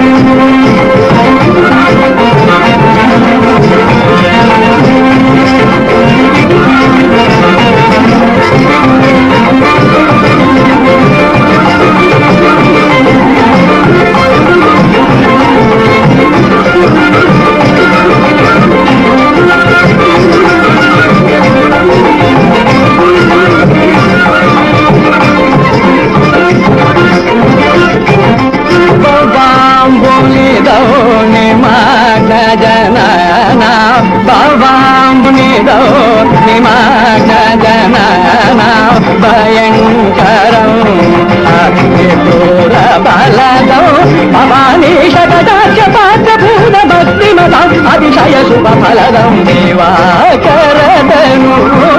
ಬಾಂಬುನಿದೌ ನಿಮಗ್ನ ಜನನ ಬಾಂಬುನಿದೌ ನಿಮಗ್ನ ಜನನ ಭಯಂಕರಂ ಅಗ್ನಿಪೂರ ಬಲದೌ ಭವಾನಿ ಶತದಾಕ್ಷ ಪಾತ್ರಭೂತ ಭಕ್ತಿಮದಂ ಅತಿಶಯ ಶುಭ ಫಲದಂ ದಿವಾಕರದನು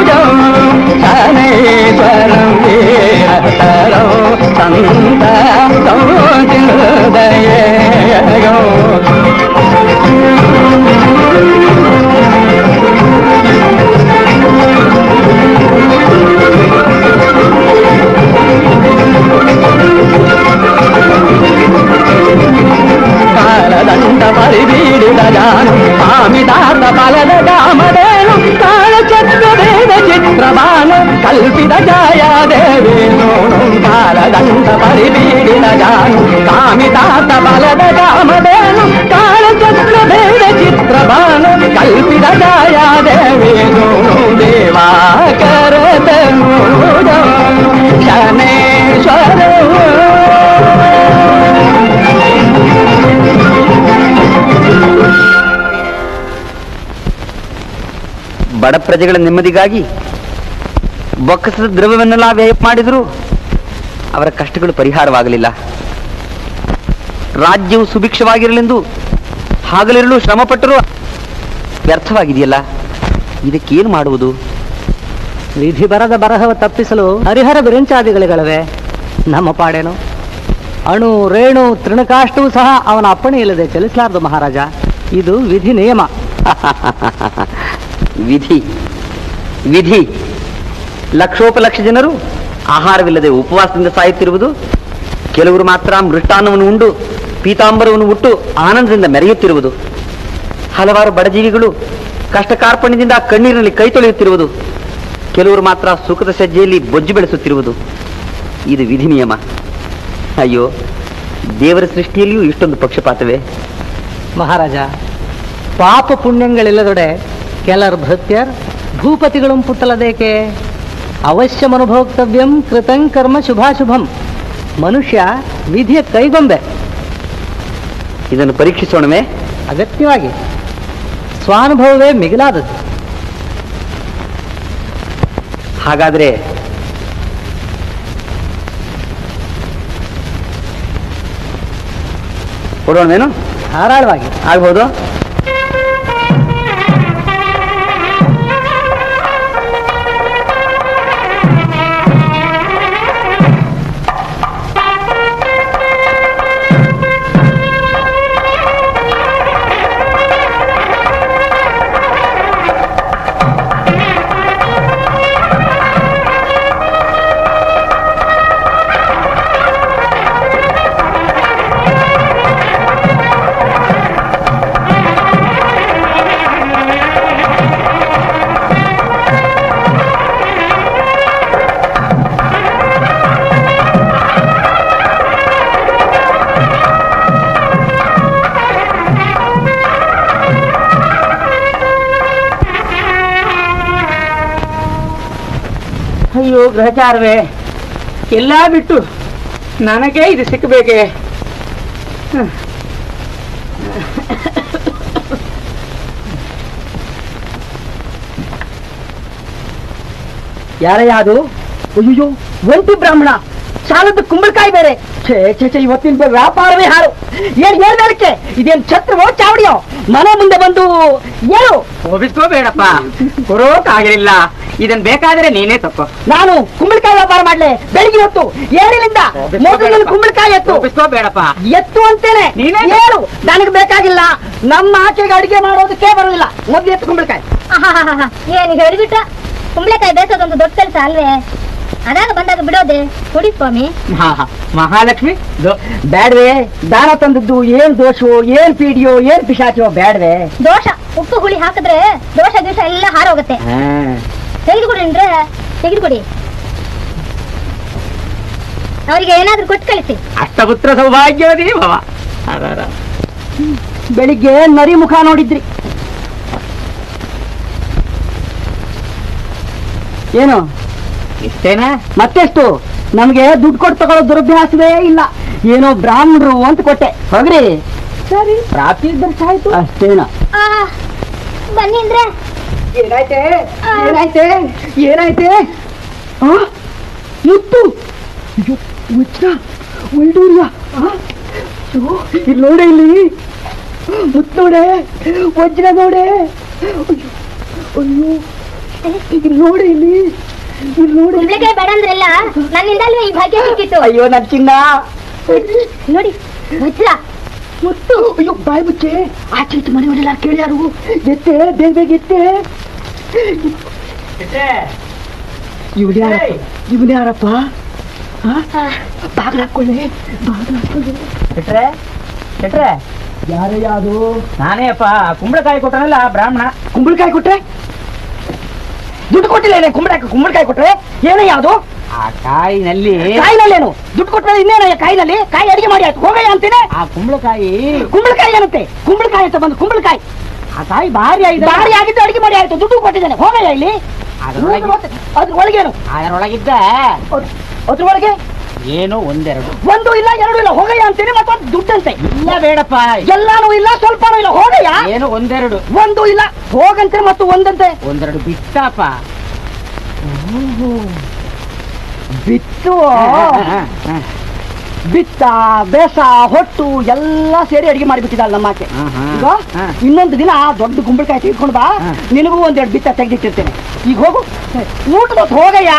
ಶನೈಶ್ವರಂ ವೀರತರಂ ಸಂತ ದಯೋ ಕಾಲದಂಡ ಪರಿಬೀಡಿದ ಜಾನು ಆಮಿದಾತ ಫಲದ ಕಾಮಧೇನು ಕಾಳ ಚಕ್ರವೇದ ಚಿತ್ರಬಾನು ಕಲ್ಪಿತ ಛಾಯಾದೇವಿ ನೋಡು ಕಾಲದಂಡ ಪರಿಬೀಡಿದ ಜಾನು ಕಾಮಿದಾತ ಫಲದ ಕಾಮಧೇನು ಕಾಳ ಚಕ್ರವೇದ ಚಿತ್ರಬಾನು ಕಲ್ಪಿತ ಛಾಯಾದೇವಿ ನೋಡು ದೇವಾಕರದನು ಬಡ ಪ್ರಜೆಗಳ ನೆಮ್ಮದಿಗಾಗಿ ಬೊಕ್ಕಸದ ದ್ರವ್ಯವನ್ನೆಲ್ಲ ವ್ಯಯ ಮಾಡಿದರೂ ಅವರ ಕಷ್ಟಗಳು ಪರಿಹಾರವಾಗಲಿಲ್ಲ ರಾಜ್ಯವು ಸುಭಿಕ್ಷವಾಗಿರಲೆಂದು ಹಗಲಿರಲು ಶ್ರಮಪಟ್ಟರೂ ವ್ಯರ್ಥವಾಗಿದೆಯಲ್ಲ ಇದಕ್ಕೇನು ಮಾಡುವುದು ವಿಧಿ ಬರದ ಬರಹವ ತಪ್ಪಿಸಲು ಹರಿಹರ ವಿರಂಚಾದಿಗಳಿಗಳವೆ ನಮ್ಮ ಪಾಡೇನು ಅಣು ರೇಣು ತೃಣಕಾಷ್ಟವೂ ಸಹ ಅವನ ಅಪ್ಪಣೆ ಇಲ್ಲದೆ ಚಲಿಸಲಾರದು ಮಹಾರಾಜ ಇದು ವಿಧಿ ನಿಯಮ ವಿಧಿ ವಿಧಿ ಲಕ್ಷೋಪಲಕ್ಷ ಜನರು ಆಹಾರವಿಲ್ಲದೆ ಉಪವಾಸದಿಂದ ಸಾಯುತ್ತಿರುವುದು ಕೆಲವರು ಮಾತ್ರ ಮೃಷ್ಟಾನ್ನವನ್ನು ಉಂಡು ಪೀತಾಂಬರವನ್ನು ಉಟ್ಟು ಆನಂದದಿಂದ ಮೆರೆಯುತ್ತಿರುವುದು ಹಲವಾರು ಬಡಜೀವಿಗಳು ಕಷ್ಟ ಕಾರ್ಪಣ್ಯದಿಂದ ಕಣ್ಣೀರಿನಲ್ಲಿ ಕೈ ತೊಳೆಯುತ್ತಿರುವುದು ಕೆಲವರು ಮಾತ್ರ ಸುಖದ ಸಜ್ಜೆಯಲ್ಲಿ ಬೊಜ್ಜು ಬೆಳೆಸುತ್ತಿರುವುದು ಇದು ವಿಧಿ ನಿಯಮ ಅಯ್ಯೋ ದೇವರ ಸೃಷ್ಟಿಯಲ್ಲಿಯೂ ಇಷ್ಟೊಂದು ಪಕ್ಷಪಾತವೇ ಮಹಾರಾಜ ಪಾಪ ಪುಣ್ಯಗಳಿಲ್ಲದೊಡೆ ಕೆಲರ್ ಭೃತ್ಯರ್ ಭೂಪತಿಗಳು ಪುಟ್ಟಲದೇಕೆ ಅವಶ್ಯಮನುಭೋಕ್ತವ್ಯಂ ಕೃತಂ ಕರ್ಮ ಶುಭಾಶುಭಂ ಮನುಷ್ಯ ವಿಧಿಯ ಕೈಗೊಂಬೆ ಇದನ್ನು ಪರೀಕ್ಷಿಸೋಣವೇ ಅಗತ್ಯವಾಗಿ ಸ್ವಾನುಭವವೇ ಮಿಗಿಲಾದದ್ದು ಹಾಗಾದ್ರೆ ಕೊಡೋಣವೇನು ಧಾರಾಳವಾಗಿ ಆಗ್ಬೋದು ಅಯ್ಯೋ ಗ್ರಹಚಾರವೇ ಎಲ್ಲ ಬಿಟ್ಟು ನನಗೆ ಇದು ಸಿಕ್ಕಬೇಕೆ ಯಾರಯ್ಯ ಅದು ಅಯ್ಯೋ ಒಂಟಿ ಬ್ರಾಹ್ಮಣ ಸಾಲದ ಕುಂಬಳಕಾಯಿ ಬೇರೆ ಛೇ ಛೇ ಛೇ ಇವತ್ತಿನ ಬ- ವ್ಯಾಪಾರವೇ ಹಾಳು ಏನ್ ಹೇಳ್ದಕ್ಕೆ ಇದೇನ್ ಛತ್ರವೋ ಚಾವಡಿಯೋ ಮನೆ ಮುಂದೆ ಬಂದು ಏನು ಒಪ್ಪಿಸ್ಕೋಬೇಡಪ್ಪ ಕೊಡೋಕಾಗಲಿಲ್ಲ ಇದನ್ ಬೇಕಾದ್ರೆ ನೀನೇ ತಕ್ಕೋ ನಾನು ಕುಂಬಳಕಾಯಿ ವ್ಯಾಪಾರ ಮಾಡ್ಲೆ ಬೆಳಿಗ್ಗೆ ಹೊತ್ತು ಏಳಿನಿಂದ ಮೋಟರ್ನಲ್ಲಿ ಕುಂಬಳಕಾಯಿ ಎತ್ತು ಒಪ್ಪಿಸ್ಕೋಬೇಡಪ್ಪ ಎತ್ತು ಅಂತೇನೆ ನೀನೇ ಏನು ನನಗೆ ಬೇಕಾಗಿಲ್ಲ ನಮ್ಮ ಆಚೆಗೆ ಅಡಿಗೆ ಮಾಡೋದಕ್ಕೆ ಬರೋದಿಲ್ಲ ಮೊದ್ಲು ಎತ್ತು ಕುಂಬಳಕಾಯಿ ಏನ್ ಹೇಳಿಬಿಟ್ಟ ಕುಂಬಳಕಾಯಿ ಬೇಸೋದೊಂದು ದೊಡ್ಡ ಕೆಲಸ ಅಲ್ವೇ ಅದಾಗ ಬಂದಾಗ ಬಿಡೋದೆ ಕೊಡಿ ಸ್ವಾಮಿ ಮಹಾ- ಮಹಾಲಕ್ಷ್ಮಿ ದೋ- ಬ್ಯಾಡ್ವೆ ದಾನ ತಂದದ್ದು ಏನ್ ದೋಷವೋ ಏನ್ ಪೀಡಿಯೋ ಏನ್ ಪಿಶಾಚಿಯೋ ಬ್ಯಾಡ್ವೆ ದೋಷ ಉಪ್ಪು ಹುಳಿ ಹಾಕಿದ್ರೆ ದೋಷ ಗೀಷ ಎಲ್ಲ ಹಾರೋಗುತ್ತೆ ತೆಗೆದುಕೊಡಿ ಅಂದ್ರೆ ತೆಗೆದುಕೊಡಿ ಅವರಿಗೆ ಏನಾದ್ರೂ ಕೊಟ್ಟು ಕಳಿಸಿ ಅಷ್ಟಪುತ್ರ ಸೌಭಾಗ್ಯವತಿ ಭವ ಅರಾರ. ಬೆಳಿಗ್ಗೆ ನರಿ ಮುಖ ನೋಡಿದ್ರಿ ಏನು ಇಷ್ಟೇನಾ ಮತ್ತೆಷ್ಟು ನಮ್ಗೆ ದುಡ್ಡು ಕೊಟ್ಟು ತಗೊಳ್ಳೋ ದುರಭ್ಯಾಸವೇ ಇಲ್ಲ ಏನೋ ಬ್ರಾಹ್ಮಣರು ಅಂತ ಕೊಟ್ಟೆ ಹೋಗ್ರಿ ಸರಿ ಪ್ರಾಪ್ತಿ ಇದ್ದಷ್ಟು ಆಯ್ತು ಅಷ್ಟೇನ ಆ, ಬನ್ನಿ ಅಂದ್ರೆ ಏನಾಯ್ತೆ ಏನಾಯ್ತೆ ಏನಾಯ್ತೆ ಆ? ಮುತ್ತು ಅಯ್ಯೋ ವಜ್ರ ಒಳ್ದೂರ್ಯ ಇಲ್ಲಿ ನೋಡೆ ಇಲ್ಲಿ ಮುತ್ತು ನೋಡೆ ವಜ್ರ ನೋಡೆ ಅಯ್ಯೋ ಅಯ್ಯೋ ಇಲ್ಲಿ ನೋಡೆ ಇಲ್ಲಿ ಇಲ್ಲಿ ನೋಡೆ ಕುಂಬಳಕಾಯಿ ಬೇಡ ಅಂದ್ರಲ್ಲ ನನ್ನಿಂದ ಅಲ್ವೇ ಈ ಭಾಗ್ಯ ಸಿಕ್ಕಿತ್ತು ಅಯ್ಯೋ ನನ್ ಚಿನ್ನ ನೋಡಿ ವಜ್ರ ಮುತ್ತು ಅಯ್ಯೋ ಬಾಯ್ ಮುಚ್ಚೆ ಆಚೆ ಈಚೆ ಮನೆಯವರೆಲ್ಲ ಕೇಳ್ಯಾರು ಎತ್ತೆ ಬೇಗ ಬೇಗ ಎತ್ತೆ ಇವನ್ ಯಾರಪ್ಪ ಇವನ್ ಯಾರಪ್ಪ ಬಾಗ್ಲ ಹಾಕೊಳ್ಳಿ ಬಾಗ್ಲ ಹಾಕೊಳ್ಳಿ ಬಿಟ್ರೆ ಬಿಟ್ರೆ ಯಾರೇ ಯಾರು ನಾನೇ ಅಪ್ಪ ಕುಂಬಳಕಾಯಿ ಕೊಟ್ಟನಲ್ಲ ಬ್ರಾಹ್ಮಣ ಕುಂಬಳಕಾಯಿ ಕೊಟ್ರೆ ದುಡ್ಡು ಕೊಟ್ಟಿಲ್ಲ ಏನೇ ಕುಂಬಳಕಾಯಿ ಕುಂಬಳಕಾಯಿ ಕೊಟ್ರೆ ಏನೇ ಯಾವುದು ಆ ಕಾಯಿನಲ್ಲಿ ಕಾಯಿನಲ್ಲೇನು ದುಡ್ಡು ಕೊಟ್ರೆ ಇನ್ನೇನಯ್ಯ ಕಾಯಿನಲ್ಲಿ ಕಾಯಿ ಅಡಿಗೆ ಮಾಡಿ ಆಯ್ತು ಹೋಗಯ್ಯ ಅಂತೀನಿ ಆ ಕುಂಬಳಕಾಯಿ ಕುಂಬಳಕಾಯಿ ಏನಂತೆ ಕುಂಬಳಕಾಯಿ ಅಂತ ಬಂದು ಕುಂಬಳಕಾಯಿ ಆ ಕಾಯಿ ಭಾರಿ ಆಗಿದೆ ದಾರಿ ಆಗಿದ್ದು ಅಡಿಗೆ ಮಾಡಿ ಆಯ್ತು ದುಡ್ಡು ಕೊಟ್ಟಿದ್ದಾನೆ ಹೋಗಯ್ಯ ಇಲ್ಲಿ ಅದರೊಳಗೆ ಅದ್ರ ಒಳಗೇನು ಅದರೊಳಗಿದ್ದ ಅದ್- ಅದ್ರೊಳಗೆ ಏನು ಒಂದೆರಡು ಒಂದು ಇಲ್ಲ ಎರಡು ಇಲ್ಲ ಹೋಗಯ್ಯ ಅಂತೀನಿ ಮತ್ತೊಂದು ದುಡ್ಡಂತೆ ಇಲ್ಲ ಬೇಡಪ್ಪ ಎಲ್ಲಾನು ಇಲ್ಲ ಸ್ವಲ್ಪನೂ ಇಲ್ಲ ಹೋಗಯ್ಯ ಏನು ಒಂದೆರಡು ಒಂದು ಇಲ್ಲ ಹೋಗಂತೆ ಮತ್ತು ಒಂದಂತೆ ಒಂದೆರಡು ಬಿಟ್ಟಪ್ಪ ಬಿತ್ತು ಬಿತ್ತ ಬೇಸ ಹೊಟ್ಟು ಎಲ್ಲ ಸೇರಿ ಅಡಿಗೆ ಮಾಡಿಬಿಟ್ಟಿದ್ದಾಳೆ ನಮ್ಮ ಆಕೆ ಹಾ, ಹಾ. ಈಗ ಹಾ. ಇನ್ನೊಂದು ದಿನ ದೊಡ್ಡ ಕುಂಬಳಕಾಯಿ ತೆಗೆದುಕೊಂಡು ಬಾ ಹಾ. ನಿನಗೂ ಒಂದೆರಡು ಬಿತ್ತ ತೆಗೆದಿಟ್ಟಿರ್ತೇನೆ ಈಗ ಹೋಗು ಊಟದ ಹೊತ್ತು ಹೋಗಯ್ಯ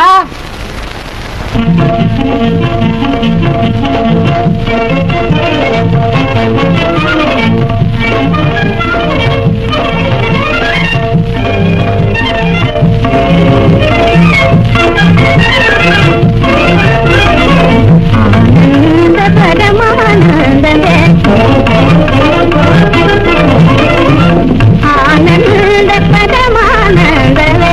ಪರಮಾನಂದವೇ ಆನಂದ ಪರಮಾನಂದವೇ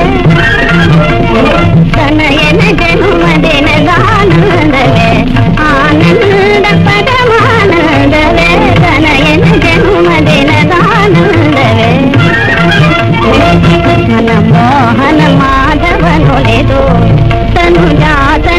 ತನಯನ ಜನುಮದಿನದಾನಂದವೇ ಆನಂದ ಪರಮಾನಂದವೇ ತನಯನ ಜನುಮದಿನದಾನಂದವೇ ಮನ ಮೋಹನ ಮಾಧವನೊಡೆದು ತನು ಜಾತ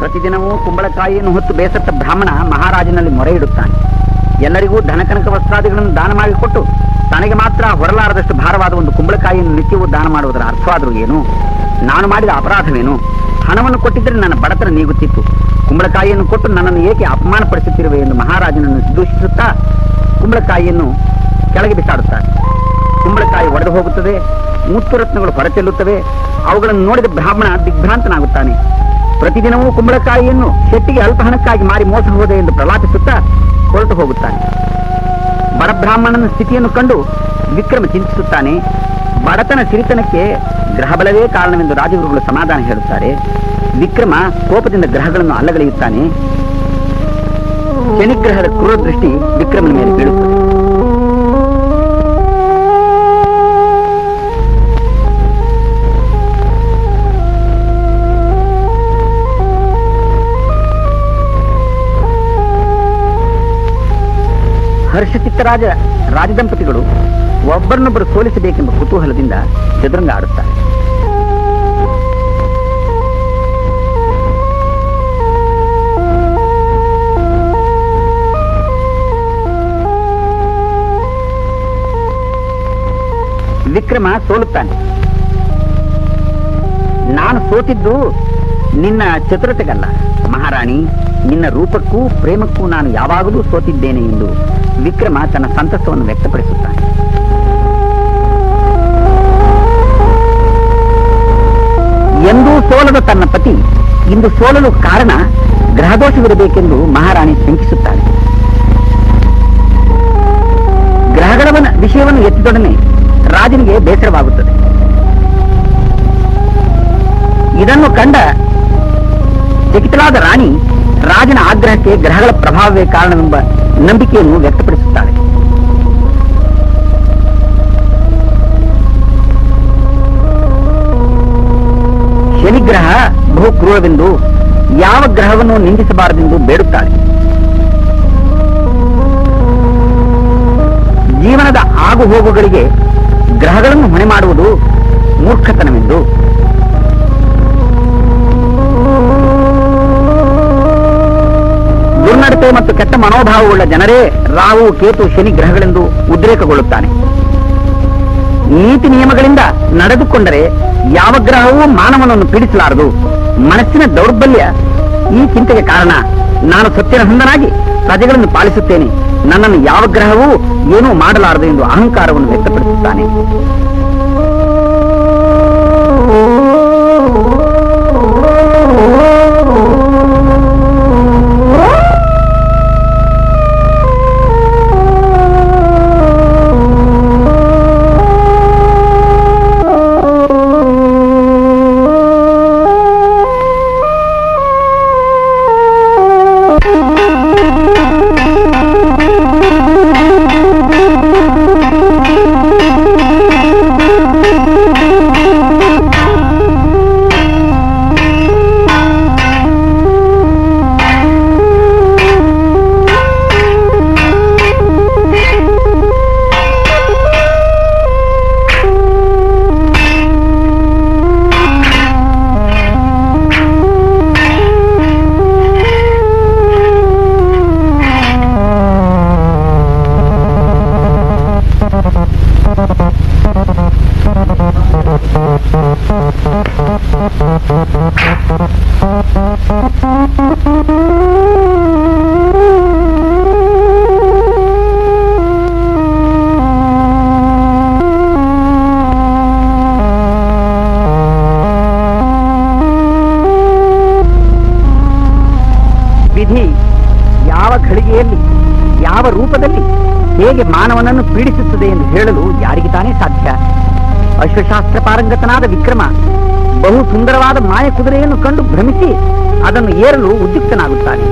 ಪ್ರತಿದಿನವೂ ಕುಂಬಳಕಾಯಿಯನ್ನು ಹೊತ್ತು ಬೇಸತ್ತ ಬ್ರಾಹ್ಮಣ ಮಹಾರಾಜನಲ್ಲಿ ಮೊರೆ ಇಡುತ್ತಾನೆ ಎಲ್ಲರಿಗೂ ಧನಕನಕ ವಸ್ತ್ರಾದಿಗಳನ್ನು ದಾನ ಮಾಡಿಕೊಟ್ಟು ತನಗೆ ಮಾತ್ರ ಹೊರಲಾರದಷ್ಟು ಭಾರವಾದ ಒಂದು ಕುಂಬಳಕಾಯಿಯನ್ನು ನಿತ್ಯವೂ ದಾನ ಮಾಡುವುದರ ಅರ್ಥವಾದರೂ ಏನು ನಾನು ಮಾಡಿದ ಅಪರಾಧವೇನು ಹಣವನ್ನು ಕೊಟ್ಟಿದ್ದರೆ ನನ್ನ ಬಡತನ ನೀಗುತ್ತಿತ್ತು ಕುಂಬಳಕಾಯಿಯನ್ನು ಕೊಟ್ಟು ನನ್ನನ್ನು ಏಕೆ ಅಪಮಾನಪಡಿಸುತ್ತಿರುವೆ ಎಂದು ಮಹಾರಾಜನನ್ನು ದೂಷಿಸುತ್ತಾ ಕುಂಬಳಕಾಯಿಯನ್ನು ಕೆಳಗೆ ಬಿಸಾಡುತ್ತಾರೆ ಕುಂಬಳಕಾಯಿ ಒಡೆದು ಹೋಗುತ್ತದೆ ಮೂತ್ರರತ್ನಗಳು ಹೊರಚೆಲ್ಲುತ್ತವೆ ಅವುಗಳನ್ನು ನೋಡಿದ ಬ್ರಾಹ್ಮಣ ದಿಗ್ಭ್ರಾಂತನಾಗುತ್ತಾನೆ ಪ್ರತಿದಿನವೂ ಕುಂಬಳಕಾಯಿಯನ್ನು ಶೆಟ್ಟಿಗೆ ಅಲ್ಪ ಹಣಕ್ಕಾಗಿ ಮಾರಿ ಮೋಸ ಹೋದೆ ಎಂದು ಪ್ರಲಾಪಿಸುತ್ತಾ ಹೊರಟು ಹೋಗುತ್ತಾನೆ ಬಡಬ್ರಾಹ್ಮಣನ ಸ್ಥಿತಿಯನ್ನು ಕಂಡು ವಿಕ್ರಮ ಚಿಂತಿಸುತ್ತಾನೆ ಬಡತನ ಸಿರಿತನಕ್ಕೆ ಗ್ರಹಬಲವೇ ಕಾರಣವೆಂದು ರಾಜಗುರುಗಳು ಸಮಾಧಾನ ಹೇಳುತ್ತಾರೆ ವಿಕ್ರಮ ಕೋಪದಿಂದ ಗ್ರಹಗಳನ್ನು ಅಲ್ಲಗಳೆಯುತ್ತಾನೆ ಶನಿಗ್ರಹದ ಕ್ರೂರ ದೃಷ್ಟಿ ವಿಕ್ರಮನ ಮೇಲೆ ಬೀಳುತ್ತದೆ ಹರ್ಷಚಿತ್ತರಾಜ ರಾಜದಂಪತಿಗಳು ಒಬ್ಬರನ್ನೊಬ್ಬರು ಸೋಲಿಸಬೇಕೆಂಬ ಕುತೂಹಲದಿಂದ ಚದುರಂಗ ಆಡುತ್ತಾರೆ ವಿಕ್ರಮ ಸೋಲುತ್ತಾನೆ ನಾನು ಸೋತಿದ್ದು ನಿನ್ನ ಚತುರತೆಗಲ್ಲ ಮಹಾರಾಣಿ ನಿನ್ನ ರೂಪಕ್ಕೂ ಪ್ರೇಮಕ್ಕೂ ನಾನು ಯಾವಾಗಲೂ ಸೋತಿದ್ದೇನೆ ಎಂದು ವಿಕ್ರಮ ತನ್ನ ಸಂತಸವನ್ನು ವ್ಯಕ್ತಪಡಿಸುತ್ತಾನೆ ಎಂದೂ ಸೋಲದ ತನ್ನ ಪತಿ ಇಂದು ಸೋಲಲು ಕಾರಣ ಗ್ರಹದೋಷವಿರಬೇಕೆಂದು ಮಹಾರಾಣಿ ಶಂಕಿಸುತ್ತಾಳೆ ಗ್ರಹಗಳವನ ವಿಷಯವನ್ನು ಎತ್ತಿದೊಡನೆ ರಾಜನಿಗೆ ಬೇಸರವಾಗುತ್ತದೆ ಇದನ್ನು ಕಂಡ ಚಕಿತಳಾದ ರಾಣಿ ರಾಜನ ಆಗ್ರಹಕ್ಕೆ ಗ್ರಹಗಳ ಪ್ರಭಾವವೇ ಕಾರಣವೆಂಬ ನಂಬಿಕೆಯನ್ನು ವ್ಯಕ್ತಪಡಿಸುತ್ತಾಳೆ ಶನಿಗ್ರಹ ಬಹು ಕ್ರೂರವೆಂದು ಯಾವ ಗ್ರಹವನ್ನು ನಿಂದಿಸಬಾರದೆಂದು ಬೇಡುತ್ತಾಳೆ ಜೀವನದ ಆಗು ಹೋಗುಗಳಿಗೆ ಗ್ರಹಗಳನ್ನು ಹೊಣೆ ಮಾಡುವುದು ಮೂರ್ಖತನವೆಂದು ದುರ್ನಡತೆ ಮತ್ತು ಕೆಟ್ಟ ಮನೋಭಾವವುಳ್ಳ ಜನರೇ ರಾಹು ಕೇತು ಶನಿ ಗ್ರಹಗಳೆಂದು ಉದ್ರೇಕಗೊಳ್ಳುತ್ತಾನೆ ನೀತಿ ನಿಯಮಗಳಿಂದ ನಡೆದುಕೊಂಡರೆ ಯಾವ ಗ್ರಹವೂ ಮಾನವನನ್ನು ಪೀಡಿಸಲಾರದು ಮನಸ್ಸಿನ ದೌರ್ಬಲ್ಯ ಈ ಚಿಂತೆಗೆ ಕಾರಣ ನಾನು ಸತ್ಯನ ಹೊಂದನಾಗಿ ಪ್ರಜೆಗಳನ್ನು ಪಾಲಿಸುತ್ತೇನೆ ನನ್ನನ್ನು ಯಾವ ಗ್ರಹವೂ ಏನೂ ಮಾಡಲಾರದು ಎಂದು ಅಹಂಕಾರವನ್ನು ವ್ಯಕ್ತಪಡಿಸುತ್ತಾನೆ ವಿಧಿ ಯಾವ ಘಳಿಗೆಯಲ್ಲಿ ಯಾವ ರೂಪದಲ್ಲಿ ಹೇಗೆ ಮಾನವನನ್ನು ಪೀಡಿಸುತ್ತದೆ ಎಂದು ಹೇಳಲು ಯಾರಿಗೆ ತಾನೇ ಸಾಧ್ಯ ಅಶ್ವಶಾಸ್ತ್ರ ಪಾರಂಗತನಾದ ವಿಕ್ರಮ ಬಹು ಸುಂದರವಾದ ಮಾಯ ಕುದುರೆಯನ್ನು ಕಂಡು ಭ್ರಮಿಸಿ ಅದನ್ನು ಏರಲು ಉದ್ಯುಕ್ತನಾಗುತ್ತಾನೆ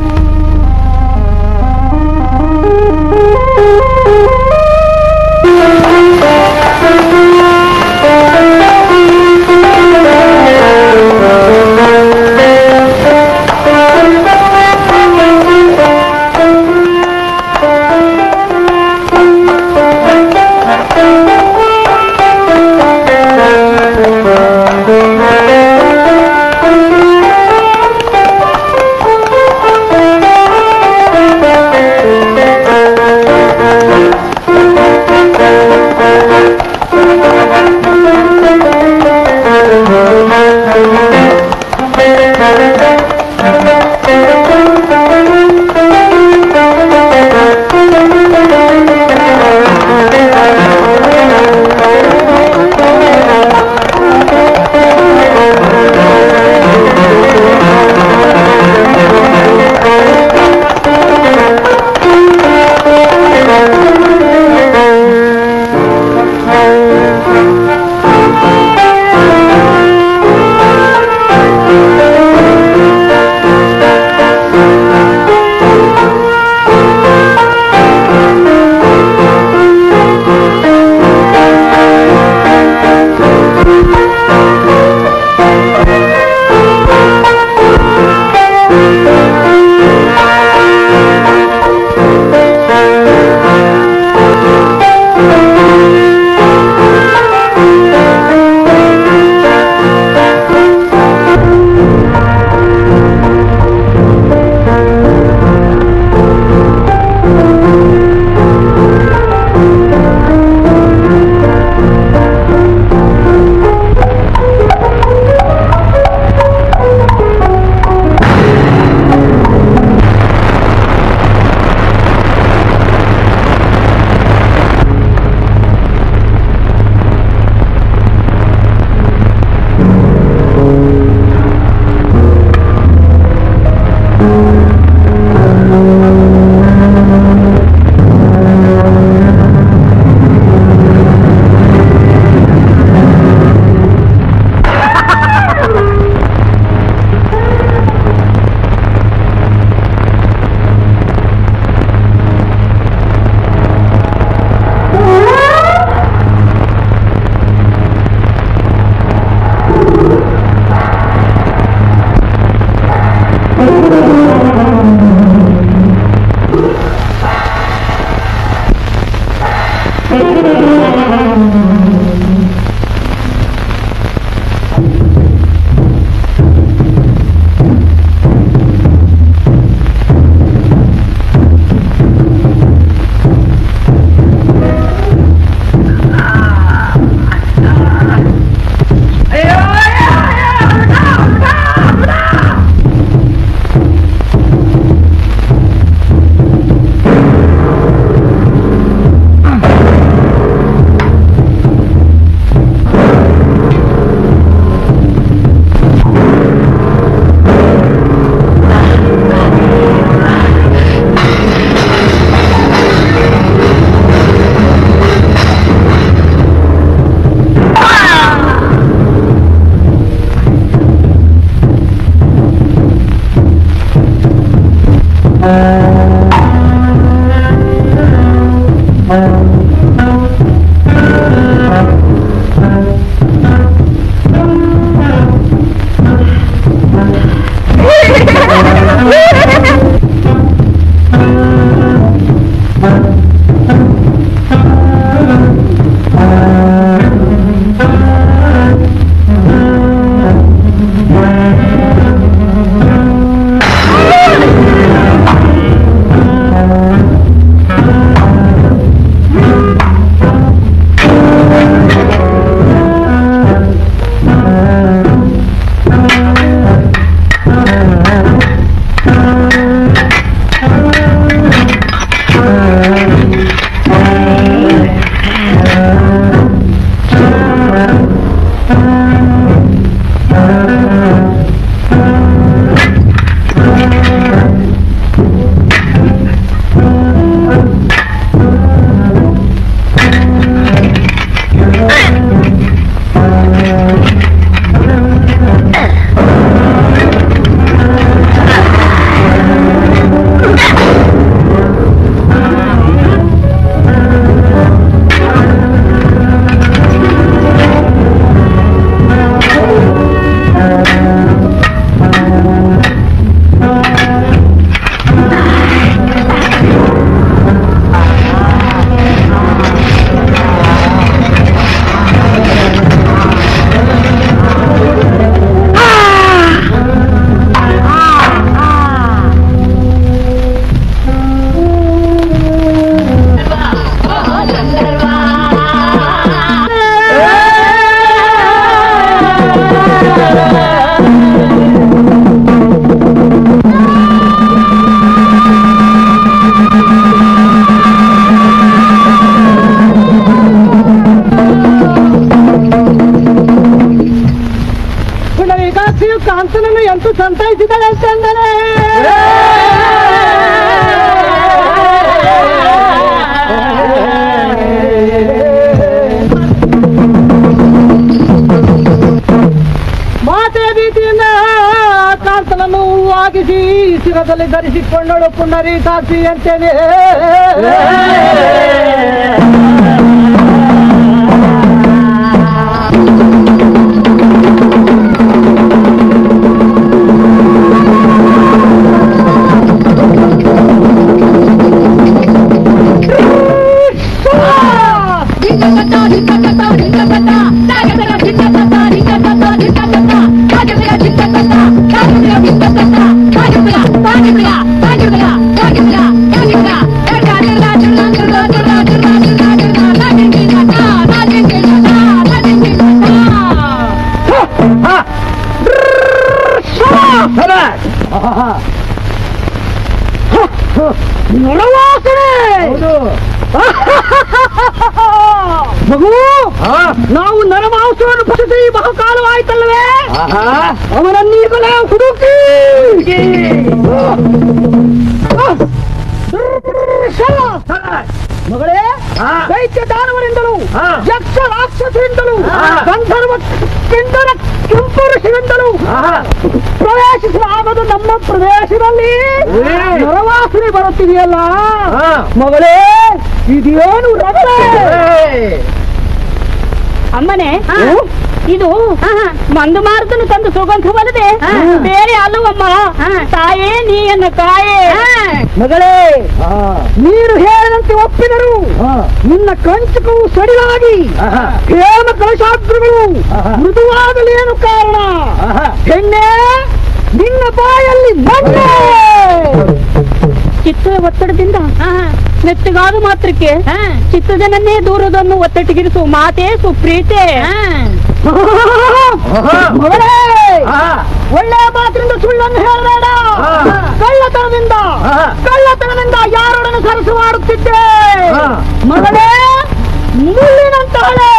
ಕಾಂತನನ್ನು ಎಂತೂ ಸಂತೈಸಿದಳೆ ಅಂತಂದಳೆ ಮಾತೆಯ ಭೀತಿಯಿಂದ ಕಾಂತನನ್ನು ಹೂವಾಗಿಸಿ ಶಿರದಲ್ಲಿ ಧರಿಸಿಕೊಂಡಳು ಪುನರಿ ಕಾಸಿ ಅಂತೇನೆ ಮಗು ನಾವು ನರಮಾಂಸವನ್ನು ಭಕ್ಷಿಸಿ ಬಹುಕಾಲವಾಯ್ತಲ್ಲವೇ ಅವನನ್ನೀಗ ನಾವು ಹುಡುಕಿ ಮಗಳೇ ದೈತ್ಯ ದಾನವರಿಂದಲೂ ಯಕ್ಷ ರಾಕ್ಷಸರಿಂದಲೂ ಗಂಧರ್ವ ಕಿಂಡರ ಕೆಂಪುರುಷರಿಂದಲೂ ಪ್ರವೇಶಿಸಲಾಗದು ನಮ್ಮ ಪ್ರದೇಶದಲ್ಲಿ ನರವಾಸನೆ ಬರುತ್ತಿದೆಯಲ್ಲ ಮಗಳೇ ಇದೇನು ರಗಳೆ ಅಮ್ಮನೆ ಇದು ಮಂದು ಮಾರುತನು ತಂದು ಸುಗಂಧವಲ್ಲದೆ ಬೇರೆ ಅಲ್ಲವಮ್ಮ ತಾಯೇ ನೀಯನ್ನ ಕಾಯೇ ಮಗಳೇ ನೀನು ಹೇಳಿದಂತೆ ಒಪ್ಪಿದರು ನಿನ್ನ ಕಂಚಕವು ಸಡಿಲಾಗಿ ಹೇಮ ಕಲಶಾಗ್ರಗಳು ಮೃದುವಾಗಲೇನು ಕಾರಣ ಹೆಣ್ಣೆ ನಿನ್ನ ಬಾಯಲ್ಲಿ ಮಣ್ಣೆ ಚಿತ್ತದ ಒತ್ತಡದಿಂದ ಮೆತ್ತಗಾದ ಮಾತ್ರಕ್ಕೆ ಚಿತ್ತದನನ್ನೇ ದೂರದನ್ನು ಒತ್ತಟ್ಟಿಗಿರಿಸು ಮಾತೇ ಸುಪ್ರೀತೆ ಮಗಳೇ ಒಳ್ಳೆಯ ಮಾತಿನಿಂದ ಸುಳ್ಳನ್ನು ಹೇಳಬೇಡ ಕಳ್ಳತನದಿಂದ ಕಳ್ಳತನದಿಂದ ಯಾರೊಡನೆ ಸರಸು ಮಾಡುತ್ತಿದ್ದೆ ಮಗಳೇ ಮುಳ್ಳಿನಂತಾಳೆ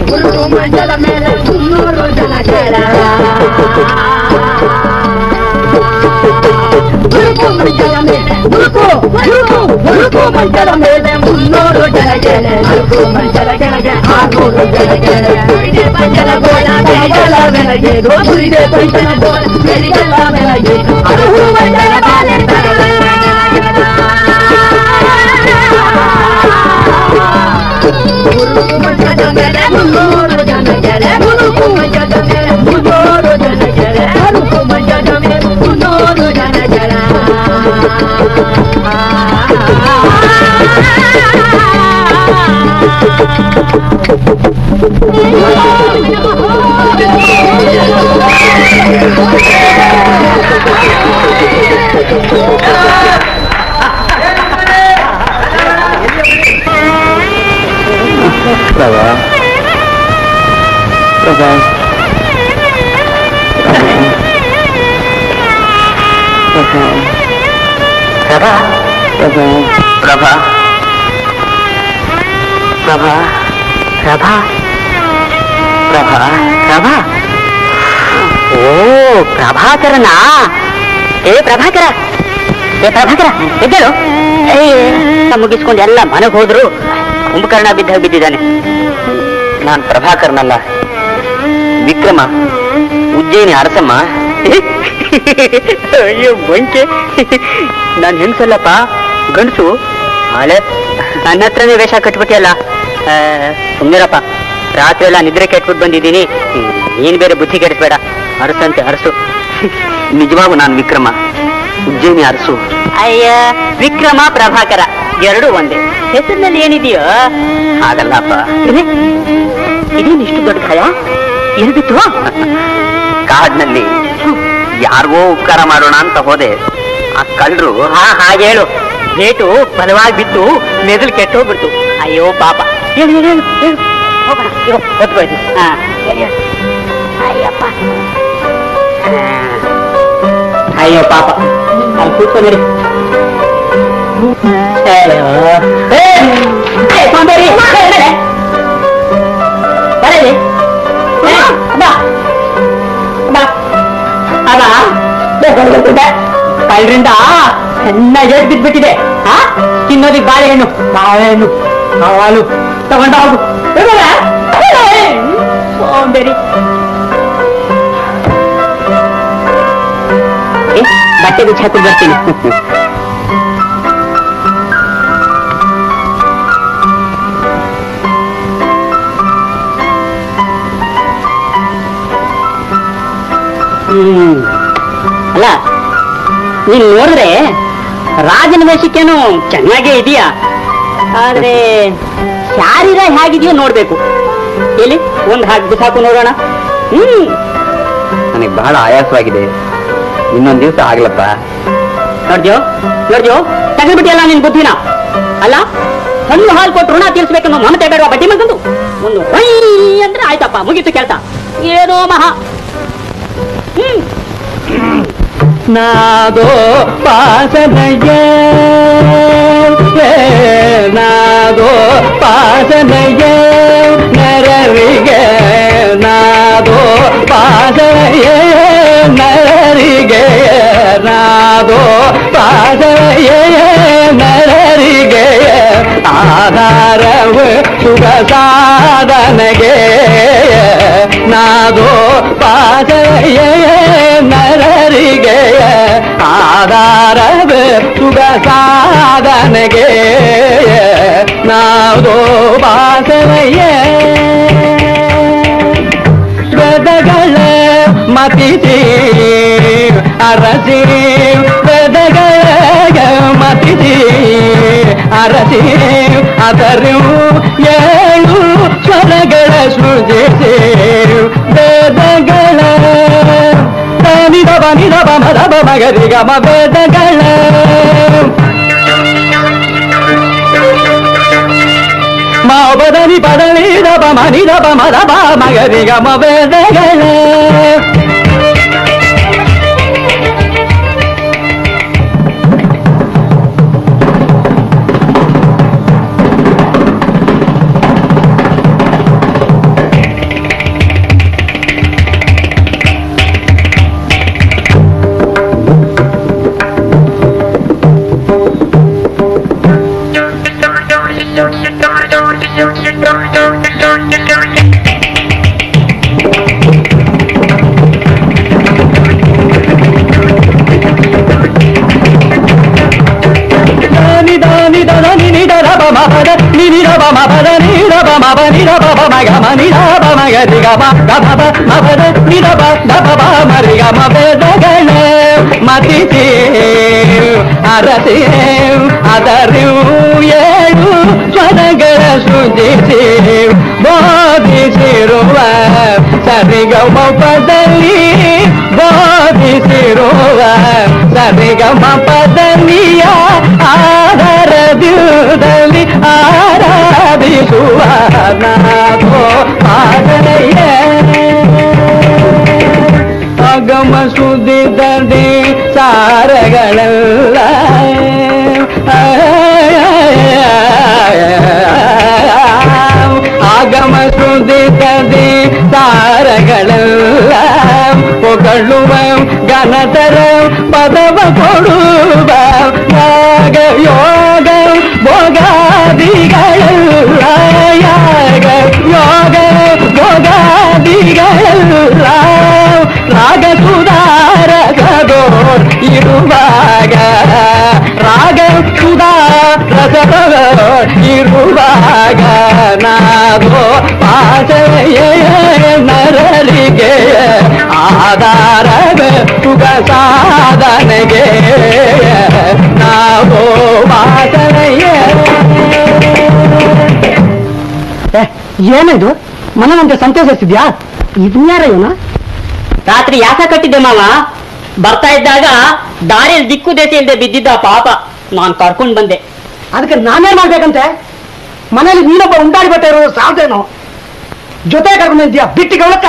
ಪ್ರಭಾ ಪ್ರಭಾ ಪ್ರಭಾ ಪ್ರಭಾ ಪ್ರಭಾ ಪ್ರಭಾ ಪ್ರಭಾ ಪ್ರಭಾ ಪ್ರಭಾ ಓ ಪ್ರಭಾಕರನ ಏ ಪ್ರಭಾಕರ ಏ ಪ್ರಭಾಕರ ಎದ್ದೇಳು ಏ ಮುಗಿಸ್ಕೊಂಡು ಎಲ್ಲ ಮನೆಗೆ ಹೋದ್ರು ಕುಂಭಕರ್ಣ ಬಿದ್ದಾಗ ಬಿದ್ದಿದ್ದಾನೆ ನಾನು ಪ್ರಭಾಕರ್ನಲ್ಲ ವಿಕ್ರಮ ಉಜ್ಜಯಿನಿ ಅರಸಮ್ಮ ಅಯ್ಯೋ ಬಂಕೆ ನಾನು ಹೆಂಗಸಲ್ಲಪ್ಪ ಗಂಡಸು ಹಳೆ ನನ್ನ ಹತ್ರನೇ ವೇಷ ಕಟ್ಬಿಟ್ಟಿಯಲ್ಲ ಸುಮ್ಮನಿರಪ್ಪ ರಾತ್ರಿ ಎಲ್ಲ ನಿದ್ರೆ ಕೆಟ್ಬಿಟ್ಟು ಬಂದಿದ್ದೀನಿ ನೀನ್ ಬೇರೆ ಬುದ್ಧಿ ಕೆಡಿಸ್ಬೇಡ ಅರಸಂತೆ ಅರಸು ನಿಜವಾಗೂ ನಾನು ವಿಕ್ರಮ ಉಜ್ಜಯಿನಿ ಅರಸು ಅಯ್ಯ ವಿಕ್ರಮ ಪ್ರಭಾಕರ ಎರಡು ಒಂದೇ ಹೆಸರಿನಲ್ಲಿ ಏನಿದೆಯೋ ಹಾಗಲ್ಲಪ್ಪ ಇದೇನು ಇಷ್ಟು ದೊಡ್ಡ ಭಯ ಎಲ್ಬಿತ್ತು ಕಾಡ್ನಲ್ಲಿ ಯಾರಿಗೋ ಉಪಕಾರ ಮಾಡೋಣ ಅಂತ ಹೋದೆ ಆ ಕಳ್ಳರು ಹಾ ಹಾಗೆ ಹೇಳು ರೇಟು ಬಲವಾಗಿ ಬಿದ್ದು ಮೆದುಳು ಕೆಟ್ಟೋಗ್ಬಿಡ್ತು ಅಯ್ಯೋ ಪಾಪ ಹೇಳು ಹೇಳು ಹೇಳು ಹೇಳು ಹೋಗೋಣ ಇರೋ ಹೊತ್ಕೊಯ್ತು ಹಾ ಹೇಳು, ಹೇಳು. ಅಯ್ಯಪ್ಪ ಆ, ಅಯ್ಯೋ ಪಾಪ ಅಲ್ಲಿ ಕೂತ್ಕೊಂಡಿರಿ ಅಯ್ಯೋ ಏ, ಏ, ಸೋಂಬೇರಿ, ಬಾ, ಮೇಲೆ. ಬರಲಿ. ಏ, ಬಾ. ಬಾ. ಮಹಾರಾಜ ಕಳ್ಳರಿಂದ ಚೆನ್ನಾಗಿ ಏಟ್ ಬಿದ್ಬಿಟ್ಟಿದೆ ಆ ತಿನ್ನೋದಿಕ್ ಬಾಳೆಹಣ್ಣು ಬಾಳೆಹಣ್ಣು ಹಾಲು ತಗೊಂಡ ಹೋಗು ತಗೊಳ್ಳ? ಸೋಂಬೇರಿ ಏ, ಬಟ್ಟೆ ಬಿಚ್ಚಿ ಹಾಕೊಂಡು ಬರ್ತೀನಿ ಹ್ಮ್ ಅಲ್ಲ ನೀನ್ ನೋಡಿದ್ರೆ ರಾಜನ ವೇಷಕ್ಕೇನು ಚೆನ್ನಾಗೇ ಇದೆಯಾ ಆದ್ರೆ ಶಾರೀರ ಹೇಗಿದೆಯೋ ನೋಡ್ಬೇಕು ಎಲ್ಲಿ ಒಂದ್ ಹಾಕಿ ಬಿಸಾಕು ನೋಡೋಣ ಹ್ಮ್ ನನಗೆ ಬಹಳ ಆಯಾಸವಾಗಿದೆ ಇನ್ನೊಂದ್ ದಿವಸ ಆಗ್ಲಪ್ಪ ನೋಡ್ದ್ಯೋ ನೋಡ್ದ್ಯೋ ತಗೊಂಡ್ಬಿಟ್ಟಿಯಲ್ಲ ನಿನ್ ಬುದ್ಧಿನ ಅಲ್ಲ ಹಣ್ಣು ಹಾಲು ಕೊಟ್ಟು ಋಣ ತೀರ್ಸ್ಬೇಕನ್ನೋ ಮಮತೆ ಬೇಡವಾ ಬಡ್ಡಿ ಮಗಂದು ಒಂದು ಹೊಯ್ ಅಂದ್ರೆ ಆಯ್ತಪ್ಪ ಮುಗೀತು ಕೆಲಸ ಏನೋ ಮಹಾ ಹ್ಮ್ ನಾದೋ ಪಾಸನಯ ನಾದೋ ಪಾಸನಯ ನರರಿಗೆ ನಾದೋ ಪಾಸನಯ ನರರಿಗೆ ನಾದೋ ಪಾಸನಯ ನರರಿಗೆ ಆಧಾರವು ಸುಖ ಸಾಧನೆಗೆ ನಾದೋ ಪಾಸಯ ನರರಿಗೆ ಆಧಾರವ ಸುಖ ಸಾಧನೆಗೆ ನಾದೋ ಪಾಸಯ ವೇದಗಳ ಮತಿಸಿ ಅರಸಿ ವೇದಗಳ ಮತಿಸಿ ಅರಸಿ ಅದರು ಏಳು ಸ್ವರಗಳ ಸೃಜಿಸಿ ವೇದಗಳ ನಿದಬ ನಿದಬ ಮದಬ ಮಗರಿ ಗಮ ವೇದಗಳ ಮಾವದನಿ ಪದನಿ ದಬ ಮನಿ ದಬ ಮದಬ ಮಗರಿ ಗಮ ವೇದಗಳ ನಿ ದ ನಿ ದ ದ ನಿ ನಿ ದ ದ ಬ ಮ ಪ ದ ನಿ ನಿ ದ ಬ ಮ ಪ ದ ನಿ ದ ಬ ಮ ಪ ನಿ ದ ಬ ಬ ಮ ಗ ಮ ನಿ ದ ಬ ಮ ಗ ರಿ ಗ ಮ ಗ ಮ ಬ ಮ ಪ ದ ನಿ ದ ಬ ದ ಬ ಬ ಮ ರಿ ಗ ಮ ಪ ದ ಗ ಣ ಮತಿಸಿ ಅರಸಿ ಅದರು ಏಳು ಸ್ವರಗಳ ಸೃಜಿಸಿ ಬೋಧಿಸಿರುವ ಸರಿಗಮ ಪದಲ್ಲಿ ಬೋಧಿಸಿರುವ ಸರಿಗಮ ಪದನಿಯ ಆಧಾರದಲ್ಲಿ ಆರಾಧಿಸುವ ನಾಥೋ ಆದರೆಯ ಅಗಮ ಸುದ್ದಿದ್ದರೆ ಸಾರಗಳೆಲ್ಲ ಆಗಮ ಸುದ್ದಿದ್ದರೆ ಸಾರಗಳೆಲ್ಲ ಪೊಗಳುವ ಘನತರ ಪದವ ಕೊಡುವ ಯಾಗ ಯೋಗ ಭೋಗಾದಿಗಳೆಲ್ಲ ಯಾಗ ಯೋಗ ಭೋಗಾದಿಗಳೆಲ್ಲ ರಾಗ ಸುಧಾರಸದೋರ್ ಇರುವಾಗ ರಾಗ ಸುಧಾರಸದೋರ್ ಇರುವಾಗ ನಾದೋ ಪಾಸಯ ನರರಿಗೆ ಆಧಾರವ ಸುಖ ಸಾಧನೆಗೆ ನಾವು ವಾಸನೆಯ ಏನಿದು ಮನವಂತೆ ಸಂತೋಷಿಸಿದ್ಯಾ ಇದ್ಯಾರ ಇವನ ರಾತ್ರಿ ಯಾಕ ಕಟ್ಟಿದ್ದೆ ಮಾವ ಬರ್ತಾ ಇದ್ದಾಗ ದಾರಿಯಲ್ಲಿ ದಿಕ್ಕು ದೇಸಿ ಇಲ್ಲದೆ ಬಿದ್ದಿದ್ದ ಪಾಪ ನಾನ್ ಕರ್ಕೊಂಡ್ ಬಂದೆ ಅದಕ್ಕೆ ನಾನೇನ್ ಮಾಡ್ಬೇಕಂತೆ ಮನೇಲಿ ನೀನೊಬ್ಬ ಉಂಟಾಡಿ ಬಟ್ಟೆ ಇರೋದು ಸಾಲ್ತೇನೋ ಜೊತೆ ಕರ್ಕೊಂಡು ಇದೆಯಾ ಬಿಟ್ಟಿ ಗೌಳಕ್ಕ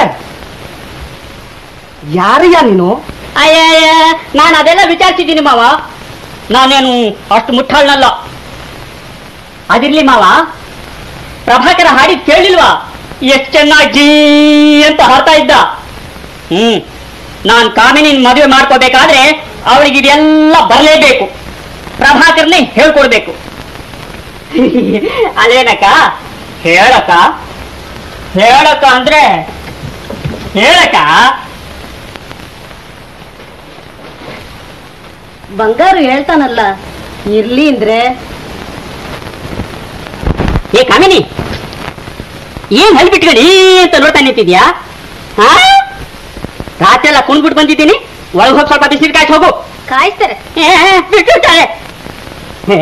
ಯಾರಯ್ಯ ನೀನು ಅಯ್ಯ ನಾನು ಅದೆಲ್ಲ ವಿಚಾರಿಸಿದ್ದೀನಿ ಮಾವ ನಾನೇನು ಅಷ್ಟು ಮುಟ್ಟಾಳ್ನಲ್ಲ ಅದಿರ್ಲಿ ಮಾವ ಪ್ರಭಾಕರ ಹಾಡಿದ್ ಕೇಳಿಲ್ವಾ ಎಷ್ಟ್ ಚೆನ್ನಾಗಿ ಅಂತ ಹಾಡ್ತಾ ಇದ್ದ ಹ್ಮ್ ನಾನ್ ಕಾಮಿನಿನ್ ಮದುವೆ ಮಾಡ್ಕೋಬೇಕಾದ್ರೆ ಅವಳಿಗೆ ಇದೆಲ್ಲ ಬರಲೇಬೇಕು ಪ್ರಭಾಕರ್ನೇ ಹೇಳ್ಕೊಡ್ಬೇಕು ಅಲ್ಲೇನಕ್ಕ ಹೇಳಕ್ಕ ಹೇಳಕ್ಕ ಅಂದ್ರೆ ಹೇಳಕ್ಕ ಬಂಗಾರು ಹೇಳ್ತಾನಲ್ಲ ಇರ್ಲಿ ಅಂದ್ರೆ ಏ ಕಾಮಿನಿ ಏನ್ ಹಲ್ಬಿಟ್ಕೊಂಡು ಅಂತ ನೋಡ್ತಾ ನಿಂತಿದ್ಯಾ ಹಾ ರಾತ್ರಿ ಎಲ್ಲ ಕುಣ್ಬಿಟ್ಟು ಬಂದಿದ್ದೀನಿ ಒಳಗೆ ಹೋಗಿ ಸ್ವಲ್ಪ ಬಿಸಿಲು ಕಾಯ್ತು ಹೋಗು ಕಾಯ್ತಾರೆ ಏ, ಬಿಟ್ಟಿರ್ತಾರೆ ಏ.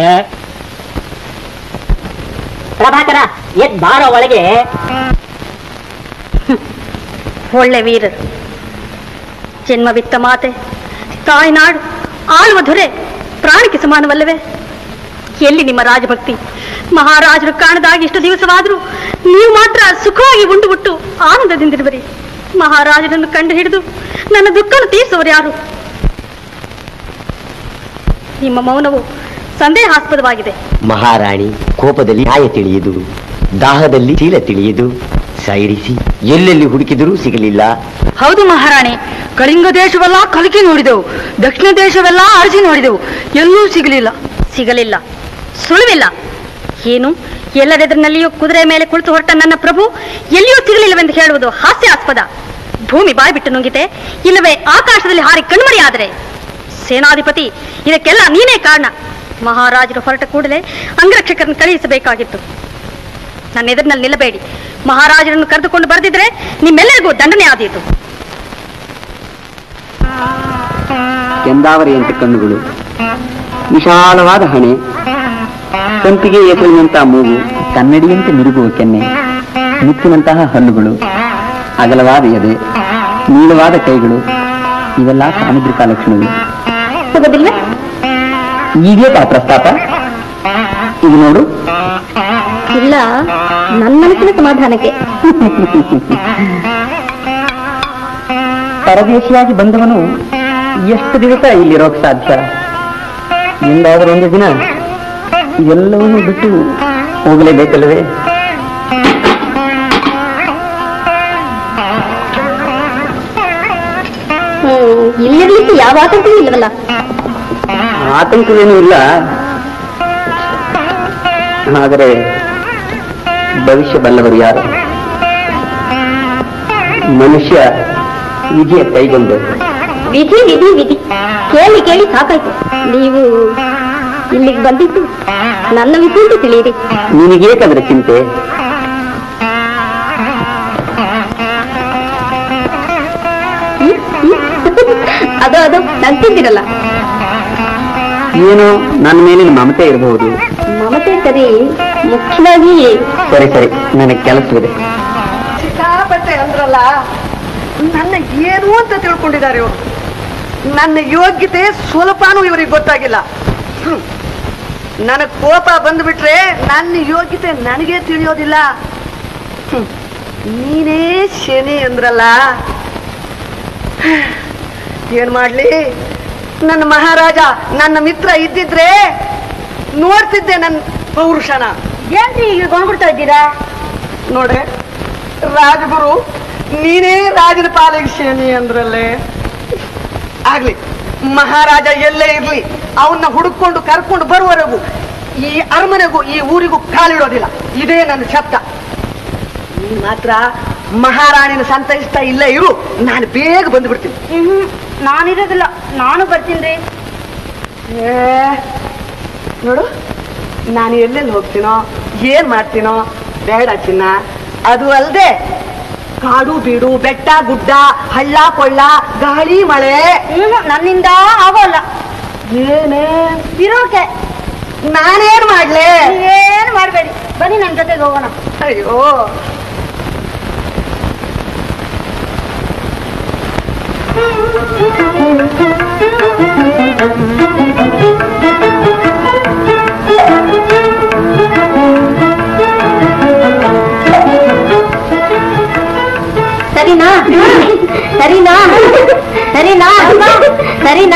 ಪ್ರಭಾಕರ ಎದ್ ಬಾರೋ ಒಳಗೆ ಒಳ್ಳೆ ವೀರರು ಜನ್ಮವಿತ್ತ ಮಾತೆ ತಾಯ್ನಾಡು ಆಳುವ ದೊರೆ ಪ್ರಾಣಿಗೆ ಸಮಾನವಲ್ಲವೇ ಎಲ್ಲಿ ನಿಮ್ಮ ರಾಜಭಕ್ತಿ ಮಹಾರಾಜರು ಕಾಣದಾಗ ಇಷ್ಟು ದಿವಸವಾದರೂ ನೀವು ಮಾತ್ರ ಸುಖವಾಗಿ ಉಂಡು ಬಿಟ್ಟು ಆನಂದದಿಂದಿರುವರಿ ಮಹಾರಾಜರನ್ನು ಕಂಡು ಹಿಡಿದು ನನ್ನ ದುಃಖವನ್ನು ತೀರಿಸುವರು ಯಾರು ನಿಮ್ಮ ಮೌನವು ಸಂದೇಹಾಸ್ಪದವಾಗಿದೆ ಮಹಾರಾಣಿ ಕೋಪದಲ್ಲಿ ನ್ಯಾಯ ತಿಳಿಯುದು ದಾಹದಲ್ಲಿ ಚೀಲ ತಿಳಿಯುದು ಸೈರಿಸಿ ಎಲ್ಲೆಲ್ಲಿ ಹುಡುಕಿದರೂ ಸಿಗಲಿಲ್ಲ ಹೌದು ಮಹಾರಾಣಿ ಕಳಿಂಗ ದೇಶವೆಲ್ಲ ಕಲಕಿ ನೋಡಿದೆವು ದಕ್ಷಿಣ ದೇಶವೆಲ್ಲ ಅರಸಿ ನೋಡಿದೆವು ಎಲ್ಲೂ ಸಿಗಲಿಲ್ಲ ಸಿಗಲಿಲ್ಲ ಸುಳಿವಿಲ್ಲ ಏನು ಎಲ್ಲರೆದುರಿನಲ್ಲಿಯೂ ಕುದುರೆ ಮೇಲೆ ಕುಳಿತು ಹೊರಟ ನನ್ನ ಪ್ರಭು ಎಲ್ಲಿಯೂ ಸಿಗಲಿಲ್ಲವೆಂದು ಹೇಳುವುದು ಹಾಸ್ಯಾಸ್ಪದ ಭೂಮಿ ಬಾಯ್ಬಿಟ್ಟು ನುಂಗಿದೆ ಇಲ್ಲವೇ ಆಕಾಶದಲ್ಲಿ ಹಾರಿ ಕಣ್ಮರೆಯಾದರೆ ಸೇನಾಧಿಪತಿ ಇದಕ್ಕೆಲ್ಲ ನೀನೇ ಕಾರಣ ಮಹಾರಾಜರು ಹೊರಟ ಕೂಡಲೇ ಅಂಗರಕ್ಷಕರನ್ನು ಕಳುಹಿಸಬೇಕಾಗಿತ್ತು ನನ್ನ ಎದುರಿನಲ್ಲಿ ನಿಲ್ಲಬೇಡಿ ಮಹಾರಾಜರನ್ನು ಕರೆದುಕೊಂಡು ಬರೆದಿದ್ರೆ ನಿಮ್ಮೆಲ್ಲರಿಗೂ ದಂಡನೆ ಆದೀತು ಕೆಂದಾವರಿಯಂತೆ ಕಣ್ಣುಗಳು ವಿಶಾಲವಾದ ಹಣೆ ಸಂಪಿಗೆ ಎಸಳಿನಂತ ಮೂಗು ಕನ್ನಡಿಯಂತೆ ಮಿರುಗುವ ಕೆನ್ನೆ ಮುತ್ತಿನಂತಹ ಹಲ್ಲುಗಳು ಅಗಲವಾದ ಎದೆ ನೀಳವಾದ ಕೈಗಳು ಇವೆಲ್ಲ ಸಾಮುದ್ರಿಕ ಲಕ್ಷಣಗಳು ಹೋಗೋದಿಲ್ಲ ಈಗೇ ಪ್ರಸ್ತಾಪ ಇದು ನೋಡು ಇಲ್ಲ ನನ್ನ ಮನಸ್ಸಿನ ಸಮಾಧಾನಕ್ಕೆ ಪರದೇಶಿಯಾಗಿ ಬಂದವನು ಎಷ್ಟು ದಿವಸ ಇಲ್ಲಿರೋಕ್ ಸಾಧ್ಯ ಎಂದಾದರೂ ಒಂದು ದಿನ ಎಲ್ಲವನ್ನೂ ಬಿಟ್ಟು ಹೋಗಲೇಬೇಕಲ್ಲವೇ ಹ್ಮ್ ಇಲ್ಲಿರ್ಲಿಕ್ಕೆ ಯಾವ ಆತಂಕವೂ ಇಲ್ಲವಲ್ಲ ಆತಂಕವೇನೂ ಇಲ್ಲ ಆದರೆ ಭವಿಷ್ಯ ಬಲ್ಲವರು ಯಾರು ಮನುಷ್ಯ ವಿಧಿಯ ಕೈಗೊಂಡು ವಿಧಿ ವಿಧಿ ವಿಧಿ ಕೇಳಿ ಕೇಳಿ ಸಾಕಾಯ್ತು ನೀವು ಇಲ್ಲಿಗೆ ಬಂದಿದ್ದು ನನ್ನ ವಿಧಿ ಅಂತ ತಿಳಿಯಿರಿ ನಿನಗೇಕಂದ್ರೆ ಚಿಂತೆ ಹ್ಮ್? ಹ್ಮ್? ಅದು ಅದು ನಂತಿದ್ದೀರಲ್ಲ ಏನೋ ನನ್ನ ಮೇಲಿನ ಮಮತೆ ಇರಬಹುದು ಮಮತೆ ಸರಿ ಮುಖ್ಯವಾಗಿ ಸರಿ ಸರಿ ನನಗೆ ಕೆಲಸವಿದೆ ಸಿಕ್ಕಾಪಟ್ಟೆ ಅಂದ್ರಲ್ಲ ನನ್ನ ಏನು ಅಂತ ತಿಳ್ಕೊಂಡಿದ್ದಾರೆ ಇವರು ನನ್ನ ಯೋಗ್ಯತೆ ಸ್ವಲ್ಪನೂ ಇವರಿಗೆ ಗೊತ್ತಾಗಿಲ್ಲ ಹ್ಮ್. ನನಗ್ ಕೋಪ ಬಂದ್ಬಿಟ್ರೆ ನನ್ನ ಯೋಗ್ಯತೆ ನನಗೆ ತಿಳಿಯೋದಿಲ್ಲ ಹ್ಮ್. ನೀನೇ ಶನಿ ಅಂದ್ರಲ್ಲ ಏನ್ ಮಾಡ್ಲಿ ನನ್ನ ಮಹಾರಾಜ ನನ್ನ ಮಿತ್ರ ಇದ್ದಿದ್ರೆ ನೋಡ್ತಿದ್ದೆ ನನ್ನ ಪೌರುಷನ ಏನ್ರಿ ಈಗ ಗೊಂಡ್ಬಿಡ್ತಾ ಇದ್ದೀರಾ ನೋಡ್ರೆ ರಾಜಗುರು ನೀನೇ ರಾಜನ ಪಾಲಿಗೆ ಶನಿ ಅಂದ್ರಲ್ಲೇ ಆಗ್ಲಿ ಮಹಾರಾಜ ಎಲ್ಲೇ ಇರ್ಲಿ ಅವನ್ನ ಹುಡುಕೊಂಡು ಕರ್ಕೊಂಡು ಬರುವವರೆಗೂ ಈ ಅರಮನೆಗೂ ಈ ಊರಿಗೂ ಕಾಲಿಡೋದಿಲ್ಲ ಇದೇ ನನ್ನ ಶಬ್ದ ನೀನ್ ಮಾತ್ರ ಮಹಾರಾಣಿನ ಸಂತೈಸ್ತಾ ಇಲ್ಲೇ ಇರು ನಾನು ಬೇಗ ಬಂದ್ಬಿಡ್ತೀನಿ ಹ್ಮ್ ನಾನಿರೋದಿಲ್ಲ ನಾನು ಬರ್ತೀನಿ ಏ, ನೋಡು ನಾನು ಎಲ್ಲೆಲ್ಲಿ ಹೋಗ್ತೀನೋ ಏನ್ ಮಾಡ್ತೀನೋ ಬೇಡ ಚಿನ್ನ ಅದು ಅಲ್ದೆ ಕಾಡು ಬೀಡು ಬೆಟ್ಟ ಗುಡ್ಡ ಹಳ್ಳ ಕೊಳ್ಳ ಗಾಳಿ ಮಳೆ ನನ್ನಿಂದ ಆಗೋಲ್ಲ ಏನೇ ಇರೋಕೆ ನಾನೇನ್ ಮಾಡ್ಲೆ ಏನು ಮಾಡಬೇಡಿ ಬನ್ನಿ ನನ್ನ ಜೊತೆಗೆ ಹೋಗೋಣ ಅಯ್ಯೋ ಸರಿನಾ ಸರಿನಾ ಸರಿನಾ ಸರಿನಾ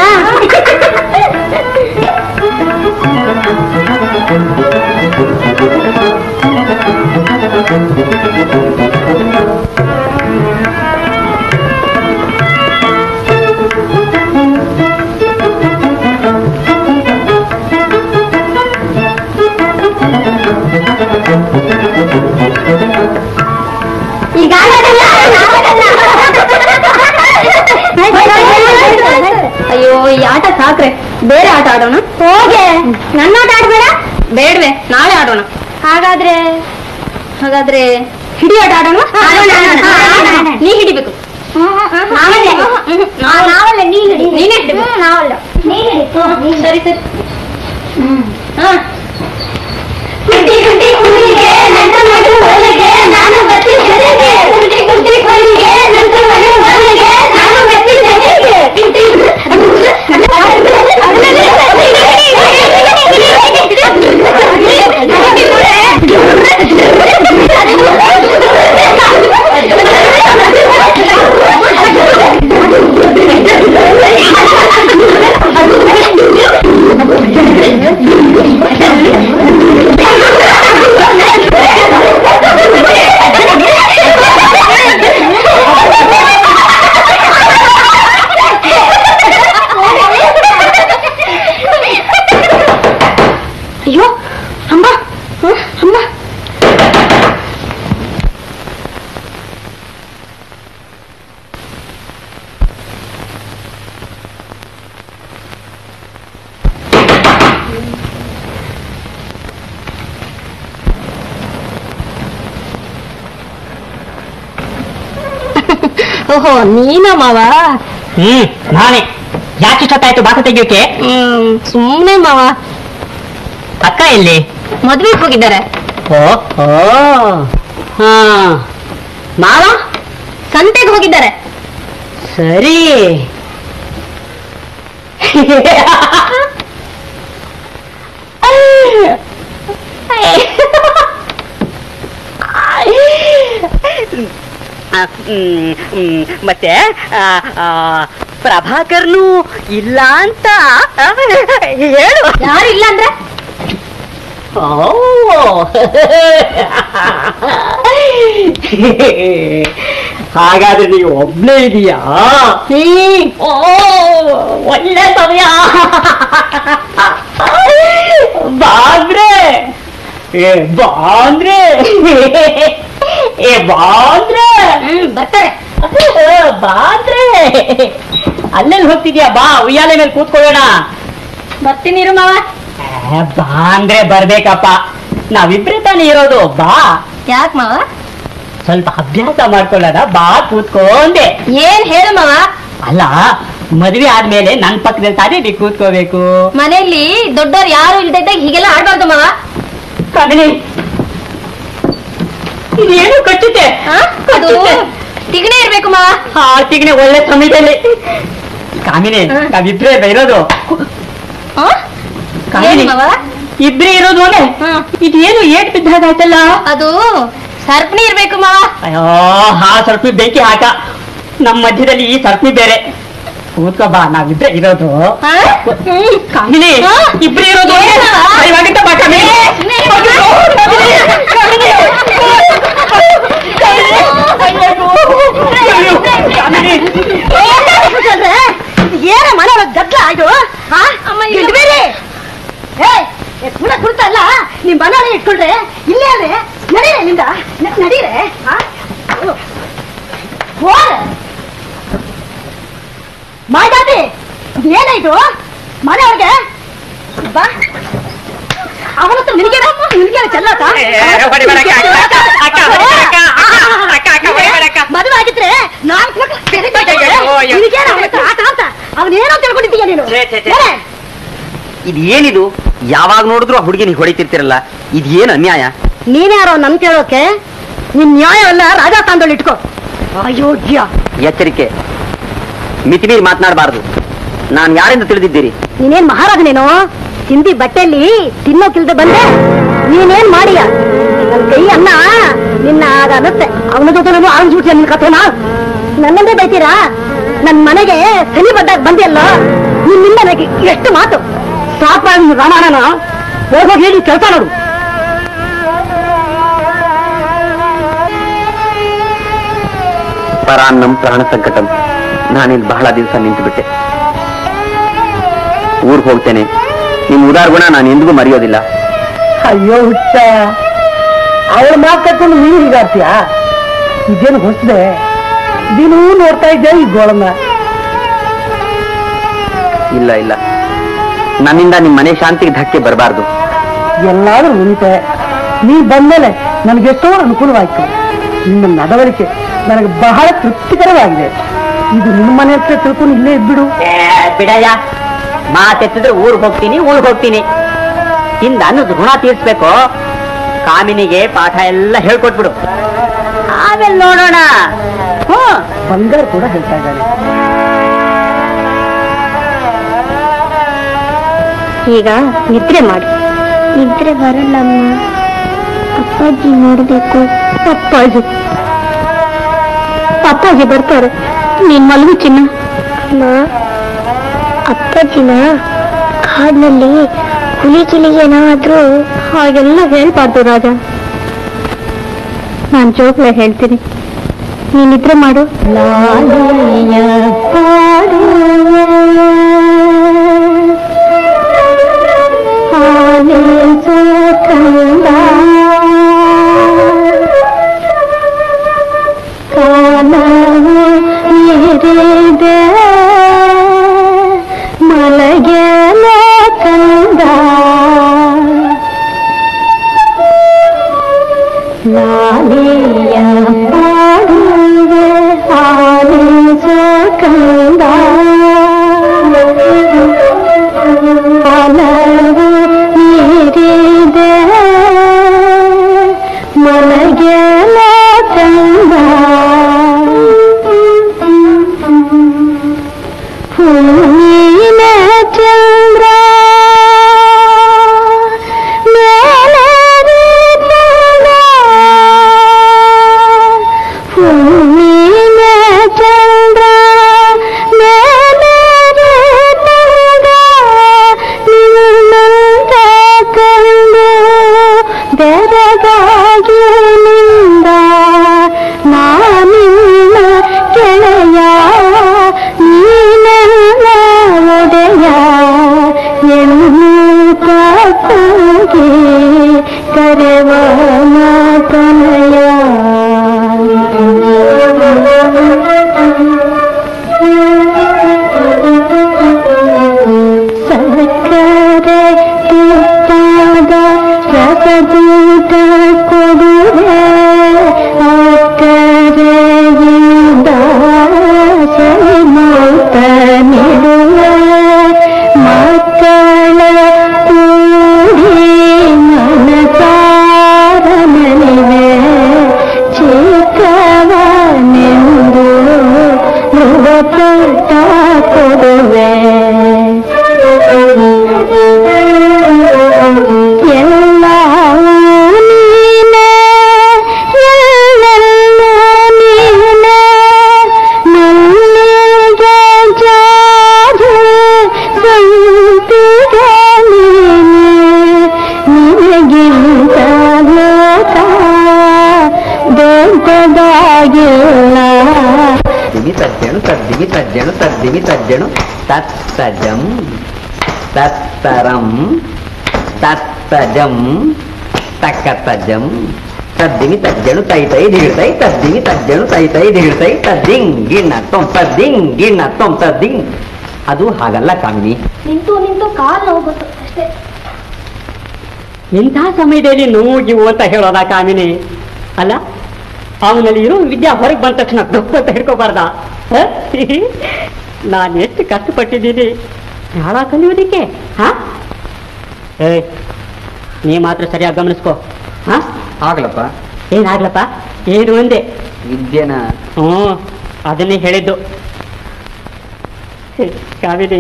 ಈ ಆಟ ಸಾಕ್ರೆ ಬೇರೆ ಆಟ ಆಡೋಣ ಹೋಗೆ ನನ್ನ ಆಟ ಆಡ್ಬೇಡ ಬೇಡವೆ ನಾಳೆ ಆಡೋಣ ಹಾಗಾದ್ರೆ ಹಾಗಾದ್ರೆ ಹಿಡಿ ಆಟ ಆಡೋಣ ನೀ ಹಿಡಿಬೇಕು ನಾವಲ್ಲ ನೀ ಹಿಡಿ ನೀನೇ ಹಿಡಿಬೇಕು ನಾವಲ್ಲ ಸರಿ ಸರಿ ಹಾ ಕುಟ್ಟಿ ಕುಟ್ಟಿ ಕುಳಿಗೆ ನನ್ನ ಮಡು ಒಳಗೆ ನಾನು ಬತ್ತಿ ಜೊತೆಗೆ ಕುಟ್ಟಿ ಕುಟ್ಟಿ ಕುಳಿಗೆ ನನ್ನ ಮಡು ಒಳಗೆ ನಾನು ಬತ್ತಿ ಜೊತೆಗೆ ಕುಟ್ಟಿ ಅಯ್ಯೋ ಅಮ್ಮ ಹ? ಅಮ್ಮ ಓಹೋ ನೀನ ಮಾವ ಹ್ಮ್ ನಾನೇ ಯಾಕೆ ಇಷ್ಟೊತ್ತಾಯ್ತು ಬಾಕ ತೆಗಿಯೋಕೆ ಹ್ಮ್ ಸುಮ್ಮನೆ ಮಾವ ಅಕ್ಕ ಎಲ್ಲಿ ಮದ್ವೆಗೆ ಹೋಗಿದ್ದಾರೆ ಓ ಓ ಹಾ ಮಾವ ಸಂತೆಗೆ ಹೋಗಿದ್ದಾರೆ ಸರಿ ಆ, ಹ್ಮ್, ಹ್ಮ್, ಮತ್ತೆ ಆ, ಆ, ಪ್ರಭಾಕರ್ನು ಇಲ್ಲ ಅಂತ ಆ, ಹೇಳು ಯಾರು ಇಲ್ಲ ಅಂದ್ರೆ ಓ ಹಾಗಾದ್ರೆ ನೀವು ಒಬ್ನೇ ಇದೀಯಾ ಓ ಒಳ್ಳೆ ಸಮಯ ಬಾಂದ್ರೆ ಏ ಬಾಂದ್ರೆ ಏ ಬಾಂದ್ರೆ ಹ್ಮ್ ಬರ್ತಾರೆ ಬಾಂದ್ರೆ ಅಲ್ಲೆಲ್ಲಿ ಹೋಗ್ತಿದ್ಯಾ ಬಾ ಉಯ್ಯಾಲೆ ಮೇಲೆ ಕೂತ್ಕೊಳ್ಳೋಣ ಬರ್ತೀನಿ ಇರು ಮಾವ ಏ, ಬಾ ಅಂದ್ರೆ ಬರ್ಬೇಕಪ್ಪ ನಾವಿಬ್ರೇ ತಾನೇ ಇರೋದು ಬಾ ಯಾಕ್ ಮಾವ ಸ್ವಲ್ಪ ಅಭ್ಯಾಸ ಮಾಡ್ಕೊಳ್ಳೋಣ ಬಾ ಕೂತ್ಕೊಂಡೆ ಏನ್ ಹೇಳು ಮಾವ ಅಲ್ಲ ಮದ್ವೆ ಆದ್ಮೇಲೆ ನನ್ ಪಕ್ಕದಲ್ಲಿ ತಾನೇ ನೀ ಕೂತ್ಕೋಬೇಕು ಮನೆಯಲ್ಲಿ ದೊಡ್ಡವ್ರು ಯಾರು ಇಲ್ದೇ ಇದ್ದಾಗ ಹೀಗೆಲ್ಲ ಆಡ್ಬಾರ್ದು ಮಾವ ಕಾಮಿನಿ ಇದೇನು ಕಟ್ಟಿದ್ದೆ ಆ? ಅದು ತಿಗಣೆ ಇರ್ಬೇಕು ಮಾವ ಆ ತಿಗ್ನೆ ಒಳ್ಳೆ ಸಮಯದಲ್ಲಿ ಕಾಮಿನಿ ಹ. ನಾವಿಬ್ರೇ ಇರೋದು ಆ? ಕಾಮಿನಿ ಏನ್ ಮಾವ ಇಬ್ರೇ ಇರೋದು ಅಲ್ಲೇ ಹ್ಮ್. ಇದೇನು ಏಟ್ ಬಿದ್ದಾಗಾಯ್ತಲ್ಲ ಅದು ಸರ್ಪಣಿ ಇರ್ಬೇಕು ಮಾವ ಅಯ್ಯೋ ಹಾ ಸರ್ಪಿ ಬೆಂಕಿ ಹಾಕ ನಮ್ಮ ಮಧ್ಯದಲ್ಲಿ ಈ ಸರ್ಪಿ ಬೇರೆ ಕೂತ್ಕೋ ಬಾ ನಾವಿಬ್ರೆ ಇರೋದು ಆ? ಹ್ಮ್. ಕಾಮಿನಿ ಹಾ? ಇಬ್ರೇ ಇರೋದು ಏನೋ? ದಯವಾಗಿದ್ದ ಬಾ ಕಾಮಿನಿ ಸುಮ್ನೆ ಇರು. ಕಾಮಿನಿ, ಕಾಮಿನಿ, ಕಾಮಿನಿ, ಕಾಮಿನಿ. ಏನ ಮನೆ ಗದ್ದಲ ಇದು ಅಮ್ಮ, ಇಲ್ಲ. ಇಡ್ಬೇಡಿ ಏ ಪುಣ ಕುಳಿತಲ್ಲ ನಿಮ್ ಮನೇಲಿ ಇಟ್ಕೊಂಡ್ರೆ ಇಲ್ಲೇ ಅಲ್ರಿ ನಡೀರೆ ನಿಂದ ನ- ನಡೀರೆ ಆ? ಅಯ್ಯೋ. ಹೋರೆ ಮಾತಾಡಿ ಏನಾಯ್ತು ಮನೆಯೊಳಗೆ ಬಾ ಅವನತ್ರ ನಿನಗೆ ನಿನಗೆ ಚೆಲ್ಲಾಟ ಏ, ಹೊಡಿಬೇಡ ಅಕ್ಕ, ಅಕ್ಕ, ಅಕ್ಕ, ಹೊಡಿಬೇಡ ಅಕ್ಕ, ಅಕ್ಕ, ಅಕ್ಕ, ಅಕ್ಕ, ಹೊಡಿಬೇಡ ಅಕ್ಕ. ಮದುವೆ ಆಗಿದ್ರೆ ನಾಲ್ಕು ಲಕ್ಷ ತೆರಿಗೆ ಅಯ್ಯೋ, ಅಯ್ಯೋ. ನಿನಗೇನು ಅವನ ಹತ್ರ ಆಟ ಅಂತ ಅವನೇನೋ ತಿಳ್ಕೊಂಡಿದ್ದೀಯ ನೀನು ಛೇ, ಛೇ, ಛೇ. ಏನೇ? ಇದು ಏನಿದು ಯಾವಾಗ ನೋಡಿದ್ರು ಆ ಹುಡುಗಿನಿಗೆ ಹೊಡಿತಿರ್ತಿರಲ್ಲ ಇದು ಏನು ಅನ್ಯಾಯ ನೀನ್ಯಾರೋ ನನ್ ಕೇಳೋಕೆ ನಿನ್ ನ್ಯಾಯವನ್ನ ರಾಜಸ್ಥಾನದಲ್ಲಿ ಇಟ್ಕೋ ಅಯೋಗ್ಯ ಎಚ್ಚರಿಕೆ ಮಿತಿಮೀರಿ ಮಾತನಾಡಬಾರದು ನಾನು ಯಾರೆಂದು ತಿಳಿದಿದ್ದೀರಿ ನೀನೇನ್ ಮಹಾರಾಜನೇನೋ ಸಿಂಧಿ ಬಟ್ಟೆಯಲ್ಲಿ ತಿನ್ನೋಕಿಲ್ದೆ ಬಂದೆ ನೀನೇನ್ ಮಾಡಿಯ ನನ್ ಕೈ ಅನ್ನ ನಿನ್ನ ಆಗ ಅನ್ನತ್ತೆ ಅವನ ಜೊತೆ ನಾನು ಆರಿಸ್ಬಿಟ್ಯ ನಿನ್ ಕಥೆನ ನನ್ನಂದೇ ಬೈತೀರಾ ನನ್ ಮನೆಗೆ ಶನಿ ಬಡ್ಡಾಗ ಬಂದಿಯಲ್ಲ ನಿನ್ನಿಂದ ನನಗೆ ಎಷ್ಟು ಮಾತು ಸ್ಟಾಪ್ ಮಾಡಿ ರಾಮಾಯಣನ ಹೋಗೋಗಿ ಹೇಳಿ ಕೆಲಸ ನೋಡು ಪರಾನ್ನಂ ಪ್ರಾಣ ಸಂಕಟಂ ನಾನಿಲ್ಲಿ ಬಹಳ ದಿವಸ ನಿಂತು ಬಿಟ್ಟೆ ಊರ್ಗ್ ಹೋಗ್ತೇನೆ ನಿಮ್ ಉದಾರ ಗುಣ ನಾನು ಎಂದಿಗೂ ಮರೆಯೋದಿಲ್ಲ ಅಯ್ಯೋ ಹುಚ್ಚ ಅವಳ ಮಾತು ಕಟ್ಕೊಂಡು ನೀನು ಹೀಗಾಡ್ತೀಯ ಇದೇನು ಹೊಸದೆ ದಿನೂ ನೋಡ್ತಾ ಇದ್ದೆ ಈ ಗೋಳನ್ನ ಇಲ್ಲ ಇಲ್ಲ ನನ್ನಿಂದ ನಿಮ್ಮ ಮನೆ ಶಾಂತಿಗೆ ಧಕ್ಕೆ ಬರಬಾರ್ದು ಎಲ್ಲಾದ್ರೂ ಉಳಿತೆ ನೀ ಬಂದ್ಮೇಲೆ ನನಗೆಷ್ಟೋ ಅನುಕೂಲವಾಯ್ತು ನಿನ್ನ ನಡವಳಿಕೆ ನನಗೆ ಬಹಳ ತೃಪ್ತಿಕರವಾಗಿದೆ ಇದು ನಿಮ್ಮ ಮನೆ ಹತ್ರ ತಿಳ್ಕೊಂಡು ಇಲ್ಲೇ ಇದ್ಬಿಡು ಬಿಡಯ್ಯ ಮಾತೆತ್ತಿದ್ರೆ ಊರ್ಗ್ ಹೋಗ್ತೀನಿ ಊರ್ಗ್ ಹೋಗ್ತೀನಿ ಹಿಂದ ಅನ್ನೋದು ಋಣ ತೀರ್ಸ್ಬೇಕು ಕಾಮಿನಿಗೆ ಪಾಠ ಎಲ್ಲ ಹೇಳ್ಕೊಟ್ಬಿಡು ಆಮೇಲೆ ನೋಡೋಣ ಹ್ಮ್ ಬಂಗಾರ ಕೂಡ ಹೇಳ್ತಾ ಇದ್ದಾನೆ ಈಗ ನಿದ್ರೆ ಮಾಡಿ ನಿದ್ರೆ ಬರಲ್ಲಮ್ಮ ಅಪ್ಪಾಜಿ ನೋಡ್ಬೇಕು ಅಪ್ಪಾಜಿ ಅಪ್ಪಾಜಿ ಬರ್ತಾರೆ ನೀನ್ ಮಲಗು ಚಿನ್ನ ಅಮ್ಮ ಅಪ್ಪಾಜಿನ ಕಾಡಿನಲ್ಲಿ ಹುಲಿ ಚಿಲಿಗೆ ಏನಾದ್ರೂ ಹಾಗೆಲ್ಲ ಹೇಳ್ಬಾರ್ದು ರಾಜ ನಾನ್ ಜೋಕ್ಲೆ ಹೇಳ್ತೀನಿ ನೀನ್ ನಿದ್ರೆ ಮಾಡು ಮಲಗೆಲ ಕಂದ ನಾನೆಯ ಪಾಡುವೆ ಆಲಿಸ ಕಂದ ಹಲವು ನೀರಿದೆ ಮಲಗೆಲ ಕಂದ ಹೂವಿನ ಚಂದ್ರ ಮೇಲರಿ ಚಂದ್ರ ಹೂವಿನ ಚಂದ್ರ ಮೇಲರಿ ಚಂದ್ರ ನಿನ್ನಂತ ಕಂಡು ಬೆರಗಾಗಿ ನಿಂದ ನಾನಿನ್ನ ಕೆಳೆಯ ನೀನೆಲ್ಲ ಒಡೆಯ ಎನ್ನುತ್ತ ಕೂಗಿ ಕರೆವ ಮಾತನಯ ಸಕ್ಕರೆ ತುಪ್ಪದ ರಸದೂಟ ಕೊಡುವೆ ಅಕ್ಕರೆಯಿಂದ ಸರಿಮೂತ ನೀಡುವೆ ಮಕ್ಕಳ ಕೂಡಿ ಮನಸಾರ ನಲಿವೆ ಚಿಕ್ಕವನೆಂದು ಧ್ರುವಪಟ್ಟ ಕೊಡುವೆ ಎಲ್ಲ ನೀನೆ ಎಲ್ಲೆಲ್ಲ ನೀನೆ ಮಲ್ಲಿಗೆ ಜಾಜಿ ಸಂಪಿಗೆ ನೀನೆ ನಿನಗಿಂತ ಲೋಕ ದೊಡ್ಡದಾಗಿಲ್ಲ ದಿವಿ ತಜ್ಜಣು ತದ್ದಿವಿ ತಜ್ಜಣು ತದ್ದಿವಿ ತಜ್ಜಣು ತತ್ತಜಂ ತತ್ತರಂ ತತ್ತಜಂ ತಕ್ಕತಜಂ ತದ್ದಿವಿ ತಜ್ಜಣು ತೈ ತೈ ದಿಗಿಡ್ತೈ ತದ್ದಿವಿ ತಜ್ಜಣು ತೈ ತೈ ದಿಗಿಡ್ತೈ ತದ್ದಿಂಗ್ ಗಿಣ್ಣ ತೊಂ ತದ್ದಿಂಗ್ ಗಿಣ್ಣ ತೊಂ ತದ್ದಿಂಗ್ ಅದು ಹಾಗಲ್ಲ ಕಾಮಿನಿ ನಿಂತು ನಿಂತು ಕಾಲು ನೋವುಗೊತ್ತು ಅಷ್ಟೇ ಇಂಥ ಸಮಯದಲ್ಲಿ ನೋವು ಗಿವು ಅಂತ ಹೇಳೋದ ಕಾಮಿನಿ ಅಲ್ಲ ಅವನಲ್ಲಿ ಇರೋ ವಿದ್ಯಾ ಹೊರಗೆ ಬಂದ ತಕ್ಷಣ ಗಪ್ಪ ಅಂತ ಹಿಡ್ಕೋಬಾರ್ದ ನಾನು ಎಷ್ಟು ಕಷ್ಟಪಟ್ಟಿದ್ದೀನಿ ಯಾಳ ಕಲಿಯೋದಿಕ್ಕೆ ಹಾ ಏ ನೀ ಮಾತ್ರ ಸರಿಯಾಗಿ ಗಮನಿಸ್ಕೋ ಹಾ ಆಗ್ಲಪ್ಪ ಏನಾಗ್ಲಪ್ಪ ಏನು ಅಂದೆ ವಿದ್ಯೆನ ಹ್ಞೂ ಅದನ್ನೇ ಹೇಳಿದ್ದು ಕಾಮಿನಿ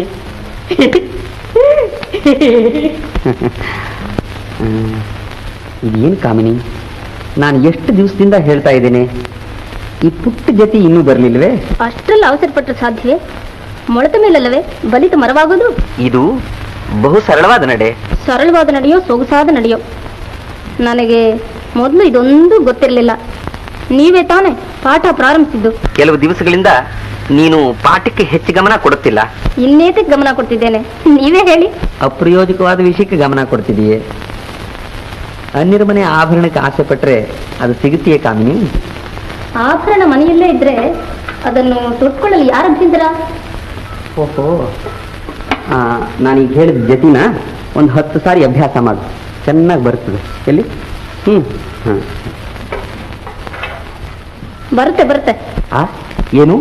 ಇದೇನು ಕಾಮಿನಿ ನಾನು ಎಷ್ಟು ದಿವಸದಿಂದ ಹೇಳ್ತಾ ಇದ್ದೇನೆ ಈ ಪುಟ್ಟ ಜತಿ ಇನ್ನೂ ಬರಲಿಲ್ವೇ ಅಷ್ಟರಲ್ಲಿ ಅವಸರ ಪಟ್ಟರೆ ಸಾಧ್ಯವೇ ಮೊಳತ ಮೇಲಲ್ಲವೇ ಬಲಿತ ಮರವಾಗೋದು ಇದು ಬಹು ಸರಳವಾದ ನಡೆ ಸರಳವಾದ ನಡೆಯೋ ಸೊಗಸಾದ ನಡೆಯೋ ನನಗೆ ಮೊದಲು ಇದೊಂದು ಗೊತ್ತಿರಲಿಲ್ಲ ನೀವೇ ತಾನೇ ಪಾಠ ಪ್ರಾರಂಭಿಸಿದ್ದು ಕೆಲವು ದಿವಸಗಳಿಂದ ನೀನು ಪಾಠಕ್ಕೆ ಹೆಚ್ಚು ಗಮನ ಕೊಡುತ್ತಿಲ್ಲ ಇನ್ನೇತಕ್ಕೆ ಗಮನ ಕೊಡ್ತಿದ್ದೇನೆ ನೀವೇ ಹೇಳಿ ಅಪ್ರಯೋಜಕವಾದ ವಿಷಯಕ್ಕೆ ಗಮನ ಕೊಡ್ತಿದೀಯೇ ಅನ್ಯರ ಮನೆ ಆಭರಣಕ್ಕೆ ಆಸೆ ಪಟ್ರೆ ಅದು ಸಿಗುತ್ತೆಯೇ ಕಾಮಿನಿ ಆಭರಣ ಮನೆಯಲ್ಲೇ ಇದ್ರೆ ಅದನ್ನು ತೊಟ್ಕೊಳ್ಳಲು ಯಾರ ಅಭ್ಯಂತರ ಓಹೋ ನಾನೀಗ ಹೇಳಿದ ಜತಿನ ಒಂದು ಹತ್ತು ಸಾರಿ ಅಭ್ಯಾಸ ಮಾಡು ಚೆನ್ನಾಗಿ ಬರ್ತದೆ ಎಲ್ಲಿ ಹ್ಞೂ ಹಾಂ ಬರುತ್ತೆ ಬರುತ್ತೆ ಆ ಏನು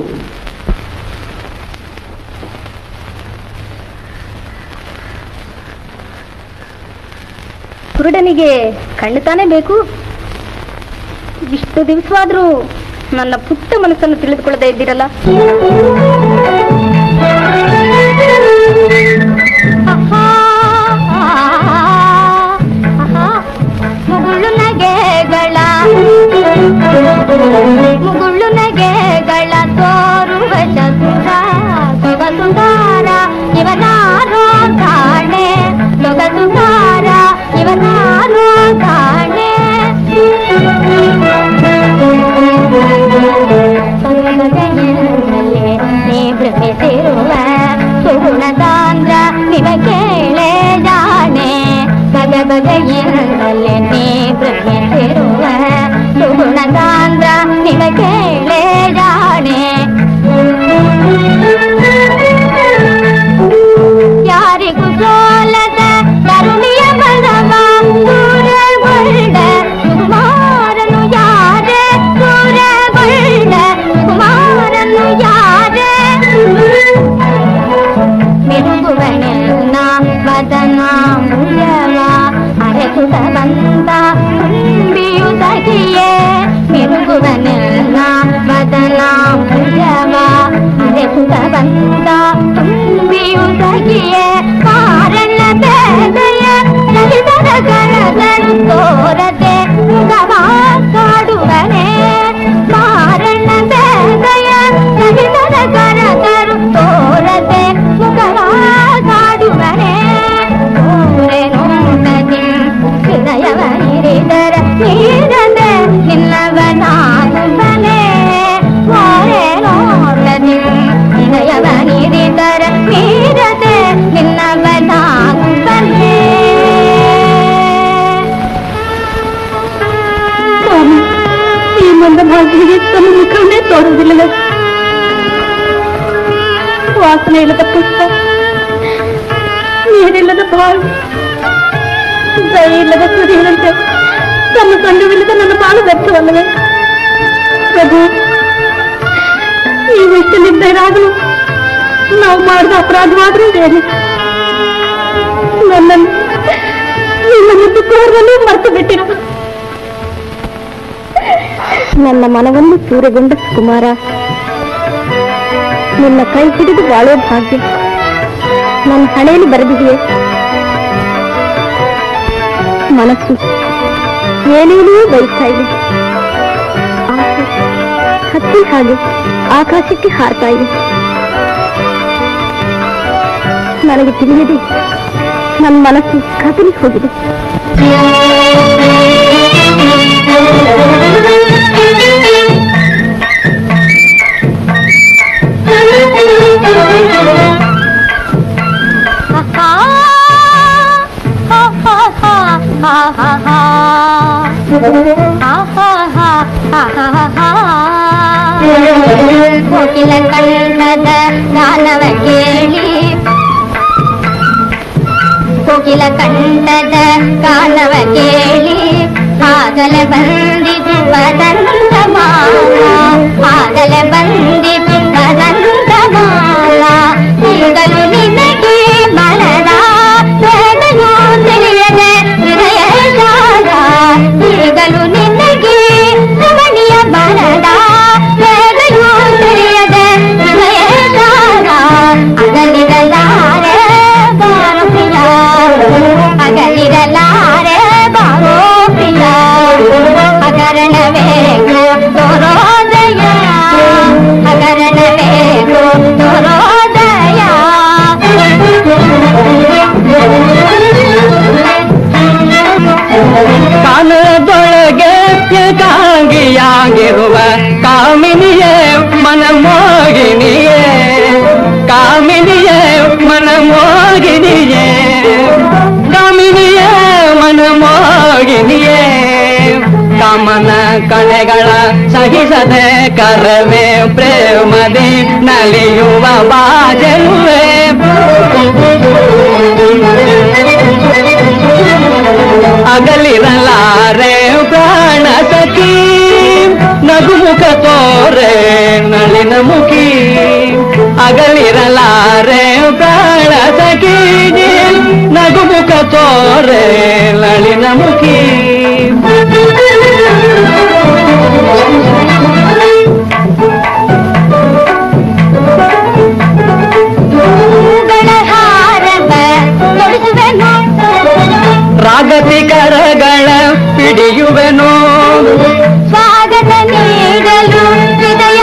ಕುರುಡನಿಗೆ ಕಣ್ಣು ತಾನೇ ಬೇಕು ಇಷ್ಟು ದಿವಸವಾದ್ರೂ ನನ್ನ ಪುಟ್ಟ ಮನಸ್ಸನ್ನು ತಿಳಿದುಕೊಳ್ಳದೆ ಇದ್ದೀರಲ್ಲ ಮುಗುಳು ನಗೆಗಳ ಮುಗುಳು ನಗೆಗಳ ತೋರುವ ಚತುರ ಸೊಗಸುಗಾರ ಇವನಾರೋ ಕಾಣೆ ಸೊಗಸುಗಾರ ಇವನಾರೋ ಕಾಣೆ ನೀ ಭ್ರಮಿಸಿರುವ ಸುಗುಣದಾಂದ್ರ ನಿವ ಕೇಳೆ ಜಾಣೆ ಬಗ ಬಗೆಯಿಂದಲೇ ನೀ ಭ್ರಮಿಸಿರುವ ಸುಗುಣದಾಂದ್ರ ನಿವ ಕೇಳೆ ಜಾಣೆ ಯಾರಿಗೂ ಸೋಲದ ತರುಣಿಯ ಬಲವ ಸೂರಗೊಂಡ ಸುಕುಮಾರನು ಯಾರೇ ಸೂರಗೊಂಡ ಸುಕುಮಾರನು ಯಾರೇ ಮಿರುಗುವನೆಲ್ಲ ವದನ ಮುಯವ ಅರೆಸುತ ಬಂದ ತುಂಬಿಯು ಸಖಿಯೇ ಮಿರುಗುವನೆಲ್ಲ ವದನ ಮುಯವ ಅರೆಸುತ ಬಂದ ತುಂಬಿಯು ಸಖಿಯೇ ಕಾರಣ ಬೇದೆಯ ಸಹಿತದ ಕರಗಳು ತೋರದೆ ಮುಗವ ಕಾಡುವನೆ ಕಾರಣ ಬೇದೆಯ ಸಹಿತದ ಕರಗಳು ತೋರದೆ ಮುಗವ ಕಾಡುವನೆ ಓರೆ ನೋಡದೆ ಹೃದಯವ ಹಿರಿದರ ನೀರದೆ ನಿನ್ನವನಾಗುವನೆ ಓರೆ ನೋಡದೆ ಹೃದಯವ ಹಿರಿದರ ನೀರದೆ ನಿನ್ನವನಾಗುವನೆ ಈ ಮಂದ ಭಾಗಿಗೆ ತಮ್ಮ ಮುಖವನ್ನೇ ತೋರುವುದಿಲ್ಲವೇ ವಾಸನೆ ಇಲ್ಲದ ಪುಷ್ಪ ನೀರಿಲ್ಲದ ಬಾಳು ದಯ ಇಲ್ಲದ ಸುರಿಯಂತೆ ತಮ್ಮ ಕಂಡುವಿಲ್ಲದ ನನ್ನ ಬಾಳು ವ್ಯರ್ಥವಲ್ಲವೇ ಪ್ರಭು ಈ ವಿಷಯದಲ್ಲಿದ್ದರಾಗಲು ನಾವು ಮಾಡಿದ ಅಪರಾಧವಾದರೂ ಏನು ನನ್ನನ್ನು ನಿನ್ನ ಮುದ್ದು ಕೋರಲು ಮರೆತು ಬಿಟ್ಟಿರು ನನ್ನ ಮನವನ್ನು ಸೂರೆಗೊಂಡ ಕುಮಾರ ನಿನ್ನ ಕೈ ಹಿಡಿದು ಬಾಳೋ ಭಾಗ್ಯ ನನ್ನ ಹಣೆಯಲ್ಲಿ ಬರೆದಿದೆಯೇ ಮನಸ್ಸು ಏನೇನೋ ಬಯಸ್ತಾ ಇದೆ ಆಸೆ ಹತ್ತಿ ಹಾಗೆ ಆಕಾಶಕ್ಕೆ ಹಾರ್ತಾ ಇದೆ ನನಗೆ ತಿಳಿಯದೆ ನನ್ನ ಮನಸ್ಸು ಕದಲಿ ಹೋಗಿದೆ ಕೋಕಿಲ ಕಂಡದ ಗಾನವ ಕೇಳಿ ಕೋಕಿಲ ಕಂಡದ ಗಾನವ ಕೇಳಿ ಆಗಲೇ ಬಂದಿತು ವದಂತ ಮಾಲ ಆಗಲೇ ಬಂದಿತು ವದಂತ ಮಾಲ ಈಗಲೂ ನಿನಗೆ ಮನದ ವೇದನೋ ತಿಳಿಯದೆ ಹೃದಯ ಶಾಲ ಈಗಲೂ ನಿನಗೆ ರಮಣೀಯ ಮನದ ವೇದನೋ ತಿಳಿಯದೆ ಹೃದಯ ಶಾಲ ಅಗಲಿರಲಾರೆ ಬಾರೋ ಪ್ರಿಯ ಅಗಲಿರಲಾರೆ ಬಾರೋ ಪ್ರಿಯ ಹಗರಣವೇ ತೋರೋದಯ ಹಗರಣವೇ ತೋರೋದಯ ಕಾನದೊಳಗೆ ಕಾಂಗಿಯಾಗಿರುವ ಕಾಮಿನಿಯೇ ಮನಮೋಗಿನಿಯೇ ಕಾಮಿನಿಯೇ ಮನಮೋಗಿನಿಯೇ ಕಾಮಿನಿಯೇ ಮನಮೋಗಿನಿಯೇ ಕಾಮನ ಕಳೆಗಳ ಸಹಿಸದೆ ಕರವೇ ಪ್ರೇಮದಿ ನಲಿಯುವ ಬಾಜರುವೆ ನಳಿನ ಮುಖಿ ಅಗಲಿರಲಾರೆ ಪ್ರಾಣ ಸಖೀಗೆ ನಗುಮುಖ ತೋರೆ ನಳಿನ ಮುಖಿ ರಾಗತಿ ಕರಗಳ ಪಿಡಿಯುವೆನೋ ಸ್ವಾಗತ ನೀಡಲು ಹೃದಯ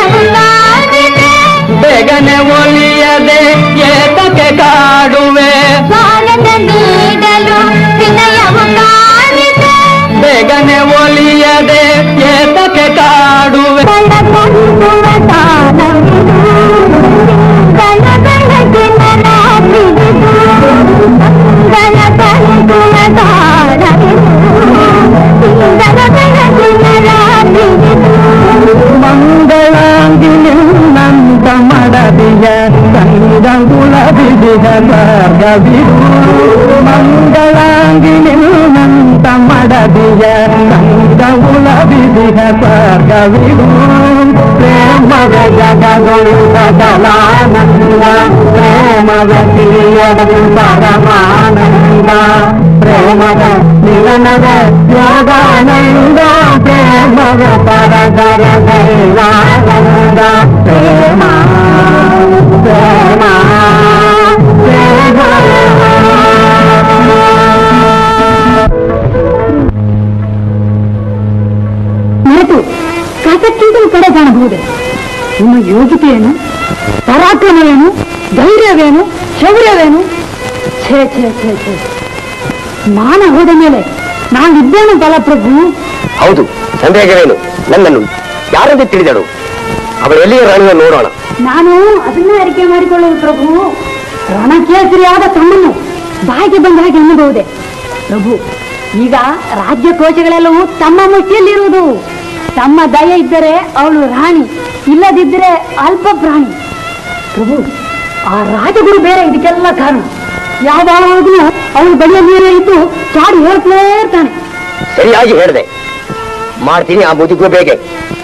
ಬೇಗನೆ ಒಲಿಯದೆ ಏತಕ್ಕೆ ಕಾಡುವೆ ಸ್ವಾಗತ ನೀಡಲು ಹೃದಯವು ಕಾಣಿದೆ ಬೇಗನೆ ಒಲಿಯದೆ ಏತಕ್ಕೆ ಕಾಡುವೆ ಕಣ ಕಂಡುವ ತಾನವಿದು ಕಣ ಬೆಳಗಿನ ರಾತ್ರಿಗಿದು ಕಣ ಕಂಡುವ ತಾನವಿದು ಕಣ ಬೆಳಗಿನ ರಾತ್ರಿಗಿದು ಮಂಗಳಾಂಗಿನಿ ನಂತ ಮಡದಿಯ ಸಂಗ ಗುಳಬಿಡಿದ ಮಾರ್ಗವಿರು ಮಂಗಳಾಂಗಿನಿ ನಂತ ಮಡದಿಯ ಸಂಗ ಗುಳಬಿಡಿದ ಮಾರ್ಗವಿರು ಪ್ರೇಮದ ಜಗಗಳು ಸಕಲಾನಂದ ಪ್ರೇಮದ ತಿಳಿಯದ ಪರಮಾನಂದ ಪ್ರೇಮದ ನಿಲನದ ಯೋಗಾನಂದ ಪ್ರೇಮದ ಪರದರ ದೈವಾನಂದ ಪ್ರೇಮ ಪ್ರೇಮ ನೆನಪು ಕಾಸಕ್ಕಿಂತಲೂ ಕಡೆ ಕಾಣಬಹುದೇ ನಿಮ್ಮ ಯೋಗ್ಯತೆಯನ್ನು ಪರಾಕ್ರಮವೇನು ಧೈರ್ಯವೇನು ಶೌರ್ಯವೇನು ಛೇ ಛೇ ಛೇ ಛೇ ಮಾನ ಹೋದ ಮೇಲೆ ನಾವಿದ್ದೇನು ಬಲಪ್ರಭು ಹೌದು ಸಂದೇಹವೇನು ನನ್ನನ್ನು ಯಾರೆಂದು ತಿಳಿದಳು ಅವಳು ಎಲ್ಲಿಯ ರಾಣಿಯ ನೋಡೋಣ ನಾನು ಅದನ್ನೇ ಅರಿಕೆ ಮಾಡಿಕೊಳ್ಳುವುದು ಪ್ರಭು ರಣಕೇಸರಿಯಾದ ತಮ್ಮನ್ನು ಬಾಯಿಗೆ ಬಂದ ಹಾಗೆ ಎನ್ನಬಹುದೇ ಪ್ರಭು ಈಗ ರಾಜ್ಯ ಕೋಶಗಳೆಲ್ಲವೂ ತಮ್ಮ ಮುಷ್ಟಿಯಲ್ಲಿರುವುದು ತಮ್ಮ ದಯ ಇದ್ದರೆ ಅವಳು ರಾಣಿ ಇಲ್ಲದಿದ್ದರೆ ಅಲ್ಪ ಪ್ರಾಣಿ ಪ್ರಭು ಆ ರಾಜಗುರು ಬೇರೆ ಇದಕ್ಕೆಲ್ಲ ಕಾರಣ ಯಾವಾಗಲೂ ಅವಳು ಬಳಿಯ ಮೇಲೆ ಇದ್ದು ಚಾಡಿ ಹೇಳ್ತಲೇ ಇರ್ತಾನೆ ಸರಿಯಾಗಿ ಹೇಳಿದೆ ಮಾಡ್ತೀನಿ ಆ ಮುದುಗು ಬೇಗೆ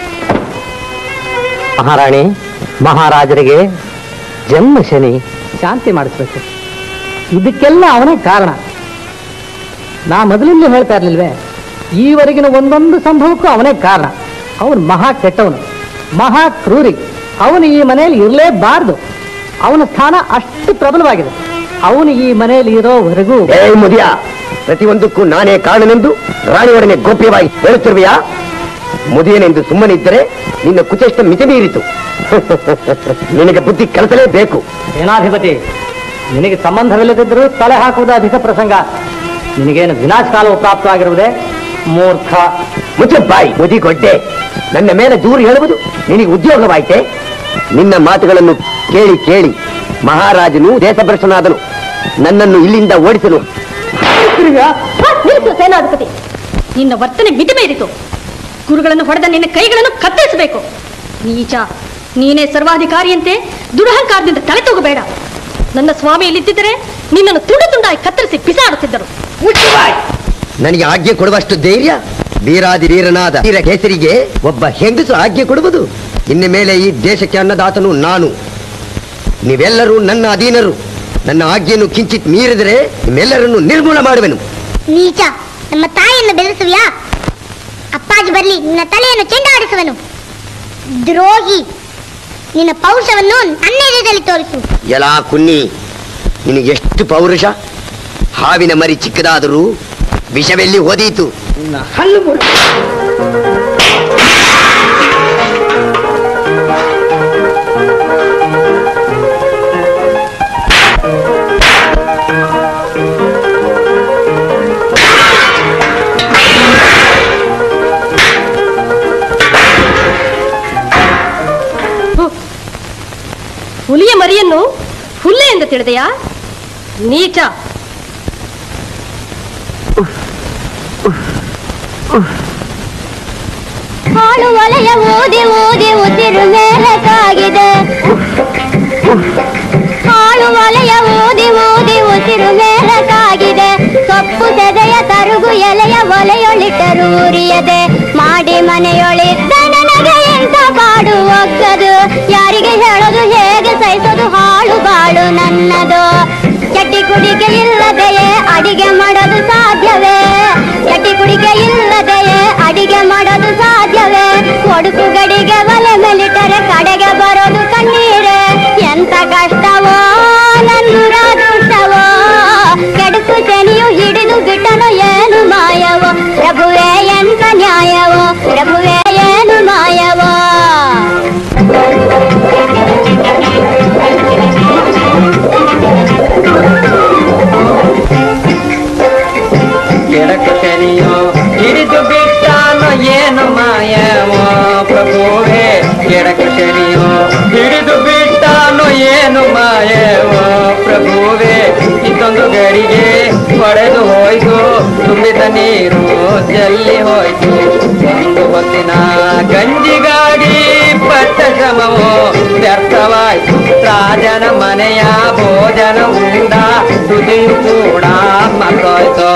ಮಹಾರಾಣಿ ಮಹಾರಾಜರಿಗೆ ಜನ್ಮ ಶನಿ ಶಾಂತಿ ಮಾಡಿಸ್ಬೇಕು ಇದಕ್ಕೆಲ್ಲ ಅವನೇ ಕಾರಣ ನಾ ಮೊದಲಿಂದ ಹೇಳ್ತಾ ಇರ್ಲಿಲ್ವೇ ಈವರೆಗಿನ ಒಂದೊಂದು ಸಂಭವಕ್ಕೂ ಅವನೇ ಕಾರಣ ಅವನು ಮಹಾ ಕೆಟ್ಟವನು ಮಹಾ ಕ್ರೂರಿ ಅವನು ಈ ಮನೆಯಲ್ಲಿ ಇರಲೇಬಾರದು ಅವನ ಸ್ಥಾನ ಅಷ್ಟು ಪ್ರಬಲವಾಗಿದೆ ಅವನು ಈ ಮನೆಯಲ್ಲಿ ಇರೋವರೆಗೂ ಏ ಮುದಿಯ ಪ್ರತಿಯೊಂದಕ್ಕೂ ನಾನೇ ಕಾರಣನೆಂದು ರಾಣಿಯೊಡನೆ ಗೋಪ್ಯವಾಗಿ ಹೇಳುತ್ತಿರುವೆಯಾ ಮುದಿಯನೆಂದು ಸುಮ್ಮನಿದ್ದರೆ ನಿನ್ನ ಕುಚೇಷ್ಟ ಮಿತಿ ಮೀರಿತು ನಿನಗೆ ಬುದ್ಧಿ ಕಲಿಸಲೇಬೇಕು ಸೇನಾಧಿಪತಿ ನಿನಗೆ ಸಂಬಂಧವಿಲ್ಲದಿದ್ದರೂ ತಲೆ ಹಾಕುವುದು ಅಧಿಕ ಪ್ರಸಂಗ ನಿನಗೇನು ವಿನಾಶ ಕಾಲವು ಪ್ರಾಪ್ತವಾಗಿರುವುದೇ ಮೂರ್ಖ ಮುಚ್ಚು ಬಾಯಿ ಮುದಿಗೊಡ್ಡೆ ನನ್ನ ಮೇಲೆ ದೂರು ಹೇಳುವುದು ನಿನಗೆ ಉದ್ಯೋಗವಾಯ್ತೆ ನಿನ್ನ ಮಾತುಗಳನ್ನು ಕೇಳಿ ಕೇಳಿ ಮಹಾರಾಜನು ದೇಶಭ್ರಷ್ಟನಾದನು ನನ್ನನ್ನು ಇಲ್ಲಿಂದ ಓಡಿಸಲು ನಿಲ್ಲಿಸು ಸೇನಾಧಿಪತಿ ನಿನ್ನ ವರ್ತನೆ ಮಿತಿ ಮೀರಿತು ಗುರುಗಳನ್ನು ಹೊಡೆದ ನಿನ್ನ ಕೈಗಳನ್ನು ಕತ್ತರಿಸಬೇಕು ನೀಚ ನೀನೇ ಸರ್ವಾಧಿಕಾರಿಯಂತೆ ದುರಹಂಕಾರದಿಂದ ತಲೆ ತೂಗಬೇಡ ನನ್ನ ಸ್ವಾಮಿ ಇಲ್ಲಿದ್ದರೆ ನಿನ್ನನ್ನು ತುಂಡು ತುಂಡಾಗಿ ಕತ್ತರಿಸಿ ಬಿಸಾಡುತ್ತಿದ್ದರು ನನಗೆ ಆಜ್ಞೆ ಕೊಡುವಷ್ಟು ಧೈರ್ಯ ವೀರಾದಿ ವೀರನಾದ ವೀರ ಕೇಸರಿಗೆ ಒಬ್ಬ ಹೆಂಗಸು ಆಜ್ಞೆ ಕೊಡುವುದು ಇನ್ನು ಮೇಲೆ ಈ ದೇಶಕ್ಕೆ ಅನ್ನದಾತನು ನಾನು ನೀವೆಲ್ಲರೂ ನನ್ನ ಅಧೀನರು ನನ್ನ ಆಜ್ಞೆಯನ್ನು ಕಿಂಚಿತ್ ಮೀರಿದರೆ ನಿಮ್ಮೆಲ್ಲರನ್ನು ನಿರ್ಮೂಲ ಮಾಡುವೆನು ನೀಚ ನಮ್ಮ ತಾಯಿಯನ್ನು ಬೆದರಿಸುವಿಯಾ ಅಪ್ಪಾಜಿ ಬರ್ಲಿ ನಿನ್ನ ತಲೆಯನ್ನು ಚೆಂಡಾಡಿಸುವನು ದ್ರೋಹಿ ನಿನ್ನ ಪೌರುಷವನ್ನು ನನ್ನ ಎದುರಲ್ಲಿ ತೋರಿಸು ಎಲಾ ಕುನ್ನಿ ನಿನಗೆ ಎಷ್ಟು ಪೌರುಷ ಹಾವಿನ ಮರಿ ಚಿಕ್ಕದಾದರೂ ವಿಷವೆಲ್ಲಿ ಓದೀತು ಹುಲಿಯ ಮರಿಯನ್ನು ಹುಲ್ಲೆ ಎಂದು ತಿಳಿದೆಯಾ ನೀಚ ಹಾಳು ವಲಯ ಓದಿ ಓದಿ ಉಸಿರು ಮೇಲೆ ಸಾಗಿದೆ ಹಾಳು ವಲಯ ಓದಿ ಓದಿ ಉಸಿರು ಮೇಲೆ ಸಾಗಿದೆ ಸೊಪ್ಪು ಸೆದೆಯ ತರುಗು ಎಲೆಯ ಒಲೆಯೊಳಿಟ್ಟರು ಉರಿಯದೆ ಮಾಡಿ ಮನೆಯೊಳಿದ್ದ ನನ್ನ ಹೇಗೆ ಇಂಥ ಬಾಡು ಒಗ್ಗದು ಯಾರಿಗೆ ಹೇಳೋದು ಹೇಗೆ ಸಹಿಸೋದು ಹಾಳು ಬಾಳು ನನ್ನದು ಚಟ್ಟಿ ಕುಡಿಗೆ ಇಲ್ಲದೆಯೇ ಅಡಿಗೆ ಮಾಡೋದು ಸಾಧ್ಯವೇ ಚಟ್ಟಿ ಕುಡಿಗೆ ಇಲ್ಲದೆಯೇ ಅಡಿಗೆ ಮಾಡೋದು ಸಾಧ್ಯವೇ ಒಡುಕು ಗಡಿಗೆ ಒಲೆ ಮೇಲಿಟ್ಟರೆ ಕಡೆಗೆ ಬರೋದು ಕಣ್ಣೀರೇ ಎಂತ ಕಷ್ಟವೋ ನನ್ನೂರ ದುಷ್ಟವೋ ಕೆಡುಕು ಶನಿಯು ಹಿಡಿದು ಬಿಟ್ಟನು ಏನು ಮಾಯವೋ ಪ್ರಭುವೇ ಎಂತ ನ್ಯಾಯವೋ ಪ್ರಭುವೇ ಏನು ಮಾಯವೋ ಕೆಡಕ ಶನಿಯೋ ಹಿಡಿದು ಬಿಟ್ಟಾನೋ ಏನು ಮಾಯವೋ ಪ್ರಭುವೇ ಕೆಡಕ ಶನಿಯೋ ಹಿಡಿದು ಬಿಟ್ಟಾನೋ ಏನು ಮಾಯವೋ ಪ್ರಭುವೇ ಇದೊಂದು ಗಡಿಗೆ ಒಡೆದು ಹೋಯ್ತು ತುಂಬಿದ ನೀರು ಜಲ್ಲಿ ಹೋಯ್ತು ಒಂದು ಹೊತ್ತಿನ ಗಂಜಿಗಾಗಿ ಪಟ್ಟ ಶ್ರಮವು ವ್ಯರ್ಥವಾಯ್ತು ರಾಜನ ಮನೆಯ ಭೋಜನ ಉಂಡ ತುದಿಯು ಕೂಡ ಮತ್ತೋಯ್ತು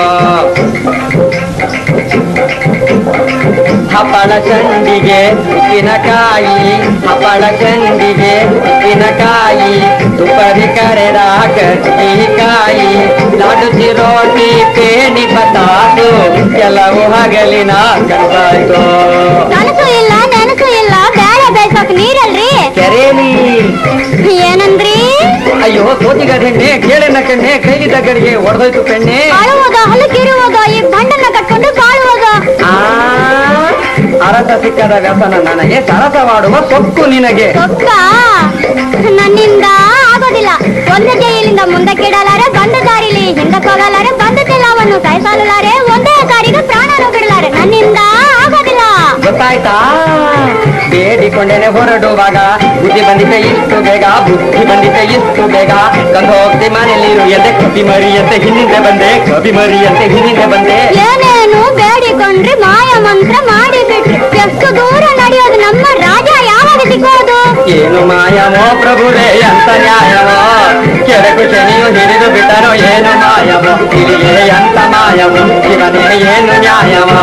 ಹಪ್ಪಳ ಚಂಡಿಗೆ ಉಪ್ಪಿನಕಾಯಿ ಹಪ್ಪಳ ಚಂಡಿಗೆ ಉಪ್ಪಿನಕಾಯಿ ತುಪ್ಪದಿ ಕರೆದ ಕರ್ಜಿಕಾಯಿ ಲಾಡು ಚಿರೋಟಿ ಪೇಣಿ ಬತಾತು ಕೆಲವು ಹಗಲಿನ ಕಟ್ಟಾಯ್ತು ನನಸು ಇಲ್ಲ ನೆನಸು ಇಲ್ಲ ಬೇಳೆ ಬೇಯ್ಸೋಕ್ ನೀರಲ್ರಿ ಕೆರೇಲಿ ಏನಂದ್ರಿ ಅಯ್ಯೋ ಸೋತಿಗ ಹೆಣ್ಣೆ ಕೇಳಿನ ಕಣ್ಣೆ ಕೈಲಿದ್ದ ಗಡಿಗೆ ಒಡೆದೋಯ್ತು ಪೆಣ್ಣೆ ಅಳುವುದ ಹಲಕಿರುವುದ ಈ ಬಂಡನ್ನ ಕಟ್ಕೊಂಡು ಬಾಳುವುದ ಆ ಅರಸ ಸಿಕ್ಕದ ವ್ಯಸನ ನನಗೆ ಸರಸವಾಡುವ ಸೊಕ್ಕು ನಿನಗೆ ಸೊಕ್ಕ ನನ್ನಿಂದ ಆಗೋದಿಲ್ಲ ಒಂದು ಜೈಲಿಂದ ಮುಂದಕ್ಕಿಡಲಾರೆ ಬಂದ ದಾರಿಲಿ ಹಿಂದಕ್ಕೆ ಹೋಗಲಾರೆ ಬಂದ ತಿಲವನ್ನು ಸಾಯಿಸಲಾರೆ ಒಂದೇ ದಾರಿಗೆ ಪ್ರಾಣನು ಬಿಡಲಾರೆ ನನ್ನಿಂದ ಆಗೋದಿಲ್ಲ ಗೊತ್ತಾಯ್ತಾ ಬೇಡಿಕೊಂಡೇನೆ ಹೊರಡುವಾಗ ಬುದ್ಧಿ ಬಂದಿದೆ ಇಷ್ಟು ಬೇಗ ಬುದ್ಧಿ ಬಂದಿದೆ ಇಷ್ಟು ಬೇಗ ತಂದು ಹೋಗ್ತಿ ಮನೆಯಲ್ಲಿರು ಎಂದೆ ಕಬಿ ಮರಿ ಅಂತ ಹಿಂದೆ ಬಂದೆ ಕಬಿ ಮರಿ ಅಂತ ಹಿಂದೆ ಬಂದೆ ಏನೇನು ಬೇಡಿಕೊಂಡ್ರಿ ಮಾಯ ಮಂತ್ರ ಮಾಡಿ ಬಿಟ್ರಿ ಎಷ್ಟು ದೂರ ನಡೆಯೋದು ನಮ್ಮ ರಾಜ ಯಾವಾಗ ಸಿಗೋದು ಏನು ಮಾಯವೋ ಪ್ರಭುರೇ ಎಂತ ನ್ಯಾಯವೋ ಕೆಳಕು ಶನಿಯು ಹಿಡಿದು ಬಿಟ್ಟನೋ ಏನು ಮಾಯವೋ ಇಲ್ಲಿಗೆ ಎಂತ ಮಾಯವೋ ಇವನೇ ಏನು ನ್ಯಾಯವೋ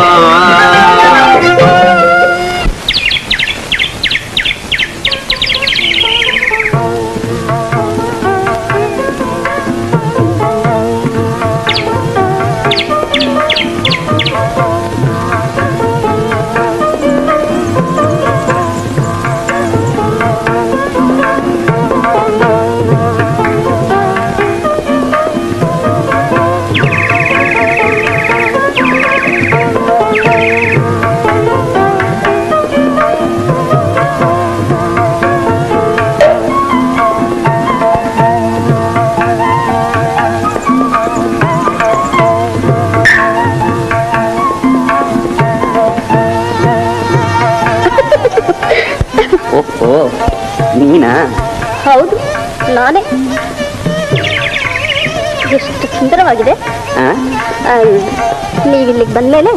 ಓಹೋ ನೀನಾ ಹೌದು ನಾನೇ ಎಷ್ಟು ಸುಂದರವಾಗಿದೆ ಆ? ನೀವಿಲ್ಲಿಗೆ ಬಂದ್ಮೇಲೆ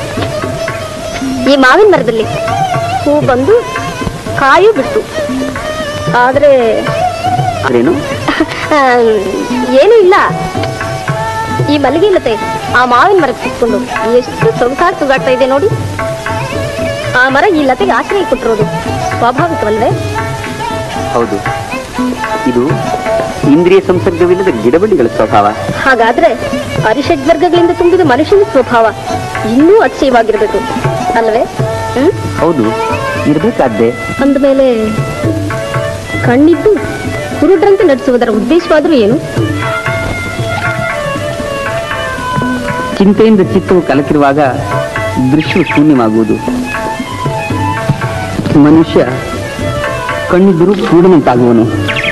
ಈ ಮಾವಿನ ಮರದಲ್ಲಿ ಹೂ ಬಂದು ಕಾಯು ಬಿಟ್ಟು ಆದ್ರೆ ಅದೇನು ಆ, ಏನೂ ಇಲ್ಲ ಈ ಮಲ್ಲಿಗೆ ಲತೆ ಆ ಮಾವಿನ ಮರಕ್ಕೆ ಸಿಕ್ಕೊಂಡು ಎಷ್ಟು ಸೊಗಸಾಗಿ ಸುಗಾಡ್ತಾ ಇದೆ ನೋಡಿ ಆ ಮರ ಈ ಲತೆಗೆ ಆಶ್ರಯ ಕೊಟ್ಟಿರೋದು ಸ್ವಾಭಾವಿಕವಲ್ವೇ ಹೌದು ಇದು ಇಂದ್ರಿಯ ಸಂಸರ್ಗವಿಲ್ಲದ ಗಿಡಬಳ್ಳಿಗಳ ಸ್ವಭಾವ ಹಾಗಾದ್ರೆ ಅರಿಷಡ್ವರ್ಗಗಳಿಂದ ತುಂಬಿದ ಮನುಷ್ಯನ ಸ್ವಭಾವ ಇನ್ನೂ ಅತಿಶಯವಾಗಿರ್ಬೇಕು ಅಲ್ವೇ ಹ್ಮ್ ಹೌದು ಇರ್ಬೇಕಾದ್ದೆ ಅಂದಮೇಲೆ ಕಣ್ಣಿದ್ದು ಕುರುಡ್ರಂತೆ ನಡೆಸುವುದರ ಉದ್ದೇಶವಾದ್ರೂ ಏನು ಚಿಂತೆಯಿಂದ ಚಿತ್ತವು ಕಲಕಿರುವಾಗ ದೃಶ್ಯವು ಶೂನ್ಯವಾಗುವುದು ಮನುಷ್ಯ ಕಣ್ಣಿದ್ದರೂ ಕೂಡನಂತಾಗುವನು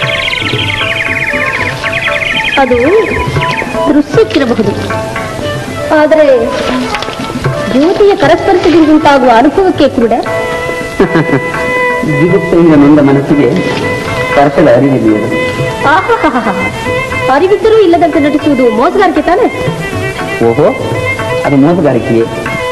ಅದು ದೃಶ್ಯಕ್ಕಿರಬಹುದು ಆದರೆ ಜ್ಯೋತಿಯ ಪರಸ್ಪರ್ಶದಿಂದುಂಟಾಗುವ ಅನುಭವಕ್ಕೆ ಕೂಡ ಜಿಗುಪ್ಸೆಯಿಂದ ನೊಂದ ಮನಸ್ಸಿಗೆ ಸ್ಪರ್ಶದ ಅರಿವಿದೆಯದು ಆಹಾಹಾಹಾ. ಅರಿವಿದ್ದರೂ ಇಲ್ಲದಂತೆ ನಟಿಸುವುದು ಮೋಸಗಾರಿಕೆ ತಾನೆ ಓಹೋ ಅದು ಮೋಸಗಾರಿಕೆಯೇ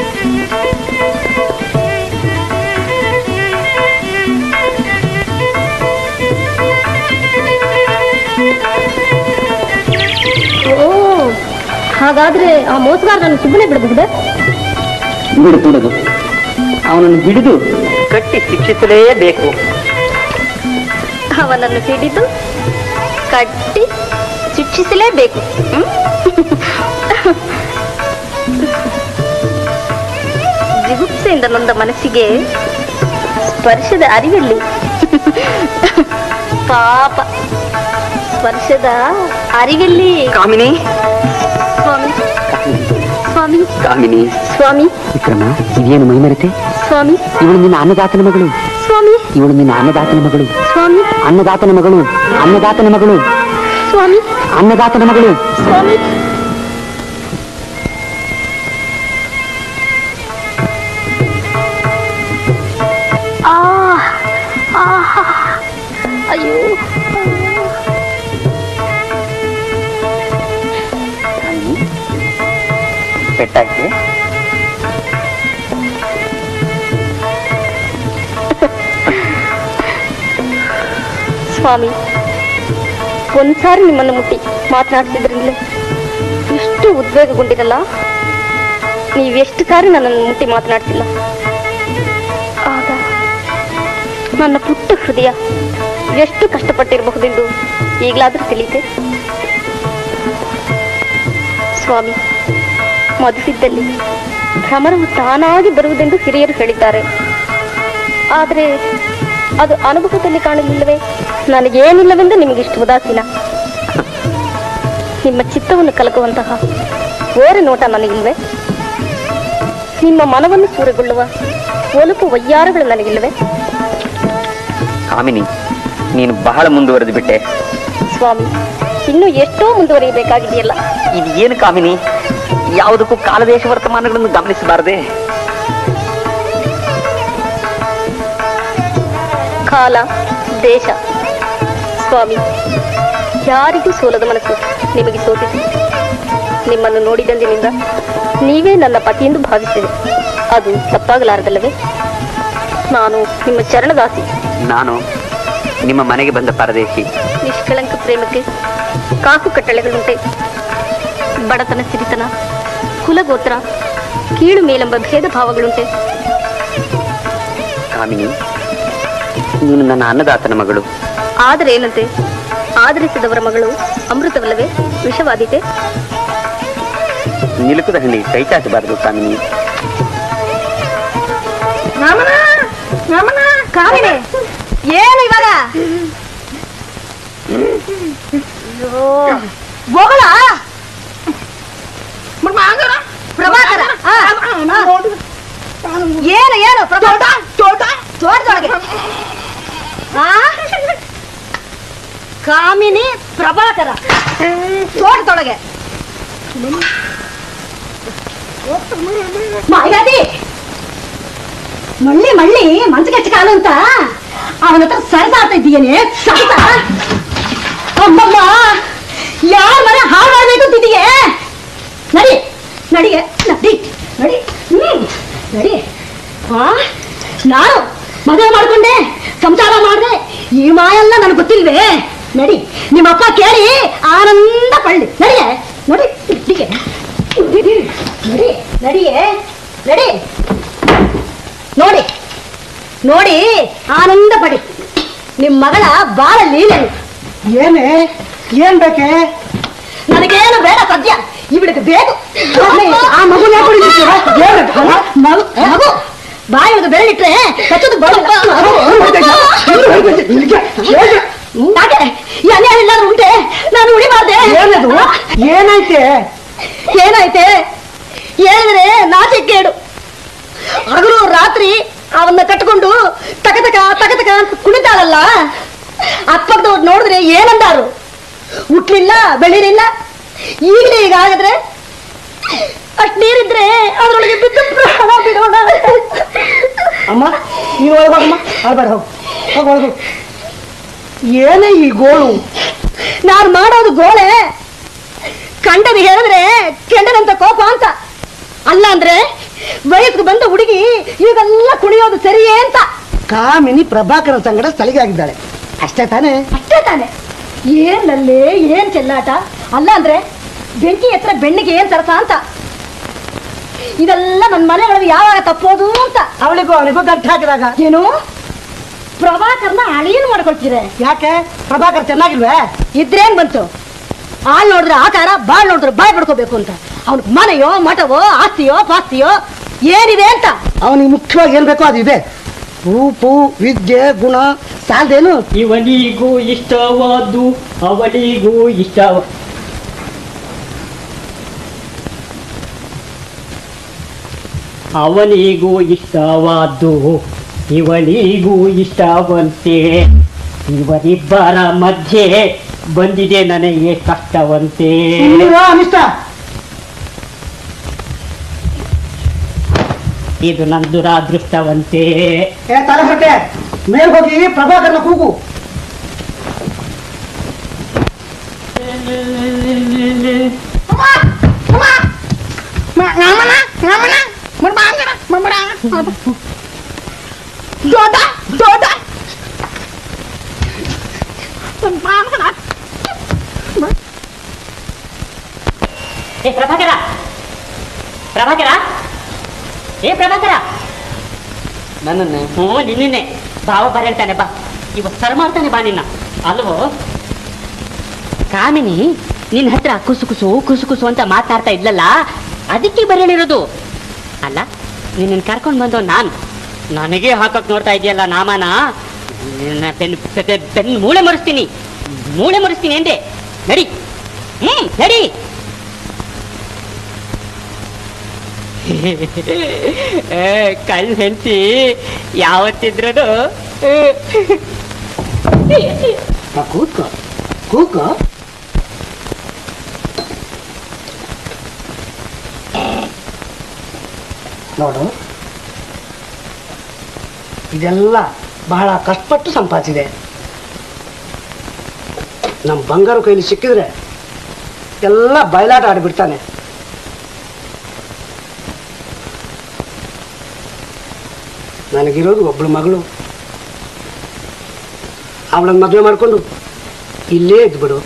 ಓ ಹಾಗಾದ್ರೆ ಆ ಮೋಸಗಾರನನ್ನು ಸುಮ್ಮನೆ ಬಿಡಬಹುದೇ ಬಿಡು ಕೂಡದು ಅವನನ್ನು ಹಿಡಿದು ಕೈ ಕಟ್ಟಿ ಶಿಕ್ಷಿಸಲೇಬೇಕು ಅವನನ್ನು ಹಿಡಿದು ಕಟ್ಟಿ ಶಿಕ್ಷಿಸಲೇಬೇಕು ಹ್ಮ್? ಜಿಗುಪ್ಸೆಯಿಂದ ನೊಂದ ಮನಸ್ಸಿಗೆ ಸ್ಪರ್ಶದ ಅರಿವಲ್ಲಿ ಪಾಪ ಸ್ಪರ್ಶದ ಅರಿವಲ್ಲಿ ಕಾಮಿನಿ ಸ್ವಾಮಿ ಸ್ವಾಮಿ ಕಾಮಿನಿ ಸ್ವಾಮಿ ವಿಕ್ರಮ ಇದೇನು ಮೈಮರತೆ ಸ್ವಾಮಿ ಇವಳು ನಿನ್ನ ಅನ್ನದಾತನ ಮಗಳು ಸ್ವಾಮಿ ಇವಳು ನಿನ್ನ ಅನ್ನದಾತನ ಮಗಳು ಸ್ವಾಮಿ ಅನ್ನದಾತನ ಮಗಳು ಅನ್ನದಾತನ ಮಗಳು ಸ್ವಾಮಿ ಅನ್ನದಾತನ ಮಗಳು ಸ್ವಾಮಿ ಆ ಆಹಾ. ಅಯ್ಯೋ ಪೆಟ್ಟಾಯ್ತು ಸ್ವಾಮಿ ಒಂದ್ಸಾರಿ ನಿಮ್ಮನ್ನು ಮುಟ್ಟಿ ಮಾತನಾಡ್ತಿದ್ರಿಂದಲೇ ಇಷ್ಟು ಉದ್ವೇಗಗೊಂಡಿರಲ್ಲ ನೀವೆಷ್ಟು ಸಾರಿ ನನ್ನನ್ನು ಮುಟ್ಟಿ ಮಾತನಾಡ್ತಿಲ್ಲ ಆಗ ನನ್ನ ಪುಟ್ಟ ಹೃದಯ ಎಷ್ಟು ಕಷ್ಟಪಟ್ಟಿರಬಹುದೆಂದು ಈಗಲಾದರೂ ತಿಳಿಯಿತೆ ಸ್ವಾಮಿ ಮದುವಿದ್ದಲ್ಲಿ ಭ್ರಮರವು ತಾನಾಗಿ ಬರುವುದೆಂದು ಹಿರಿಯರು ಹೇಳಿದ್ದಾರೆ ಆದರೆ ಅದು ಅನುಭವದಲ್ಲಿ ಕಾಣಲಿಲ್ಲವೇ ನನಗೇನಿಲ್ಲವೆಂದು ನಿಮಗಿಷ್ಟು ಉದಾಸೀನ ನಿಮ್ಮ ಚಿತ್ತವನ್ನು ಕಲಕುವಂತಹ ಓರೆ ನೋಟ ನನಗಿಲ್ವೇ ನಿಮ್ಮ ಮನವನ್ನು ಸೂರೆಗೊಳ್ಳುವ ಒಲುಪು ವಯ್ಯಾರಗಳು ನನಗಿಲ್ಲವೇ ಕಾಮಿನಿ ನೀನು ಬಹಳ ಮುಂದುವರೆದು ಬಿಟ್ಟೆ ಸ್ವಾಮಿ ಇನ್ನೂ ಎಷ್ಟೋ ಮುಂದುವರಿಯಬೇಕಾಗಿದೆಯಲ್ಲ ಇದು ಏನು ಕಾಮಿನಿ ಯಾವುದಕ್ಕೂ ಕಾಲದೇಶ ವರ್ತಮಾನಗಳನ್ನು ಗಮನಿಸಬಾರದೆ ಕಾಲ ದೇಶ ಸ್ವಾಮಿ ಯಾರಿಗೂ ಸೋಲದ ಮನಸ್ಸು ನಿಮಗೆ ಸೋತಿದೆ ನಿಮ್ಮನ್ನು ನೋಡಿದಂದಿನಿಂದ ನೀವೇ ನನ್ನ ಪತಿಯೆಂದು ಭಾವಿಸಿದೆ ಅದು ತಪ್ಪಾಗಲಾರದಲ್ಲವೇ ನಾನು ನಿಮ್ಮ ಚರಣದಾಸಿ ನಾನು ನಿಮ್ಮ ಮನೆಗೆ ಬಂದ ಪರದೇಶಿ ನಿಷ್ಕಳಂಕ ಪ್ರೇಮಕ್ಕೆ ಕಾಕು ಕಟ್ಟಳೆಗಳುಂಟೆ ಬಡತನ ಸಿರಿತನ ಕುಲಗೋತ್ರ ಕೀಳು ಮೇಲೆಂಬ ಭೇದ ಭಾವಗಳುಂಟೆ ಕಾಮಿನಿ ನೀನು ನನ್ನ ಅನ್ನದಾತನ ಮಗಳು ಆದರೆ ಏನಂತೆ ಆದರಿಸಿದವರ ಮಗಳು ಅಮೃತವಲ್ಲವೇ ವಿಷವಾದೀತೆ ನಿಲುಕದ ಹಣ್ಣಿಗೆ ಕೈ ಚಾಚಬಾರದು ಕಾಮಿನಿ ಕಾಮಿನಿ ಏನು ಇವಾಗ ಬೋಗಳ ಪ್ರಭಾಕರ ಆ, ಆ. ಏನು ಏನು ಪ್ರಭಾಕರ ತೋಟದೊಳಗೆ ಆ? ಕಾಮಿನಿ ಪ್ರಭಾಕರ ತೋಟದೊಳಗೆ ಮಾಯಾದಿ ಮಳ್ಳಿ ಮಳ್ಳಿ ಮಂಚ ಕಚ್ಚ ಕಾಲು ಅಂತ ಅವನ ಹತ್ರ ಸರಸಾಡ್ತಾ ಇದ್ದೀಯೇನೆ ಸರಸ ಅಮ್ಮಮ್ಮ ಯಾರ ಮನೆ ಹಾಳು ಮಾಡ್ಬೇಕು ಅಂತಿದೀಯೇ ನಡಿ ನಡಿಗೆ ನಡಿ ನಡಿ ಹ್ಮ್ ನಡಿ ಹಾ ನಾನು ಮದುವೆ ಮಾಡ್ಕೊಂಡೆ ಸಂಸಾರ ಮಾಡ್ದೆ ಈ ಮಾಯೆಲ್ಲ ನನಗೆ ಗೊತ್ತಿಲ್ವೇ ನಡಿ ನಿಮ್ಮಪ್ಪ ಕೇಳಿ ಆನಂದ ಪಳ್ಳಿ ನಡಿಯೇ ನೋಡಿ ನಡಿಗೆ ನಡಿ ನಡಿಯೇ ನಡಿ ನೋಡಿ ನೋಡಿ ಆನಂದ ಪಡಿ ನಿಮ್ ಮಗಳ ಬಾಳ ಲೀಲೆ ಏನೇ ಏನ್ ಬೇಕೆ ನನಗೇನು ಬೇಡ ಸದ್ಯ ಇವಳಿಗೆ ಬೇಕು ಆ ಮಗುನ ಯಾಕ್ ಹೊಡಿತಿದ್ದೀರಾ? ಏನು? ಅಲ್ಲ, ಮಗು ಮಗು ಬಾಯಿಗೆ ಬೆರಳಿಟ್ರೆ ಕಚ್ಚೋದು ಬರಲ್ಲ ಯಾಕೆ ಈ ಅನ್ಯಾಯ ಎಲ್ಲಾದ್ರೂ ಉಂಟೆ ನಾನು ಉಳಿಬಾರ್ದೆ ಏನದು ಏನಾಯ್ತೆ ಏನಾಯ್ತೆ ಹೇಳಿದ್ರೆ ನಾಚಿಕೇಡು ಹಗಲು ರಾತ್ರಿ ಅವನ್ನ ಕಟ್ಕೊಂಡು ತಕತಕ ತಕತಕ ಅಂತ ಕುಣಿತಾಳಲ್ಲ ಅಕ್ಕಪಕ್ಕದವ್ರು ನೋಡಿದ್ರೆ ಏನಂದಾರು ಹುಟ್ಲಿಲ್ಲ ಬೆಳಿಲಿಲ್ಲ ಈಗಲೇ ಈಗ ಆಗಿದ್ರೆ ಅಷ್ಟ್ ನೀರಿದ್ರೆ ಅದ್ರೊಳಗೆ ಬಿದ್ದು ಪ್ರಾಣ ಬಿಡೋಣ ಅಮ್ಮ ನೀನು ಒಳಗೆ ಹೋಗಮ್ಮ ಅಳ್ಬೇಡ ಹೋಗು ಹೋಗು ಒಳಗೆ ಹೋಗು ಏನೇ ಈ ಗೋಳು ನಾನು ಮಾಡೋದು ಗೋಳೆ ಕಂಡದು ಹೇಳಿದ್ರೆ ಕೆಂಡನಂತ ಕೋಪ ಅಂತ ಅಲ್ಲ ಅಂದ್ರೆ ವಯಸ್ಸಿಗೆ ಬಂದ ಹುಡುಗಿ ಈಗೆಲ್ಲ ಕುಣಿಯೋದು ಸರಿಯೇ ಅಂತ ಕಾಮಿನಿ ಪ್ರಭಾಕರ ಸಂಗಡ ಸ್ಥಳಿಗೆ ಆಗಿದ್ದಾಳೆ ಅಷ್ಟೇ ತಾನೇ ಅಷ್ಟೇ ತಾನೆ ಏನ್ಲಲ್ಲೇ ಏನ್ ಚೆಲ್ಲಾಟ ಅಲ್ಲ ಅಂದ್ರೆ ಬೆಂಕಿ ಹತ್ರ ಬೆಣ್ಣಿಗೆ ಏನ್ ಸರಸ ಅಂತ ಇದೆಲ್ಲ ನನ್ನ ಮನೆಯೊಳಗೆ ಯಾವಾಗ ತಪ್ಪೋದು ಅಂತ ಅವಳಿಗೂ ಅವನಿಗೂ ಗಂಟು ಹಾಕಿದಾಗ ಏನು ಪ್ರಭಾಕರ್ನ ಅಳಿಯನ್ ಮಾಡ್ಕೊಳ್ತೀರ ಯಾಕೆ ಪ್ರಭಾಕರ್ ಚೆನ್ನಾಗಿಲ್ವೇ ಇದ್ರೇನ್ ಬಂತು ಆಳ್ ನೋಡಿದ್ರೆ ಆಕಾರ ಬಾಳ್ ನೋಡಿದ್ರೆ ಬಾಯ್ ಪಡ್ಕೋಬೇಕು ಅಂತ ಅವ್ನ ಮನೆಯೋ ಮಠವೋ ಆಸ್ತಿಯೋ ಪಾಸ್ತಿಯೋ ಏನಿದೆ ಅಂತ ಅವನಿಗೆ ಮುಖ್ಯವಾಗಿ ಏನ್ ಬೇಕೋ ಅದು ಇದೆ ರೂಪು ವಿದ್ಯೆ ಗುಣ ಸಾಲದೇನು ಇವನಿಗೂ ಇಷ್ಟವಾದ್ದು ಅವಳಿಗೂ ಇಷ್ಟವ ಅವನಿಗೂ ಇಷ್ಟವಾದ್ದು ಇವಳಿಗೂ ಇಷ್ಟವಂತೆ ಇವರಿಬ್ಬರ ಮಧ್ಯೆ ಬಂದಿದೆ ನನಗೆ ಕಷ್ಟವಂತೆ ಇಲ್ಲಿರೋ ಅನಿಷ್ಟ ಇದು ನನ್ನ ದುರಾದೃಷ್ಟವಂತೆ ಏ ತಲೆ ಹೊಟ್ಟೆ ಮೇಲ್ ಹೋಗಿ ಪ್ರಭಾಕರ್ನ ಕೂಗು ಏ ಪ್ರಭಾಕರ ಪ್ರಭಾಕರ ಏ ಪ್ರಭಾಕರ ನನ್ನನ್ನೇ ಹ್ಞೂ ನಿನ್ನೆ ಭಾವ ಬರ ಹೇಳ್ತಾನೆ ಬಾ ಇವ ಸರ್ ಮಾಡ್ತಾನೆ ಬಾ ನಿನ್ನ ಅಲ್ವೋ ಕಾಮಿನಿ ನಿನ್ನ ಹತ್ರ ಕುಸು ಕುಸು ಕುಸು ಕುಸು ಅಂತ ಮಾತಾಡ್ತಾ ಇದ್ಲಲ್ಲ ಅದಕ್ಕೆ ಬರೆಯಲಿರೋದು ಅಲ್ಲ ನಿನ್ನ ಕರ್ಕೊಂಡು ಬಂದವ್ ನಾನು ನನಗೆ ಹಾಕಕ್ ನೋಡ್ತಾ ಇದೆಯಲ್ಲ ನಾಮನ ನಿನ್ನ ಬೆನ್ ಪೆ- ಬೆನ್ ಮೂಳೆ ಮರೆಸ್ತೀನಿ ಮೂಳೆ ಮರೆಸ್ತೀನಿ ಎಂದೆ ನಡಿ ಹ್ಮ್ ನಡಿ ಕಲ್ ಹೆಂಡತಿ ಯಾವತ್ತಿದ್ರು ಕೂತ್ಕೋ ಕೂತ್ಕೋ ನೋಡು ಇದೆಲ್ಲ ಬಹಳ ಕಷ್ಟಪಟ್ಟು ಸಂಪಾದಿಸಿದೆ ನಮ್ಮ ಬಂಗಾರು ಕೈಲಿ ಸಿಕ್ಕಿದ್ರೆ ಎಲ್ಲ ಬಯಲಾಟ ಆಡಿಬಿಡ್ತಾನೆ ನನಗಿರೋದು ಒಬ್ಳು ಮಗಳು ಅವಳನ್ನ ಮದುವೆ ಮಾಡಿಕೊಂಡು ಇಲ್ಲೇ ಇದ್ಬಿಡು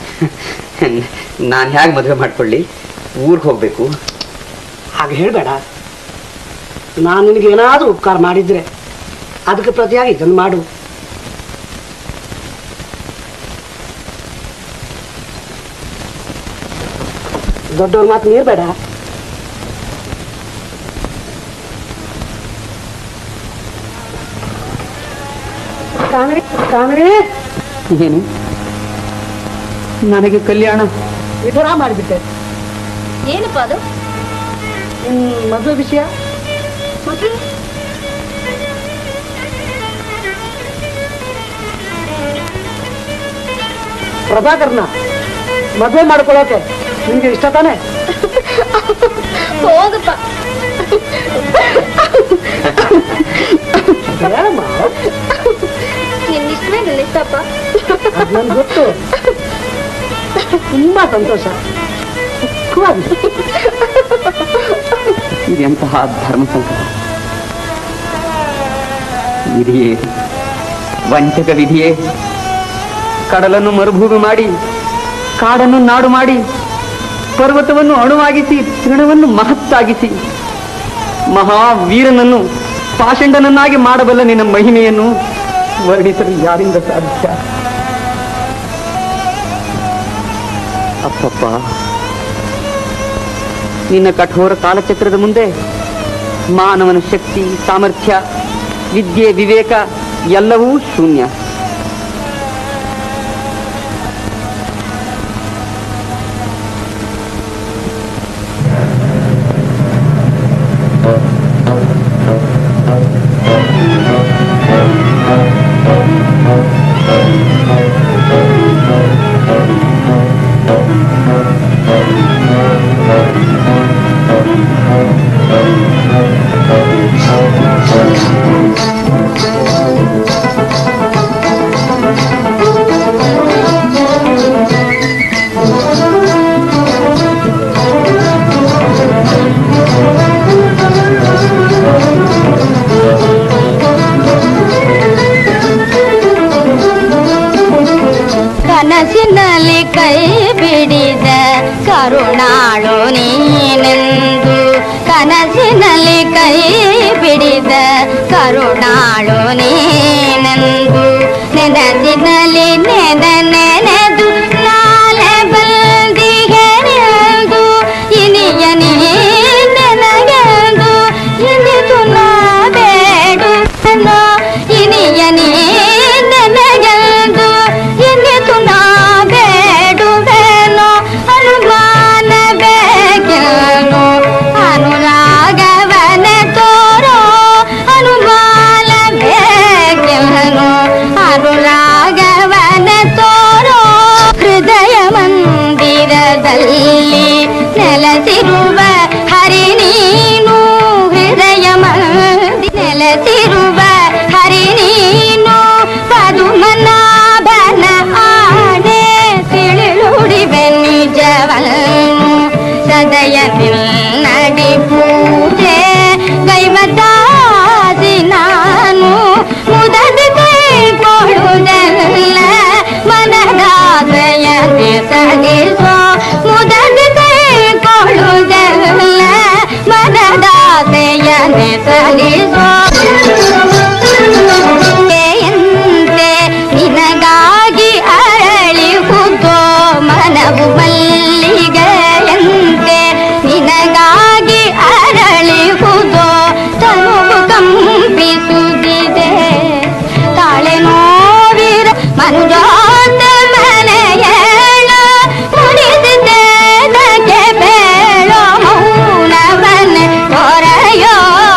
ನಾನು ಹೇಗೆ ಮದುವೆ ಮಾಡ್ಕೊಳ್ಳಿ ಊರಿಗೆ ಹೋಗ್ಬೇಕು ಹಾಗೆ ಹೇಳಬೇಡ ನಾನು ನಿನಗೆ ಏನಾದರೂ ಉಪಕಾರ ಮಾಡಿದ್ರೆ ಅದಕ್ಕೆ ಪ್ರತಿಯಾಗಿ ಇದನ್ನು ಮಾಡು ದೊಡ್ಡವ್ರ ಮಾತು ಮೀರ್ಬೇಡ ಕಾಂಗ್ರೆ ಕಾಂಗ್ರೆ ಏನು ನನಗೆ ಕಲ್ಯಾಣ ವಿಧುರ ಮಾಡಿಬಿಟ್ಟೆ ಏನಪ್ಪ ಅದು ಹ್ಮ್, ಮದುವೆ ವಿಷಯ ಪ್ರಭಾಕರ್ನ ಮದುವೆ ಮಾಡ್ಕೊಳ್ಳೋಕೆ ನಿಮ್ಗೆ ಇಷ್ಟ ತಾನೆ ಹೋಗಪ್ಪ ಹೇಳಮ್ಮ ನಿನ್ ಇಷ್ಟವೇ ನನ್ನ ಇಷ್ಟಪ್ಪ ಅದ್ ನನ್ಗೆ ಗೊತ್ತು ತುಂಬಾ ಸಂತೋಷ ಸುಖವಾಗಿ ಇದೆಂತಹ ಧರ್ಮ ಸಂಕಟ ವಿಧಿಯೇ ವಂಚಕ ವಿಧಿಯೇ ಕಡಲನ್ನು ಮರುಭೂಮಿ ಮಾಡಿ ಕಾಡನ್ನು ನಾಡು ಮಾಡಿ ಪರ್ವತವನ್ನು ಅಣುವಾಗಿಸಿ ತೃಣವನ್ನು ಮಹತ್ತಾಗಿಸಿ ಮಹಾವೀರನನ್ನು ಪಾಷಂಡನನ್ನಾಗಿ ಮಾಡಬಲ್ಲ ನಿನ್ನ ಮಹಿಮೆಯನ್ನು ವರ್ಣಿಸಲು ಯಾರಿಂದ ಸಾಧ್ಯ ಅಪ್ಪಪ್ಪ ನಿನ್ನ ಕಠೋರ ಕಾಲಚಕ್ರದ ಮುಂದೆ ಮಾನವನ ಶಕ್ತಿ ಸಾಮರ್ಥ್ಯ ವಿದ್ಯೆ ವಿವೇಕ ಎಲ್ಲವೂ ಶೂನ್ಯ ಕನಸಿನಲ್ಲಿ ಕೈ ಬಿಡಿದ ಕರುಣಾಳು ನೀನೆಂದು ಕನ ಕರುಣಾಳು ನೀನೆಂದು ನೆನಸಿನಲ್ಲಿ ನೆನ ನೆನೆದು ನಾಳೆ ಬಂದಿಗೆನೆಂದು ಇನಿಯ ನೀ ನನಗೆಂದು ಇನಿತು ನಾ ಬೇಡುವೆನೋ ಇನಿಯ ನೀ ನನಗೆಂದು ಇನಿತು ನಾ ಬೇಡುವೆನೋ ಅನುಮಾನ ಬೇಕೆನು ಅನುರಾಗವನ ತೋರೋ ಅನುಮಾನ ಬೇಕೆನು ಅನುರಾಗವನ ತೋರೋ ಹೃದಯ ಮಂದಿರದಲ್ಲಿ ನೆಲೆಸಿರುವ ಹರಿ ನೀನು ಹೃದಯ ಮಂದಿ ನೆಲೆಸಿರುವ ಹರಿ ನೀನು ಪದುಮನಾಭನ ಆಣೆ ತಿಳಿಳುಡಿವೆ ನಿಜವನ್ನು ಸದಯ ನಡಿ ಪೂಜೆ ಗೈವದಾಸಿ ನಾನು ಮುದದಿ ಕೈಕೊಳ್ಳುವುದಲ್ಲ ಮನದಾಸೆಯನ್ನೇ ಸಲ್ಲಿಸೋ ಮುದದಿ ಕೈಕೊಳ್ಳುವುದಲ್ಲ ಮನದಾಸೆಯನ್ನೇ ಸಲ್ಲಿಸೋ ಎಂತೆ ನಿನಗಾಗಿ ಅರಳಿಹುದೋ ಮನವು ಮಲ್ಲಿಗೆಯಂತೆ ನಿನಗಾಗಿ ಅರಳಿಹುದೋ ತನುವು ಕಂಪಿಸುತ್ತಿದೆ ತಾಳೆ ನೋವಿರ ಮನುಜಾತ ಮನೆಯೇಳ ಮುಡಿದಿದ್ದೇನಕ್ಕೆ ಬೇಳೋ ಮೌನವನ್ನೇ ಹೊರೆಯೋ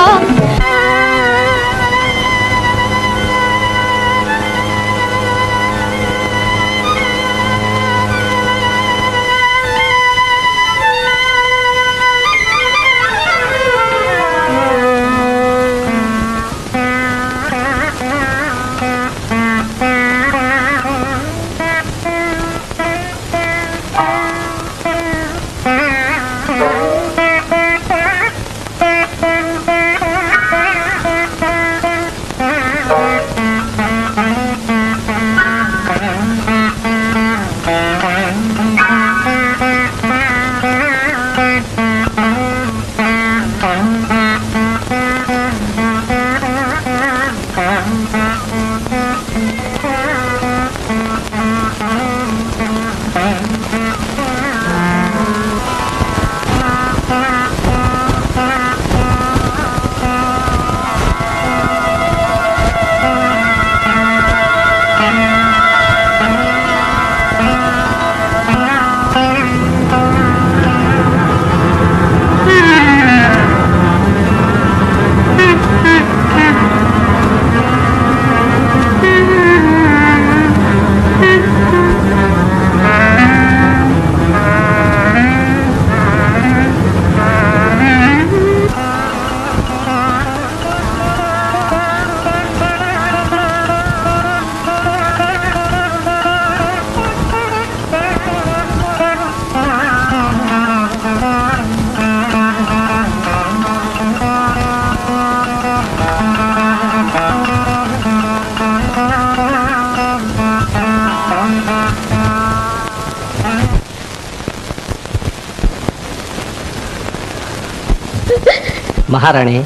ಮಹಾರಾಣಿ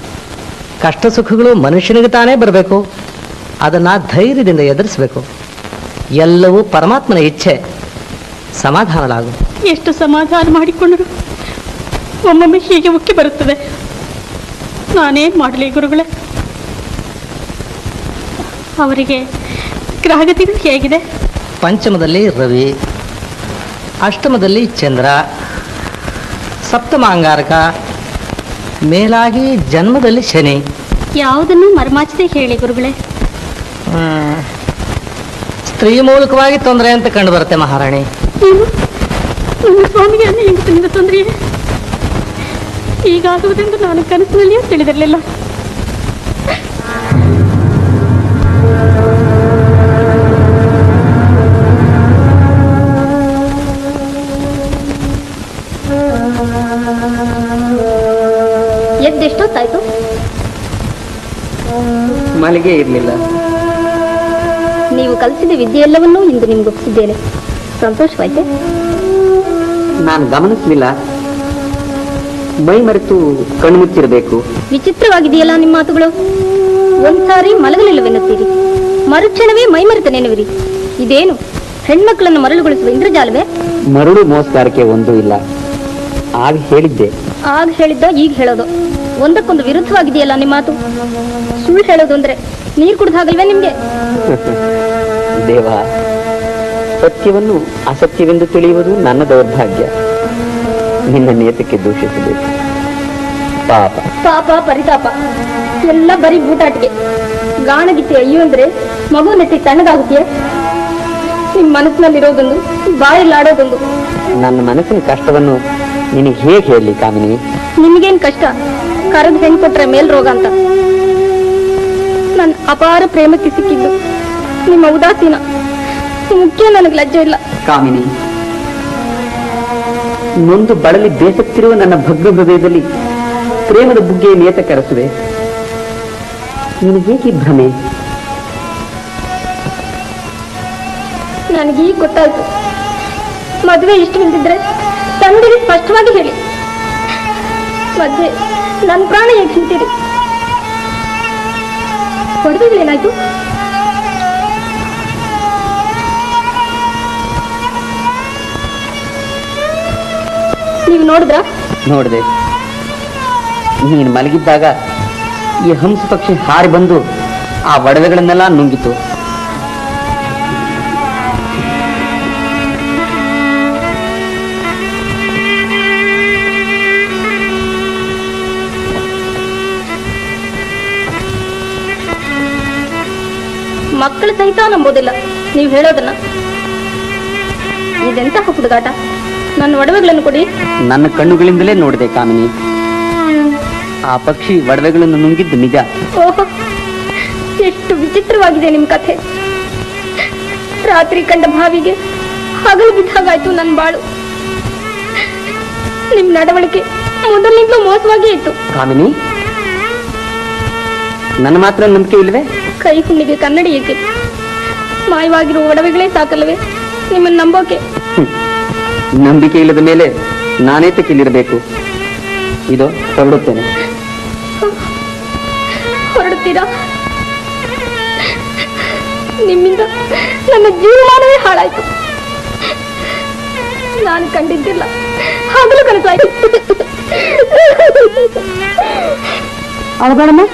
ಕಷ್ಟ ಸುಖಗಳು ಮನುಷ್ಯನಿಗೆ ತಾನೇ ಬರಬೇಕು ಅದನ್ನ ಧೈರ್ಯದಿಂದ ಎದುರಿಸಬೇಕು ಎಲ್ಲವೂ ಪರಮಾತ್ಮನ ಇಚ್ಛೆ ಸಮಾಧಾನಲಾಗು ಎಷ್ಟು ಸಮಾಧಾನ ಮಾಡಿಕೊಂಡರು ಒಮ್ಮೊಮ್ಮೆ ಹೀಗೆ ಉಕ್ಕಿ ಬರುತ್ತದೆ ನಾನೇನ್ ಮಾಡಲಿ ಗುರುಗಳೇ ಅವರಿಗೆ ಗ್ರಹಗತಿಗಳು ಹೇಗಿದೆ ಪಂಚಮದಲ್ಲಿ ರವಿ ಅಷ್ಟಮದಲ್ಲಿ ಚಂದ್ರ ಸಪ್ತಮ ಅಂಗಾರಕ ಮೇಲಾಗಿ ಜನ್ಮದಲ್ಲಿ ಶನಿ ಯಾವುದನ್ನು ಮರ್ಮಾಚದೆ ಹೇಳಿ ಗುರುಗಳೇ ಹ್ಮ್. ಸ್ತ್ರೀ ಮೂಲಕವಾಗಿ ತೊಂದರೆ ಅಂತ ಕಂಡು ಬರುತ್ತೆ ಮಹಾರಾಣಿ ಏನು ನನ್ನ ಸ್ವಾಮಿಗೆ ಅನ್ನ ಹೆಂಗಸನಿಂದ ತೊಂದರೆಯೇ ಹೀಗಾಗುವುದೆಂದು ನಾನು ಕನಸಿನಲ್ಲಿಯೂ ತಿಳಿದಿರಲಿಲ್ಲ ಎದ್ದೆಷ್ಟೊತ್ತಾಯ್ತು ಮಲ್ಲಿಗೆ ಇರಲಿಲ್ಲ ನೀವು ಕಲಿಸಿದ ವಿದ್ಯೆಲ್ಲವನ್ನೂ ಇಂದು ನಿಮ್ಗೆ ಒಪ್ಪಿಸಿದ್ದೇನೆ ಸಂತೋಷವಾಯ್ತೆ ನಾನು ಗಮನಿಸಲಿಲ್ಲ ಮೈ ಮರೆತು ಕಣ್ಮುಚ್ಚಿರಬೇಕು ವಿಚಿತ್ರವಾಗಿದೆಯಲ್ಲ ನಿಮ್ಮ ಮಾತುಗಳು ಒಂದ್ಸಾರಿ ಮಲಗಲಿಲ್ಲವೆನ್ನುತ್ತೀರಿ ಮರುಕ್ಷಣವೇ ಮೈಮರೆತ ನೆನೆವಿರಿ ಇದೇನು ಹೆಣ್ಮಕ್ಕಳನ್ನು ಮರಳುಗೊಳಿಸುವ ಇಂದ್ರಜಾಲವೇ ಮರಳು ಮೋಸಗಾರಿಕೆ ಒಂದು ಇಲ್ಲ ಆಗ ಹೇಳಿದ್ದೆ ಆಗ ಹೇಳಿದ್ದ ಈಗ ಹೇಳೋದು ಒಂದಕ್ಕೊಂದು ವಿರುದ್ಧವಾಗಿದೆಯಲ್ಲ ನಿಮ್ಮ ಮಾತು ಸುಳ್ಳು ಹೇಳೋದು ಅಂದ್ರೆ ನೀರ್ ಕುಡ್ದ ಹಾಗಲ್ವೇ ನಿಮ್ಗೆ ದೇವ ಸತ್ಯವನ್ನು ಅಸತ್ಯವೆಂದು ತಿಳಿಯುವುದು ನನ್ನ ದೌರ್ಭಾಗ್ಯ ನಿನ್ನ ನೇತಕ್ಕೆ ದೂಷಿಸಬೇಕು ಪಾಪ ಪಾಪ ಪರಿತಾಪ ಎಲ್ಲ ಬರೀ ಬೂಟಾಟಿಗೆ ಗಾಣಗಿತ್ತೆ ಅಯ್ಯೋ ಅಂದ್ರೆ ಮಗು ನೆಟ್ಟಿ ತಣ್ಣಗಾಗುತ್ತೆಯೇ ನಿಮ್ ಮನಸ್ಸಿನಲ್ಲಿರೋದೊಂದು ಬಾಯಲ್ಲಾಡೋದೊಂದು ನನ್ನ ಮನಸ್ಸಿನ ಕಷ್ಟವನ್ನು ನಿನಗೆ ಹೇಗೆ ಹೇಳಲಿ ಕಾಮಿನಿ ನಿಮ್ಗೇನ್ ಕಷ್ಟ ಕರೆದು ಹೆಣ್ ಕೊಟ್ರೆ ಮೇಲ್ ರೋಗ ಅಂತ ನನ್ನ ಅಪಾರ ಪ್ರೇಮಕ್ಕೆ ಸಿಕ್ಕಿದ್ದು ನಿಮ್ಮ ಉದಾಸೀನ ಮುಖ್ಯ ನನಗೆ ಲಜ್ಜೆ ಇಲ್ಲ ಕಾಮಿನಿ ನೊಂದು ಬಳಲಿ ಬೇಸತ್ತಿರುವ ನನ್ನ ಭಗ್ನ ಹೃದಯದಲ್ಲಿ ಪ್ರೇಮದ ಬುಗ್ಗೆ ನೇತ ಕರೆಸುವೆ ನಿನಗೇಕೆ ಈ ಭ್ರಮೆ ನನಗೀಗ ಗೊತ್ತಾಯ್ತು ಮದುವೆ ಇಷ್ಟವಿಲ್ದಿದ್ರೆ ತಂದೆಗೆ ಸ್ಪಷ್ಟವಾಗಿ ಹೇಳಿ ಮಧ್ಯೆ ನನ್ನ ಪ್ರಾಣ ಹೇಗೆ ತಿಂತೀರಿ ಒಡವೆಗಳೇನಾಯ್ತು ನೀವು ನೋಡಿದ್ರಾ ನೋಡಿದೆ ನೀನು ಮಲಗಿದ್ದಾಗ ಈ ಹಂಸ ಪಕ್ಷಿ ಹಾರಿ ಬಂದು ಆ ಒಡವೆಗಳನ್ನೆಲ್ಲ ನುಂಗಿತು ಮಕ್ಕಳು ಸಹಿತ ನಂಬೋದಿಲ್ಲ ನೀವು ಹೇಳೋದನ್ನ ಇದೆಂತಹ ಹುಡುಗಾಟ ನನ್ನ ಒಡವೆಗಳನ್ನು ಕೊಡಿ ನನ್ನ ಕಣ್ಣುಗಳಿಂದಲೇ ನೋಡಿದೆ ಕಾಮಿನಿ ಆ ಪಕ್ಷಿ ಒಡವೆಗಳನ್ನು ನುಂಗಿದ್ದು ನಿಜ ಓಹೋ ಎಷ್ಟು ವಿಚಿತ್ರವಾಗಿದೆ ನಿಮ್ ಕಥೆ ರಾತ್ರಿ ಕಂಡ ಭಾವಿಗೆ ಹಗಲು ಬಿದ್ದಾಗಾಯ್ತು ನನ್ನ ಬಾಳು ನಿಮ್ ನಡವಳಿಕೆ ಮೊದಲಿನಿಂದಲೂ ಮೋಸವಾಗೇ ಇತ್ತು ಕಾಮಿನಿ ನನ್ನ ಮಾತ್ರ ನಂಬಿಕೆ ಇಲ್ವೇ ಕೈ ಹುಣ್ಣಿಗೆ ಕನ್ನಡಿ ಏಕೆ ಮಾಯವಾಗಿರುವ ಒಡವೆಗಳೇ ಸಾಕಲ್ಲವೇ ನಿಮ್ಮನ್ನ ನಂಬೋಕೆ ನಂಬಿಕೆ ಇಲ್ಲದ ಮೇಲೆ ನಾನೇ ತಕ್ಕಿಲ್ಲಿರಬೇಕು ಇದು ಹೊರಡುತ್ತೇನೆ ಹೊರಡುತ್ತೀರಾ ನಿಮ್ಮಿಂದ ನನ್ನ ಜೀವಮಾನವೇ ಹಾಳಾಯ್ತು ನಾನು ಕಂಡಿದ್ದಿಲ್ಲ ಹಗಲು ಕನಸಾಯ್ತು ಅವಗಳಮ್ಮ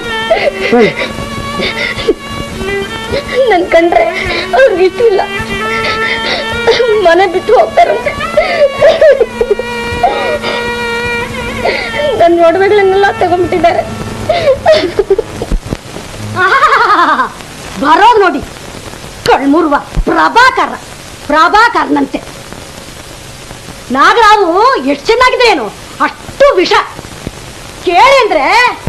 ನನ್ ಕಂಡ್ರೆ ಅವ್ರಿಗೆ ಇಷ್ಟ ಇಲ್ಲ ಮನೆ ಬಿಟ್ಟು ಹೋಗ್ತಾರಂತೆ ನನ್ನ ಒಡವೆಗಳನ್ನೆಲ್ಲ ತಗೊಂಡ್ಬಿಟ್ಟಿದ್ದಾರೆ ಬರೋದು ನೋಡಿ ಕಳ್ಮುರುವ ಪ್ರಭಾಕರ ಪ್ರಭಾಕರ್ನಂತೆ ನಾಗರಾವು ಎಷ್ಟು ಚೆನ್ನಾಗಿದೆ ಏನು ಅಷ್ಟು ವಿಷ ಕೇಳಿ ಅಂದ್ರೆ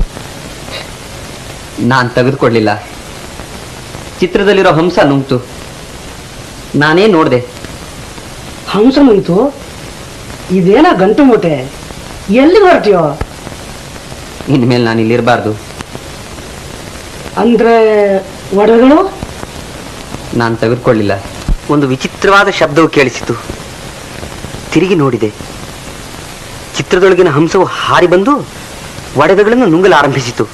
ನಾನ್ ತೆಗೆದುಕೊಳ್ಳಿಲ್ಲ ಚಿತ್ರದಲ್ಲಿರೋ ಹಂಸ ನುಂಗ್ತು ನಾನೇ ನೋಡ್ದೆ ಹಂಸ ನಿಂತು ಇದೇನ ಗಂಟು ಮೂಟೆ ಎಲ್ಲಿಗೆ ಹೊರಟಿಯೋ ಇನ್ಮೇಲೆ ನಾನು ಇಲ್ಲಿರಬಾರ್ದು ಅಂದ್ರೆ ಒಡವೆಗಳು ನಾನು ತೆಗೆದುಕೊಳ್ಳಿಲ್ಲ ಒಂದು ವಿಚಿತ್ರವಾದ ಶಬ್ದವು ಕೇಳಿಸಿತು ತಿರುಗಿ ನೋಡಿದೆ ಚಿತ್ರದೊಳಗಿನ ಹಂಸವು ಹಾರಿ ಬಂದು ಒಡವೆಗಳನ್ನು ನುಂಗಲಾರಂಭಿಸಿತು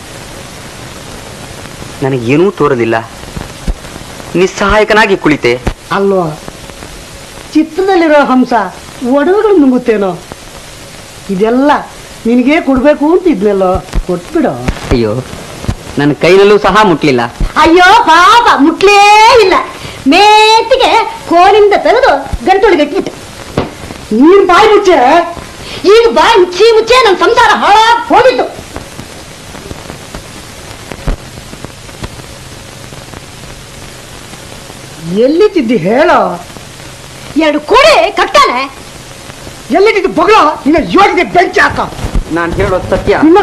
ನನಗೇನೂ ತೋರಲಿಲ್ಲ ನಿಸ್ಸಹಾಯಕನಾಗಿ ಕುಳಿತೆ ಅಲ್ವಾ ಚಿತ್ರದಲ್ಲಿರೋ ಹಂಸ ಒಡವೆಗಳು ನುಂಗುತ್ತೇನೋ ಇದೆಲ್ಲ ನಿನಗೆ ಕೊಡ್ಬೇಕು ಅಂತ ಇದ್ನಲ್ಲೋ ಕೊಟ್ಬಿಡು ಅಯ್ಯೋ ನನ್ನ ಕೈನಲ್ಲೂ ಸಹ ಮುಟ್ಲಿಲ್ಲ ಅಯ್ಯೋ ಪಾಪ ಮುಟ್ಲೇ ಇಲ್ಲ ಮೇತಿಗೆ ಕೋಲಿಂದ ತೆಗೆದು ಗಂಟೊಳಗೆ ಇಟ್ಬಿಟ್ಟೆ ನೀನ್ ಬಾಯಿ ಮುಚ್ಚೆ ಈಗ ಬಾಯಿ ಮುಚ್ಚಿ ಮುಚ್ಚೆ ನನ್ನ ಸಂಸಾರ ಹಾಳಾಗಿ ಹೋಗಿದ್ದು ಎಲ್ಲಿದ್ದಿದ್ದಿ ಹೇಳೋ ಎರಡು ಕೋಡೆ ಕಟ್ಟಾನೆ ಎಲ್ಲಿದ್ದಿದ್ದು ಬಗಳು ನಿನ್ನ ಯೋಗಿಗೆ ಬೆಂಚಿ ಹಾಕ ನಾನು ಹೇಳೋದು ಸತ್ಯ ನಿನ್ನ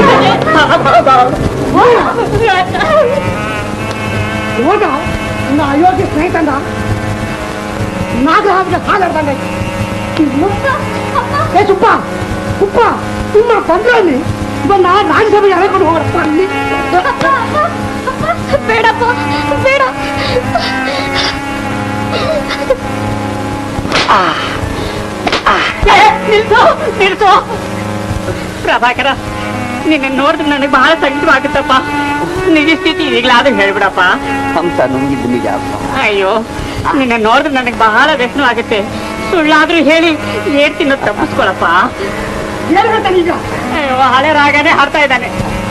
ಹೋಗ ನನ್ನ ಅಯೋಗ್ಯ ಸ್ನೇಹಿತಂದ ನಾಗರಾಜ್ಗೆ ಹಾಲಾಡ್ದಂಗೆ ಏ ಸುಪ್ಪ ಉಪ್ಪ ನಿಮ್ಮ ಬಂದ್ರಲ್ಲಿ ಬಂದ ರಾಜ್ಯಸಭೆಗೆ ಎಳ್ಕೊಂಡು ಹೋಗ್ರಪ್ಪ ಅಲ್ಲಿ ಬೇಡಪ್ಪ ಬೇಡ ನಿಲ್ಸು ನಿಲ್ಸು ಪ್ರಭಾಕರ ನಿನ್ನ ನೋಡಿದ್ರೆ ನನಗೆ ಬಹಳ ಸಂಕಟವಾಗುತ್ತಪ್ಪ ನಿಜ ಸ್ಥಿತಿ ಈಗಲಾದ್ರೂ ಹೇಳ್ಬಿಡಪ್ಪ ಹಂಸ ನುಂಗಿದ್ದು ನಿಜ ಅಪ್ಪ. ಅಯ್ಯೋ ನಿನ್ನ ನೋಡಿದ್ರೆ ನನಗೆ ಬಹಳ ವ್ಯಸನವಾಗುತ್ತೆ ಸುಳ್ಳಾದ್ರೂ ಹೇಳಿ ಹೇಳ್ತೀನಿ ತಪ್ಪಿಸ್ಕೊಳಪ್ಪ ಅಯ್ಯೋ ಹಳೆ ರಾಗನೇ ಹಾಡ್ತಾ ಇದ್ದಾನೆ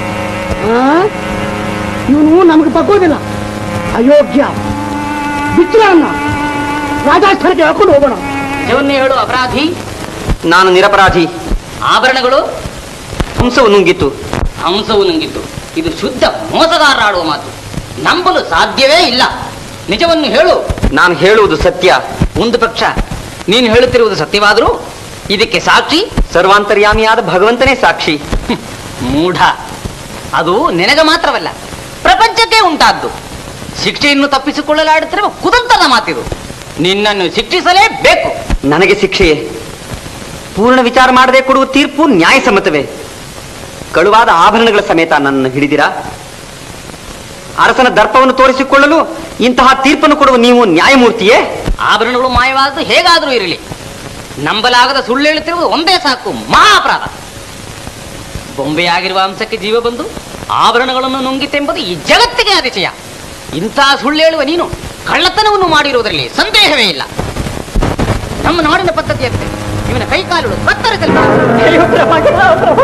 ಇವನು ನಮ್ಗೆ ತಗೋದಿಲ್ಲ ಅಯೋಗ್ಯ ಬಿಚ್ಚಲನ್ನ ರಾಜಸ್ಥಾನಕ್ಕೆ ಹೇಳ್ಕೊಂಡು ಹೋಗೋಣ ನಿಜವನ್ನೇ ಹೇಳು ಅಪರಾಧಿ ನಾನು ನಿರಪರಾಧಿ ಆಭರಣಗಳು ಹಂಸವು ನುಂಗಿತ್ತು ಹಂಸವು ನುಂಗಿತ್ತು ಇದು ಶುದ್ಧ ಮೋಸಗಾರ ಆಡುವ ಮಾತು ನಂಬಲು ಸಾಧ್ಯವೇ ಇಲ್ಲ ನಿಜವನ್ನು ಹೇಳು ನಾನು ಹೇಳುವುದು ಸತ್ಯ ಒಂದು ಪಕ್ಷ ನೀನು ಹೇಳುತ್ತಿರುವುದು ಸತ್ಯವಾದರೂ ಇದಕ್ಕೆ ಸಾಕ್ಷಿ ಸರ್ವಾಂತರ್ಯಾಮಿಯಾದ ಭಗವಂತನೇ ಸಾಕ್ಷಿ ಹ್ಮ್, ಮೂಢ ಅದು ನಿನಗೆ ಮಾತ್ರವಲ್ಲ ಪ್ರಪಂಚಕ್ಕೆ ಉಂಟಾದ್ದು ಶಿಕ್ಷೆಯನ್ನು ತಪ್ಪಿಸಿಕೊಳ್ಳಲಾಡುತ್ತಿರುವ ಕುದಂತದ ಮಾತಿದು ನಿನ್ನನ್ನು ಶಿಕ್ಷಿಸಲೇಬೇಕು ನನಗೆ ಶಿಕ್ಷೆಯೇ ಪೂರ್ಣ ವಿಚಾರ ಮಾಡದೆ ಕೊಡುವ ತೀರ್ಪು ನ್ಯಾಯಸಮ್ಮತವೇ ಕಳುವಾದ ಆಭರಣಗಳ ಸಮೇತ ನನ್ನನ್ನು ಹಿಡಿದಿರಾ ಅರಸನ ದರ್ಪವನ್ನು ತೋರಿಸಿಕೊಳ್ಳಲು ಇಂತಹ ತೀರ್ಪನ್ನು ಕೊಡುವ ನೀವು ನ್ಯಾಯಮೂರ್ತಿಯೇ ಆಭರಣಗಳು ಮಾಯವಾದದ್ದು ಹೇಗಾದರೂ ಇರಲಿ ನಂಬಲಾಗದ ಸುಳ್ಳು ಹೇಳುತ್ತಿರುವುದು ಒಂದೇ ಸಾಕು ಮಹಾ ಅಪರಾಧ ಬೊಂಬೆಯಾಗಿರುವ ಅಂಶಕ್ಕೆ ಜೀವ ಬಂದು ಆಭರಣಗಳನ್ನು ನುಂಗಿತೆಂಬುದು ಈ ಜಗತ್ತಿಗೆ ಅತಿಶಯ ಇಂತಹ ಸುಳ್ಳು ಹೇಳುವ ನೀನು ಕಳ್ಳತನವನ್ನು ಮಾಡಿರುವುದರಲ್ಲಿ ಸಂದೇಹವೇ ಇಲ್ಲ ನಮ್ಮ ನಾಡಿನ ಪದ್ಧತಿಯಂತೆ ಇವನ ಕೈಕಾಲುಗಳು ಕತ್ತರಿಸಲ್ಪಡ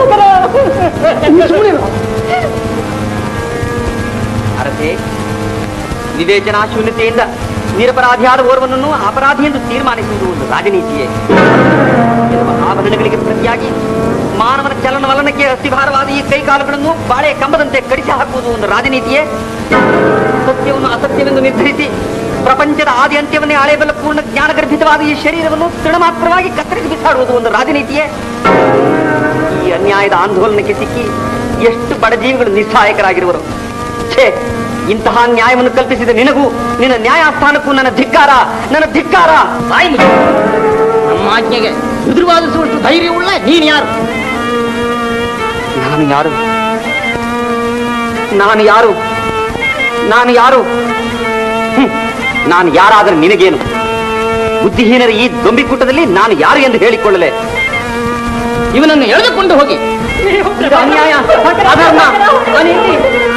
ಅರಸೆ ವಿವೇಚನಾ ಶೂನ್ಯತೆಯಿಂದ ನಿರಪರಾಧಿಯಾದ ಓರ್ವನನ್ನು ಅಪರಾಧಿ ಎಂದು ತೀರ್ಮಾನಿಸುವುದು ಒಂದು ರಾಜನೀತಿಯೇ ಕೆಲವು ಆಭರಣಗಳಿಗೆ ಪ್ರತಿಯಾಗಿ ಮಾನವನ ಚಲನವಲನಕ್ಕೆ ಅಸ್ಥಿಭಾರವಾದ ಈ ಕೈಕಾಲುಗಳನ್ನು ಬಾಳೆ ಕಂಬದಂತೆ ಕಡಿಸಿ ಹಾಕುವುದು ಒಂದು ರಾಜನೀತಿಯೇ ಸತ್ಯವನ್ನು ಅಸತ್ಯವೆಂದು ನಿರ್ಧರಿಸಿ ಪ್ರಪಂಚದ ಆದಿ ಅಂತ್ಯವನ್ನೇ ಆಳೆಬಲ್ಲ ಪೂರ್ಣ ಜ್ಞಾನಗರ್ಭಿತವಾದ ಈ ಶರೀರವನ್ನು ತೃಣಮಾತ್ರವಾಗಿ ಕತ್ತರಿಸಿ ಬಿಸಾಡುವುದು ಒಂದು ರಾಜನೀತಿಯೇ ಈ ಅನ್ಯಾಯದ ಆಂದೋಲನಕ್ಕೆ ಸಿಕ್ಕಿ ಎಷ್ಟು ಬಡಜೀವಿಗಳು ನಿಸ್ಸಹಾಯಕರಾಗಿರುವರು ಛೇ ಇಂತಹ ನ್ಯಾಯವನ್ನು ಕಲ್ಪಿಸಿದ ನಿನಗೂ ನಿನ್ನ ನ್ಯಾಯಸ್ಥಾನಕ್ಕೂ ನನ್ನ ಧಿಕ್ಕಾರ ನನ್ನ ಧಿಕ್ಕಾರ ಬಾಯಿ ಮುಚ್ಚು. ನಮ್ಮ ಆಜ್ಞೆಗೆ ಎದುರುವಾದಿಸುವಷ್ಟು ಧೈರ್ಯವುಳ್ಳ ನೀನು ಯಾರು ನಾನು ಯಾರು ನಾನು ಯಾರು ನಾನು ಯಾರು ಹ್ಮ್. ನಾನು ಯಾರಾದರೂ ನಿನಗೇನು ಬುದ್ಧಿಹೀನರ ಈ ದೊಂಬಿಕೂಟದಲ್ಲಿ ನಾನು ಯಾರು ಎಂದು ಹೇಳಿಕೊಳ್ಳಲೆ ಇವನನ್ನು ಎಳೆದುಕೊಂಡು ಹೋಗಿ ಇದು ಅನ್ಯಾಯ ಅಧರ್ಮ ಅನೀತಿ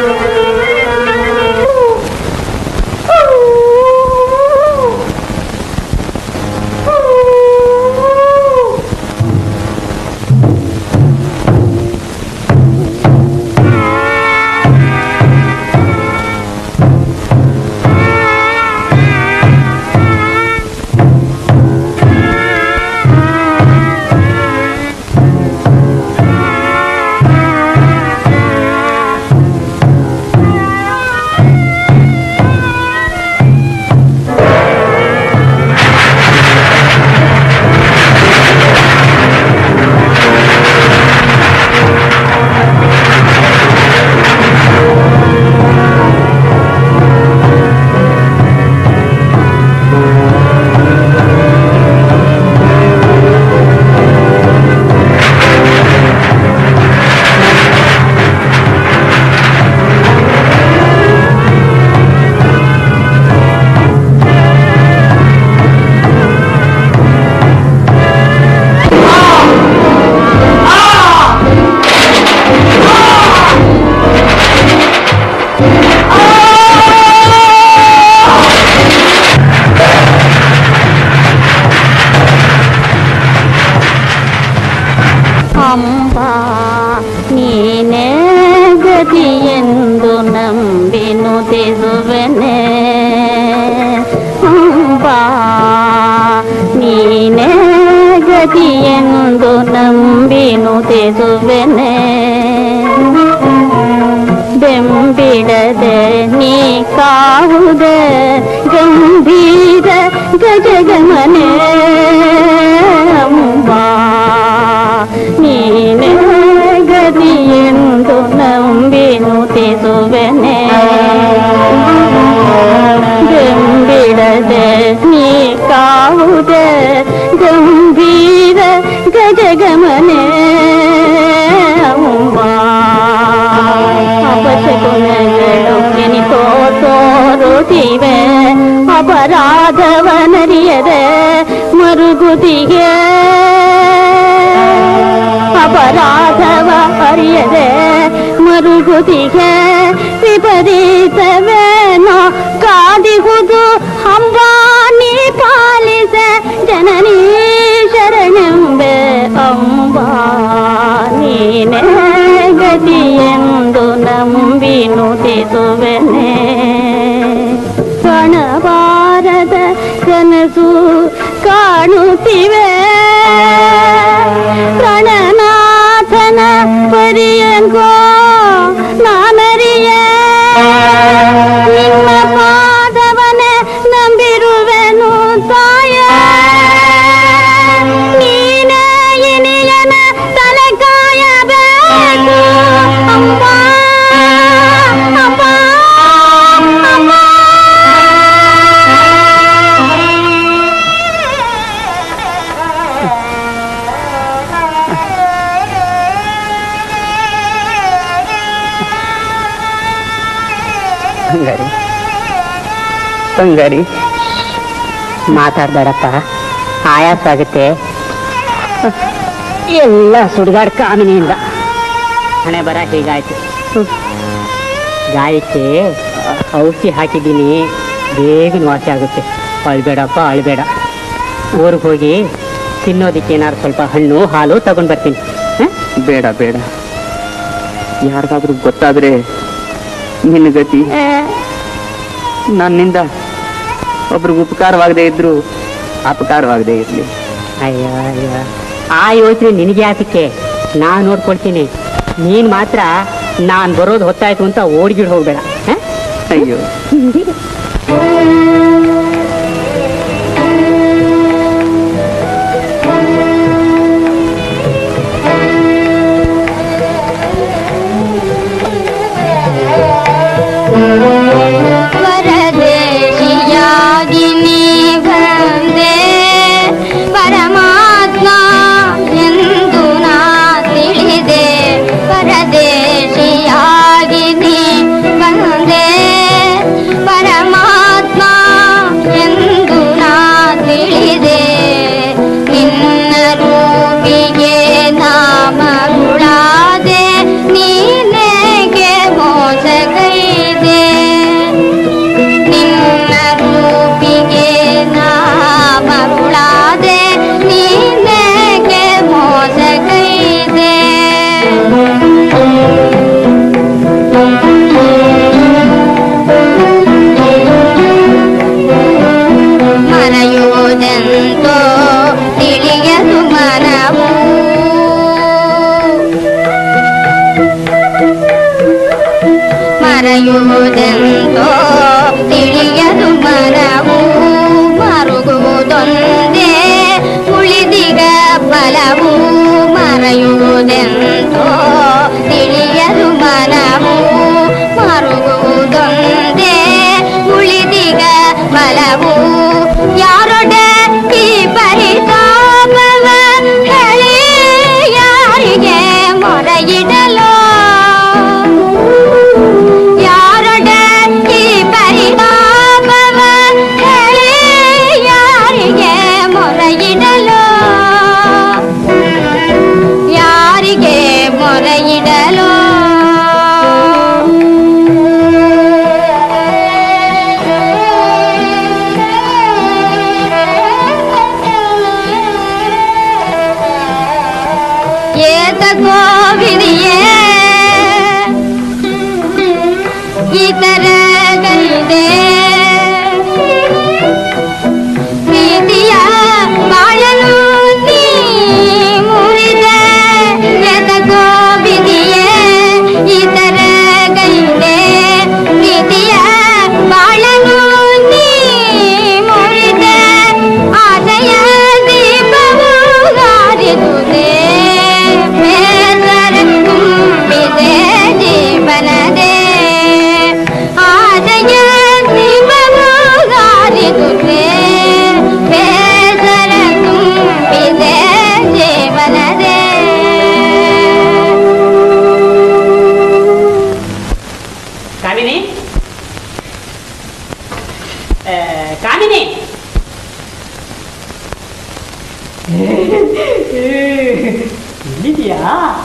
ಅಂಬಾ ನೀನೇ ಗತಿಯೆಂದು ನಂಬಿನು ತಿರುವೆನೆ ಅಂಬಾ ನೀನೇ ಗತಿಯೆಂದು ನಂಬಿನು ತಿರುವೆನೆ ಬೆಂಬಿಡದೆ ನೀ ಕಾವುದೆ ಗಂಭೀರ ಗಜಗಮನೆ ಅಂಬಾ ನೀನೇ ಗದಿಯೆಂದು ನಂಬಿನು ತಿರುವೆನೆ ಬೆಂಬಿಡದೆ ನೀ ಕಾವುದೆ ಗಂಭೀರ ಗಜಗಮನೆ ಅಂಬಾ ಅಪಶಕುನಗಳು ಎನಿತೋ ತೋರುತ್ತಿವೆ ಅಪರಾಧವನರಿಯದೆ ಮರುಗುತಿಗೆ ಅಪರಾಧವ ಅರಿಯದೆ ಮರುಗುದಿಗೆ ವಿಪರೀತವೇನೋ ಕಾದಿಹುದು ಅಂಬಾನಿ ಪಾಲಿಸೆ ಜನನೀ ಶರಣೆಂಬೆ ಅಂಬಾ ನೀನೇ ಗತಿಯೆಂದು ನಂಬಿ ನುತಿಸುವೆನೆ ಕಾಣಬಾರದ ಕನಸು ಕಾಣುತ್ತಿವೆ ಪ್ರಣನಾಥನ ಪರಿಯಂಗೋ ನಾನರಿಯೇ ನಿಮ್ಮ ಪಾದವನೆ ನಂಬಿರುವೆನು ತಾಯ ನೀನೇ ಇನಿಯನ ತಲೆ ಕಾಯಬೇಕು ಅಮ್ಮ ಅಮ್ಮ ಅಮ್ಮ ಬಂಗಾರಿ ಬಂಗಾರಿ ಮಾತಾಡ್ಬೇಡಪ್ಪ ಆಯಾಸ ಆಗುತ್ತೆ ಎಲ್ಲ ಸುಡ್ಗಾಡ್ ಕಾಮಿನಿಯಿಂದ ಹಣೆ ಬರ ಹೀಗಾಯ್ತು ಗಾಯಕ್ಕೆ ಔಷಧಿ ಹಾಕಿದ್ದೀನಿ ಬೇಗ ವಾಸಿ ಆಗುತ್ತೆ ಅಳ್ಬೇಡಪ್ಪ ಅಳ್ಬೇಡ ಊರಿಗೆ ಹೋಗಿ ತಿನ್ನೋದಕ್ಕೆ ಏನಾದ್ರು ಸ್ವಲ್ಪ ಹಣ್ಣು ಹಾಲು ತಗೊಂಡ್ ಬರ್ತೀನಿ ಹ? ಬೇಡ ಬೇಡ ಯಾರಿಗಾದ್ರೂ ಗೊತ್ತಾದ್ರೆ ನಿನ್ನ ಗತಿ ನನ್ನಿಂದ ಒಬ್ರಿಗೆ ಉಪಕಾರವಾಗದೇ ಇದ್ರು ಅಪಕಾರವಾಗದೇ ಇರ್ಲಿ ಅಯ್ಯೋ ಅಯ್ಯೋ ಆ ಯೋಚನೆ ನಿನಗೆ ಯಾತಕ್ಕೆ ನಾನ್ ನೋಡ್ಕೊಳ್ತೀನಿ ನೀನ್ ಮಾತ್ರ ನಾನ್ ಬರೋದು ಹೊತ್ತಾಯ್ತು ಅಂತ ಓಡ್ಗಿಡ್ ಹೋಗ್ಬೇಡ ಹ? ಅಯ್ಯೋ ಪರದೇಶಿಯಾಗಿ ನೀ ಬಂದೆ ಪರಮಾತ್ಮ ಎಂದು ನಾ ತಿಳಿದೆ ಪರದೇಶಿಯಾಗಿ ನೀ ಬಂದೆ ಪರಮಾತ್ಮ ಎಂದು ನಾ ತಿಳಿದೆ ನಿನ್ನ ರೂಪಿಗೆ ನಾಮಗುಳಾದೆ ನೀನೆಗೆ ಮೋಸಗೈದೆ ನಿನ್ನ ರೂಪಿಗೆ ನಾಮಗುಳಾದೆ ನೀನೆಗೆ ಮೋಸಗೈದೆ ಮರೆಯುವುದೆಂತೋ ತಿಳಿಯದು ಮನವು ಮರೆಯುವುದೆಂತೋ ತಿಳಿಯದು ಮನವು ಮರುಗುವುದೊಂದೇ ಉಳಿದಿಗ ಬಲವು ಮರೆಯುವುದೆಂತೋ ತಿಳಿಯದು ಮನವು ಮರುಗುವುದೊಂದೇ ಉಳಿದಿಗ ಬಲವು ಯಾರೊಡೆ ಈ ಪರಿತಾಪವ ಹೇಳಿ ಯಾರಿಗೆ ಮೊರೆಯಿಡಲೋ ಯಾರೊಡೆ ಈ ಪರಿತಾಪವ ಹೇಳಿ ಯಾರಿಗೆ ಮೊರೆಯಿಡಲೋ ಯಾರಿಗೆ ಮೊರೆಯಿಡಲೋ ಏತ ಗೋವಿದೆಯೇ ಇತರ ಗೈದೆ ಪ್ರೀತಿಯ ಬಾಳಲು ನೀ ಮುರಿದೆ ಎದ ಗೋವಿದೆಯೇ ಇತರ ಗೈದೆ ಪ್ರೀತಿಯ ಬಾಳಲು ನೀ ಮುರಿದೆ ಆಸೆಯ ದೀಪವು ಹಾರಿದುದೆ ಬೇಸರ ತುಂಬಿದೆ ಜೀವನದೇ ಆಸೆಯ ದೀಪವು ಹಾರಿದುದೆ ಬೇಸರ ತುಂಬಿದೆ ಜೀವನದೇ ಕಾಮಿನಿ ಆ, ಕಾಮಿನಿ ಇಲ್ಲಿದೆಯಾ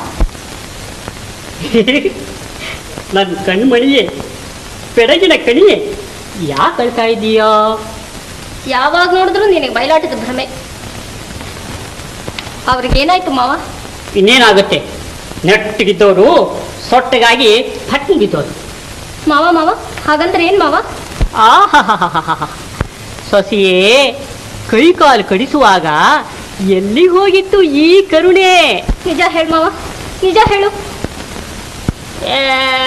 ನನ್ನ ಕಣ್ಮಣಿಯೇ ಬೆಳಗಿನ ಕಣಿಯೇ ಯಾಕೆ ಅಳ್ತಾ ಇದ್ದೀಯಾ ಯಾವಾಗ ನೋಡಿದ್ರು ನಿನಗೆ ಬಯಲಾಟದ ಭ್ರಮೆ ಅವ್ರಿಗೇನಾಯ್ತು ಮಾವ ಇನ್ನೇನಾಗುತ್ತೆ ನೆಟ್ಟಗಿದ್ದವರು ಸೊಟ್ಟಗಾಗಿ ಪಟ್ನ ಬಿದ್ದೋರು ಮಾವ ಮಾವ ಹಾಗಂದ್ರೆ ಏನ್ ಮಾವ ಆಹಾಹಾಹಾಹಾ ಸೊಸೆಯೇ ಕೈ ಕಾಲು ಕಡಿಸುವಾಗ ಎಲ್ಲಿಗೆ ಹೋಗಿತ್ತು ಈ ಕರುಣೆ ನಿಜ ಹೇಳು ಮಾವ ನಿಜ ಹೇಳು ಏ,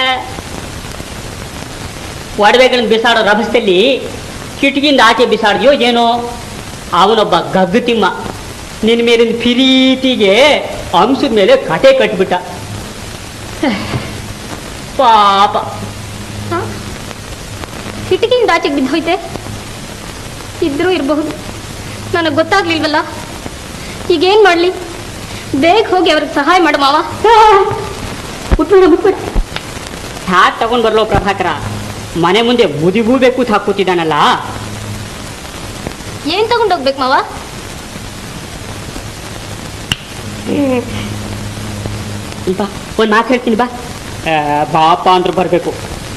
ಒಡವೆಗಳನ್ನ ಬಿಸಾಡೋ ರಭಸದಲ್ಲಿ ಕಿಟಕಿಯಿಂದ ಆಚೆ ಬಿಸಾಡ್ದ್ಯೋ ಏನೋ ಅವನೊಬ್ಬ ಗಗ್ಗತಿಮ್ಮ ನಿನ್ನ ಮೇಲಿನ ಪ್ರೀತಿಗೆ ಅಂಶದ ಮೇಲೆ ಕಟೆ ಕಟ್ಬಿಟ್ಟ ಪಾಪ ಕಿಟಕಿಯಿಂದ ಆಚೆಗೆ ಬಿದ್ದು ಹೋಯ್ತೆ ಇದ್ರೂ ಇರಬಹುದು ನನಗೆ ಗೊತ್ತಾಗ್ಲಿಲ್ವಲ್ಲ ಈಗೇನ್ ಮಾಡ್ಲಿ ಬೇಗ ಹೋಗಿ ಅವ್ರಿಗೆ ಸಹಾಯ ಮಾಡು ಮಾವ ಬಿಟ್ಬಿಡ ಬಿಟ್ಬಿಡ ಹ್ಯಾಕ್ ತಗೊಂಡ್ ಬರ್ಲೋ ಪ್ರಭಾಕರ ಮನೆ ಮುಂದೆ ಮುದಿಗೂಬೇಕು ಕೂತ್ ಹಾಕೂತಿದ್ದಾನಲ್ಲ ಏನ್ ತಗೊಂಡೋಗ್ಬೇಕು ಮಾವ ಬಾ ಒಂದು ಮಾತು ಹೇಳ್ತೀನಿ ಬಾ ಆ, ಬಾಪ ಅಂದ್ರೆ ಬರಬೇಕು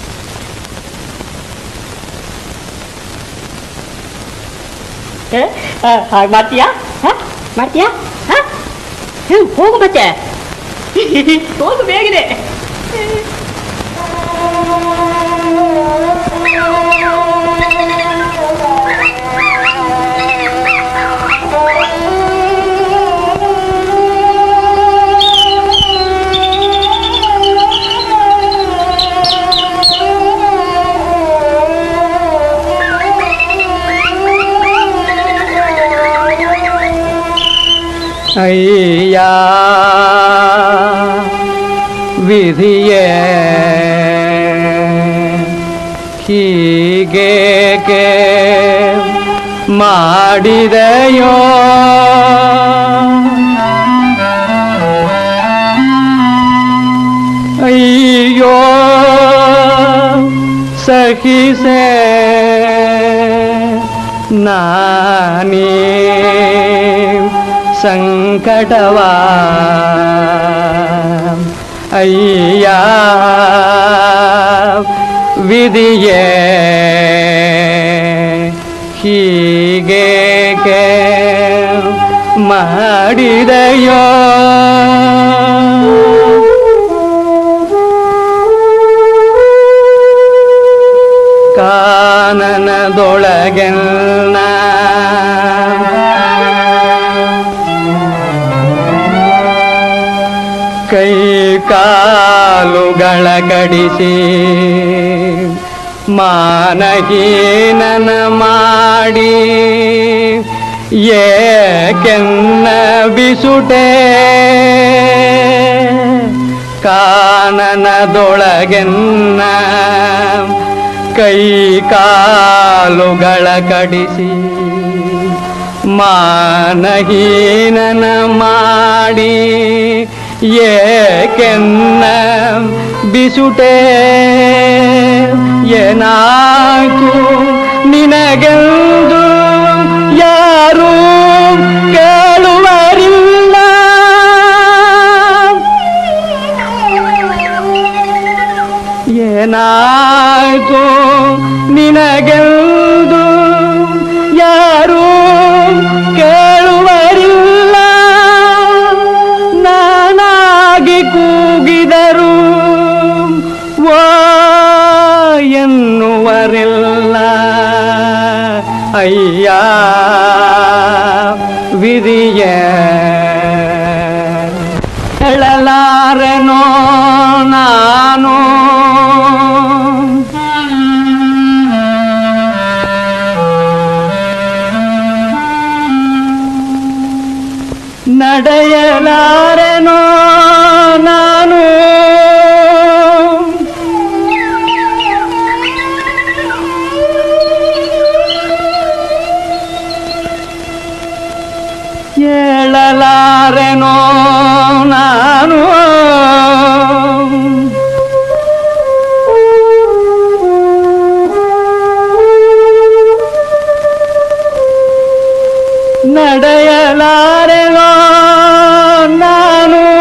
ಹಾಗೆ ಮಾಡ್ತೀಯಾ ಹ? ಮಾಡ್ತೀಯಾ ಹ? ಹ್ಮ್, ಹೋಗು ಮತ್ತೆ ಹೋಗು ಬೇಗನೆ ಅಯ್ಯ ವಿಧಿಯೇ ಹೀಗೇಕೆ ಮಾಡಿದೆಯೋ ಅಯ್ಯೋ ಸಹಿಸೆ ನಾನೀ ಸಂಕಟವಾ ಅಯ್ಯ ವಿಧಿಯೇ ಹೀಗೇಕೆ ಮಾಡಿದೆಯೋ ಕಾನನದೊಳಗೆನ್ನ ಕೈ ಕಾಲುಗಳ ಕಡಿಸಿ ಮಾನಹೀನನ ಮಾಡಿ ಏಕೆನ್ನ ಬಿಸುಟೆ ಕಾನನದೊಳಗೆನ್ನ ಕೈ ಕಾಲುಗಳ ಕಡಿಸಿ ಮಾನಹೀನನ ಮಾಡಿ ಏಕೆನ್ನ ಬಿಸುಟೆ ಏನಾಯ್ತು ನಿನಗೆಂದು ಯಾರೂ ಕೇಳುವರಿಲ್ಲ ಏನಾಯ್ತು ನಿನಗೆಂದು ಯಾರೂ ಕೇಳುವರಿಲ್ಲ ನಾನಾಗಿ ಕೂಗಿದರು ಓ ಎನ್ನುವರಿಲ್ಲ ಅಯ್ಯ ವಿಧಿಯ ಹೇಳಲಾರೆನೋ ನಾನು ನಡೆಯಲಾರೆನೋ ನಾನು ಹೇಳಲಾರೆನೋ ನಾನು ನಡೆಯಲಾರೆನೋ ನಾನು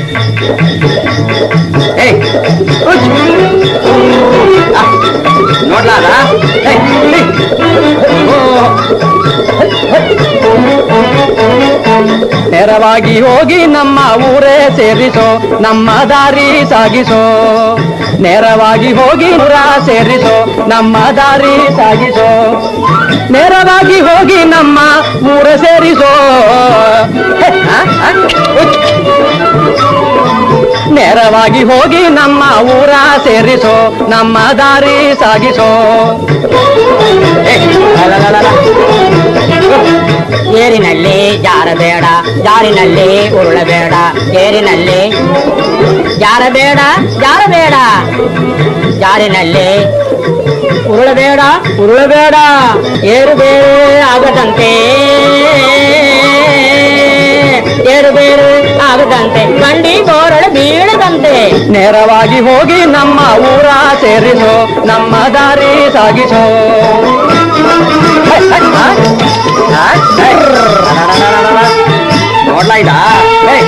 ಏಯ್ ಉಚ್. ಆ, ನೋಡ್ಲಾ ಅದ? ಏಯ್, ಏಯ್. ಓ. ನೇರವಾಗಿ ಹೋಗಿ ನಮ್ಮ ಊರೇ ಸೇರಿಸೋ ನಮ್ಮ ದಾರಿ ಸಾಗಿಸೋ ನೇರವಾಗಿ ಹೋಗಿ ಊರ ಸೇರಿಸೋ ನಮ್ಮ ದಾರಿ ಸಾಗಿಸೋ ನೇರವಾಗಿ ಹೋಗಿ ನಮ್ಮ ಊರ ಸೇರಿಸೋ ಹೇ, ಆ, ಆ, ಉಚ್. ನೇರವಾಗಿ ಹೋಗಿ ನಮ್ಮ ಊರ ಸೇರಿಸೋ ನಮ್ಮ ದಾರಿ ಸಾಗಿಸೋ ಏ, ಲಲಲಲಲ. ಏರಿನಲ್ಲಿ ಜಾರಬೇಡ ಜಾರಿನಲ್ಲಿ ಉರುಳಬೇಡ ಏರಿನಲ್ಲಿ ಜಾರಬೇಡ ಜಾರಬೇಡ ಜಾರಿನಲ್ಲಿ ಉರುಳಬೇಡ ಉರುಳಬೇಡ ಏರು ಬೇರೆ ಆಗದಂತೆ ಏರು ಬೇರೆ ಆಗದಂತೆ ಬಂಡಿ ಬೋರಳ ಬೀಳದಂತೆ ನೇರವಾಗಿ ಹೋಗಿ ನಮ್ಮ ಊರ ಸೇರಿಸೋ ನಮ್ಮ ದಾರಿ ಸಾಗಿಸೋ ಹೈ, ಹೈ, ಆ? ಆ? ಹೈ. ಲಲಲಲಲಲ. ನೋಡ್ಲಾ ಇದ ಹೇ.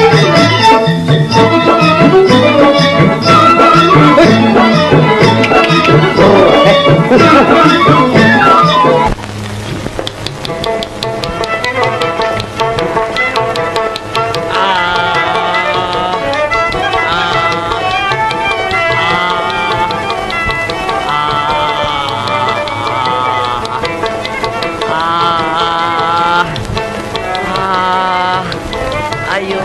ಅಯ್ಯೋ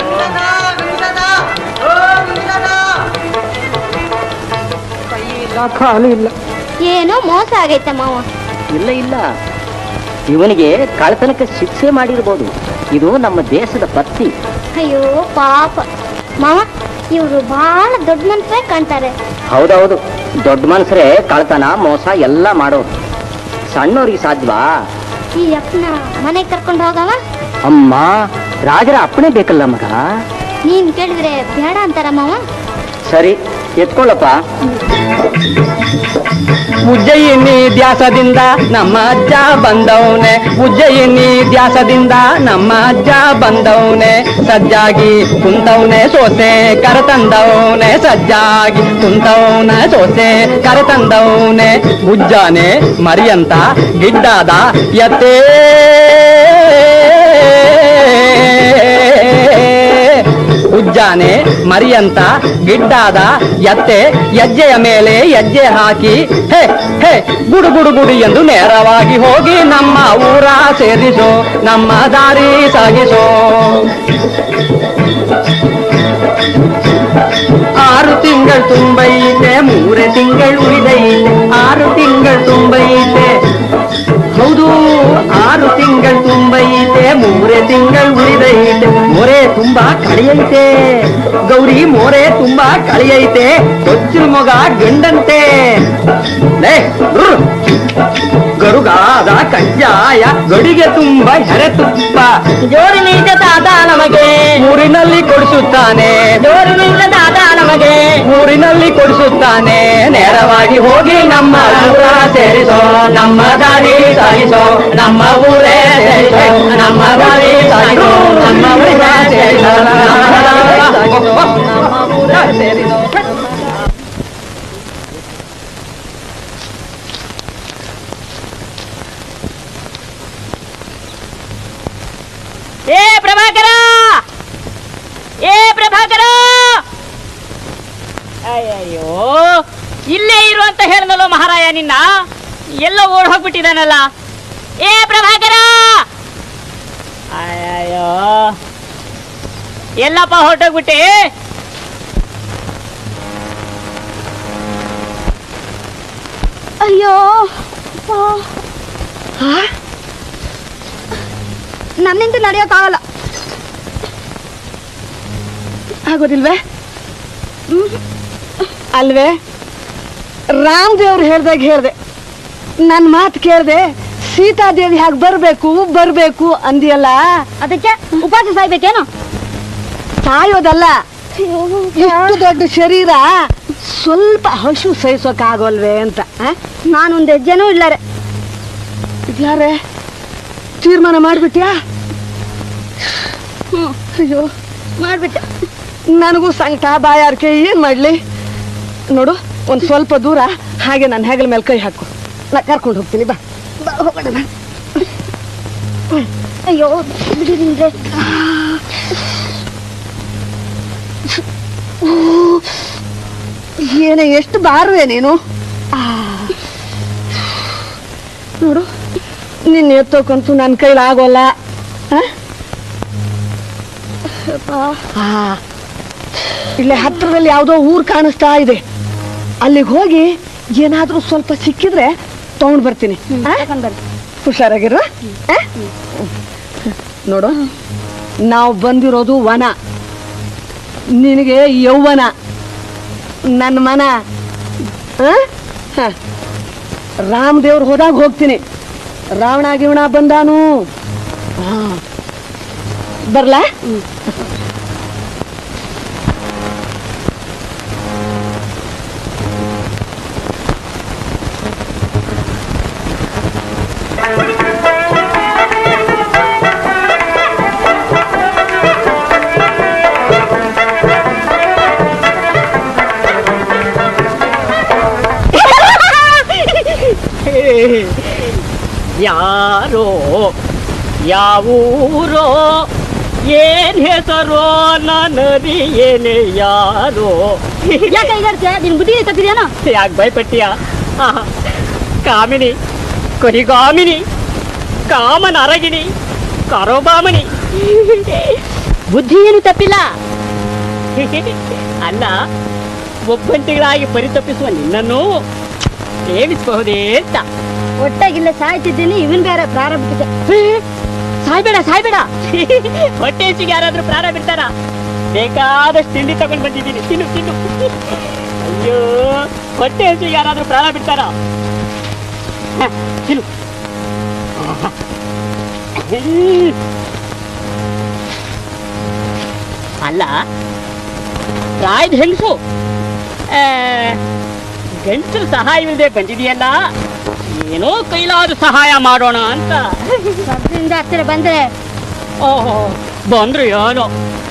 ಖಾಲಿ ಇಲ್ಲ ಏನೋ ಮೋಸ ಆಗೈತೆ ಮಾವ ಇಲ್ಲ ಇಲ್ಲ ಇವನಿಗೆ ಕಳ್ತನಕ್ಕೆ ಶಿಕ್ಷೆ ಮಾಡಿರ್ಬೋದು ಇದು ನಮ್ಮ ದೇಶದ ಪತ್ತಿ ಅಯ್ಯೋ ಪಾಪ ಮಾವ ಇವರು ಬಹಳ ದೊಡ್ಡ ಮನ್ಸೇ ಕಾಣ್ತಾರೆ ಹೌದೌದು ದೊಡ್ಡ ಮನ್ಸರೇ ಕಳ್ತನ ಮೋಸ ಎಲ್ಲ ಮಾಡೋದು ಸಣ್ಣವ್ರಿಗೆ ಸಾಧ್ಯವಾ ಈ ಅಪ್ಪನ ಮನೆಗೆ ಕರ್ಕೊಂಡು ಹೋಗವ ಅಮ್ಮ ರಾಜರ ಅಪ್ಪಣೆ ಬೇಕಲ್ಲ ಮಗ ನೀನ್ ಕೇಳಿದ್ರೆ ಬೇಡ ಅಂತಾರ ಮಾವ ಸರಿ ಎತ್ಕೊಳ್ಳಪ್ಪ ಉಜ್ಜಯಿನಿ ದ್ಯಾಸದಿಂದ ನಮ್ಮ ಅಜ್ಜ ಬಂದವನೆ ಉಜ್ಜಯಿನಿ ದ್ಯಾಸದಿಂದ ನಮ್ಮ ಅಜ್ಜ ಬಂದವನೆ ಸಜ್ಜಾಗಿ ಕುಂತವನೆ ಸೋಸೆ ಕರತಂದವನೆ ಸಜ್ಜಾಗಿ ಕುಂತವನ ಸೋಸೆ ಕರತಂದವನೆ ಉಜ್ಜಾನೆ ಮರಿಯಂತ ಗಿಡ್ಡಾದ ಎತ್ತೇ ಉಜ್ಜಾನೆ ಮರಿಯಂತ ಗಿಡ್ಡಾದ ಎತ್ತೆ ಹೆಜ್ಜೆಯ ಮೇಲೆ ಹೆಜ್ಜೆ ಹಾಕಿ ಹೇ ಹೇ ಗುಡು ಗುಡು ಗುಡು ಎಂದು ನೇರವಾಗಿ ಹೋಗಿ ನಮ್ಮ ಊರ ಸೇರಿಸೋ ನಮ್ಮ ದಾರಿ ಸಾಗಿಸೋ ಆರು ತಿಂಗಳು ತುಂಬೈತೆ ಮೂರೇ ತಿಂಗಳು ಉಳಿದೈತೆ ಆರು ತಿಂಗಳು ತುಂಬೈತೆ ಹೌದು ಆರು ತಿಂಗಳು ತುಂಬೈತೆ ಮೂರೇ ತಿಂಗಳು ಉಳಿದೈತೆ ಮೊರೆ ತುಂಬಾ ಕಳಿಯೈತೆ ಗೌರಿ ಮೋರೆ ತುಂಬಾ ಕಳಿಯೈತೆ ಕೊಚ್ಚಿನ ಮೊಗ ಗಂಡಂತೆ ಲೇ, ರುರ್. ಗರುಗಾದ ಕಜ್ಜಾಯ ಗಡಿಗೆ ತುಂಬ ಹೆರೆ ತುಪ್ಪ ಜೋರಿನಿಂದ ತಾತ ನಮಗೆ ಊರಿನಲ್ಲಿ ಕೊಡಿಸುತ್ತಾನೆ ಜೋರಿನಿಂದ ತಾತ ನಮಗೆ ಊರಿನಲ್ಲಿ ಕೊಡಿಸುತ್ತಾನೆ ನೇರವಾಗಿ ಹೋಗಿ ನಮ್ಮ ಊರ ಸೇರಿಸೋ ನಮ್ಮ ದಾರಿ ಸಾಗಿಸೋ ನಮ್ಮ ಊರೇ ಸೇರಿಸೋ ನಮ್ಮ ದಾರಿ ಸಾಗಿಸೋ ನಮ್ಮ ಊರ ಸೇರಿಸೋ ನಮ್ಮ ದಾರಿ ಸಾಗಿಸೋ ನಮ್ಮ ಊರ ಸೇರಿಸೋ ಏ ಪ್ರಭಾಕರ ಏ ಪ್ರಭಾಕರ ಅಯ್ಯಯ್ಯೋ ಇಲ್ಲೇ ಇರು ಅಂತ ಹೇಳ್ದಲ್ಲೋ ಮಹಾರಾಯ ನಿನ್ನ ಎಲ್ಲ ಓಡ್ ಹೋಗ್ಬಿಟ್ಟಿದಾನಲ್ಲ ಏ ಪ್ರಭಾಕರ ಅಯ್ಯಯ್ಯೋ ಎಲ್ಲಪ್ಪ ಹೊರಟೋಗ್ಬಿಟ್ಟೆ ಅಯ್ಯೋ ನನ್ನಿಂದ ನಡೆಯೋಕ್ಕಾಗಲ್ಲ ಆಗೋದಿಲ್ವೇ ಹ್ಮ್. ಅಲ್ವೇ ರಾಮದೇವ್ರು ಹೇಳ್ದಾಗ ಹೇಳ್ದೆ ನನ್ನ ಮಾತು ಕೇಳ್ದೆ ಸೀತಾದೇವಿ ಹಾಗೆ ಬರ್ಬೇಕು ಬರ್ಬೇಕು ಅಂದಿಯಲ್ಲ ಅದಕ್ಕೆ ಉಪವಾಸ ಸಾಯ್ಬೇಕೇನು ಸಾಯೋದಲ್ಲ ಎಷ್ಟು ದೊಡ್ಡ ಶರೀರ ಸ್ವಲ್ಪ ಹಸು ಸಹಿಸೋಕ್ಕಾಗೋಲ್ವೇ ಅಂತ ಆ? ನಾನೊಂದು ಹೆಜ್ಜೆನೂ ಇಲ್ಲರೆ ಇದ್ಯಾರೆ ತೀರ್ಮಾನ ಮಾಡ್ಬಿಟ್ಯಾ ಹ್ಮ್ ಅಯ್ಯೋ ಮಾಡ್ಬಿಟ್ಟೆ ನನಗೂ ಸಂಕಟ ಬಾಯಾರಿಕೆ ಏನ್ ಮಾಡ್ಲಿ ನೋಡು ಒಂದ್ ಸ್ವಲ್ಪ ದೂರ ಹಾಗೆ ನನ್ನ ಹೆಗಲ ಮೇಲೆ ಕೈ ಹಾಕು ನಾ ಕರ್ಕೊಂಡು ಹೋಗ್ತೀನಿ ಬಾ ಬಾ ಹೋಗೋಣ ಬಾ. ಅಯ್ಯೋ ಬಿಡಿರಿಂದ್ರೆ ಏನೇ ಎಷ್ಟು ಬಾರುವೆ ನೀನು ಆ. ನೋಡು ನಿನ್ನ ಎತ್ತೋಕಂತೂ ನನ್ನ ಕೈಲಿ ಆಗೋಲ್ಲ ಆ? ಆ. ಇಲ್ಲೇ ಹತ್ರದಲ್ಲಿ ಯಾವುದೋ ಊರು ಕಾಣಿಸ್ತಾ ಇದೆ ಅಲ್ಲಿಗೆ ಹೋಗಿ ಏನಾದ್ರೂ ಸ್ವಲ್ಪ ಸಿಕ್ಕಿದ್ರೆ ತಗೊಂಡ್ ಬರ್ತೀನಿ ಆ? ಹುಷಾರಾಗಿರು ಆ? ನೋಡು ನಾವು ಬಂದಿರೋದು ವನ ನಿನಗೆ ಯೌವನ ನನ್ನ ಮನ ಆ? ಹ. ರಾಮದೇವ್ರು ಹೋದಾಗ ಹೋಗ್ತೀನಿ ರಾವಣ ಗಿವಣ ಬಂದಾನು ಆ. ಬರ್ಲಾ ಯಾರೋ ಯಾವೂರೋ ಏನ್ ಹೆಸರೋ ನನ್ನದಿಯೇನೆ ಯಾರೋ ಯಾಕೆ ಈಗಾಡ್ತೀಯ ನಿನ್ ಬುದ್ಧಿ ತಪ್ಪಿದೇನೋ ಯಾಕೆ ಭಯಪಟ್ಟಿಯ ಆಹಾ. ಕಾಮಿನಿ ಕೊರಿಗಾಮಿನಿ ಕಾಮನ ಅರಗಿನಿ ಕರೋಬಾಮನಿ ಬುದ್ಧಿ ಏನು ತಪ್ಪಿಲ್ಲ ಅಲ್ಲ ಒಬ್ಬಂಟಿಗಳಾಗಿ ಪರಿತಪ್ಪಿಸುವ ನಿನ್ನನ್ನು ಪ್ರೇಮಿಸಬಹುದೇ ಅಂತ ಒಟ್ಟಾಗಿಲ್ಲ ಸಾಯ್ತಿದ್ದೀನಿ ಇವನ್ ಬೇರೆ ಪ್ರಾರಂಭಿಸಿದೆ ಸಾಯ್ಬೇಡ ಸಾಯ್ಬೇಡ ಹೊಟ್ಟೆ ಹಸಿಗೆ ಯಾರಾದ್ರೂ ಪ್ರಾಣ ಬಿಡ್ತಾರ ಬೇಕಾದಷ್ಟು ತಿಂಡಿ ತಗೊಂಡ್ ಬಂದಿದ್ದೀನಿ ತಿನ್ನು ತಿನ್ನು ಅಯ್ಯೋ ಹೊಟ್ಟೆ ಹಸಿಗೆ ಯಾರಾದ್ರೂ ಪ್ರಾಣ ಬಿಡ್ತಾರ ಹ, ತಿನ್ನು ಹ್ಮ್. ಅಲ್ಲ ಪ್ರಾಯದ ಹೆಂಗಸು ಗಂಟಲು ಸಹಾಯವಿಲ್ಲದೆ ಬಂದಿದೆಯಲ್ಲ ಏನೋ ಕೈಲಾದ ಸಹಾಯ ಮಾಡೋಣ ಅಂತ ಅದ್ರಿಂದ ಹತ್ತಿರ ಬಂದ್ರೆ ಓಹೋ ಬಂದ್ರು ಏನೋ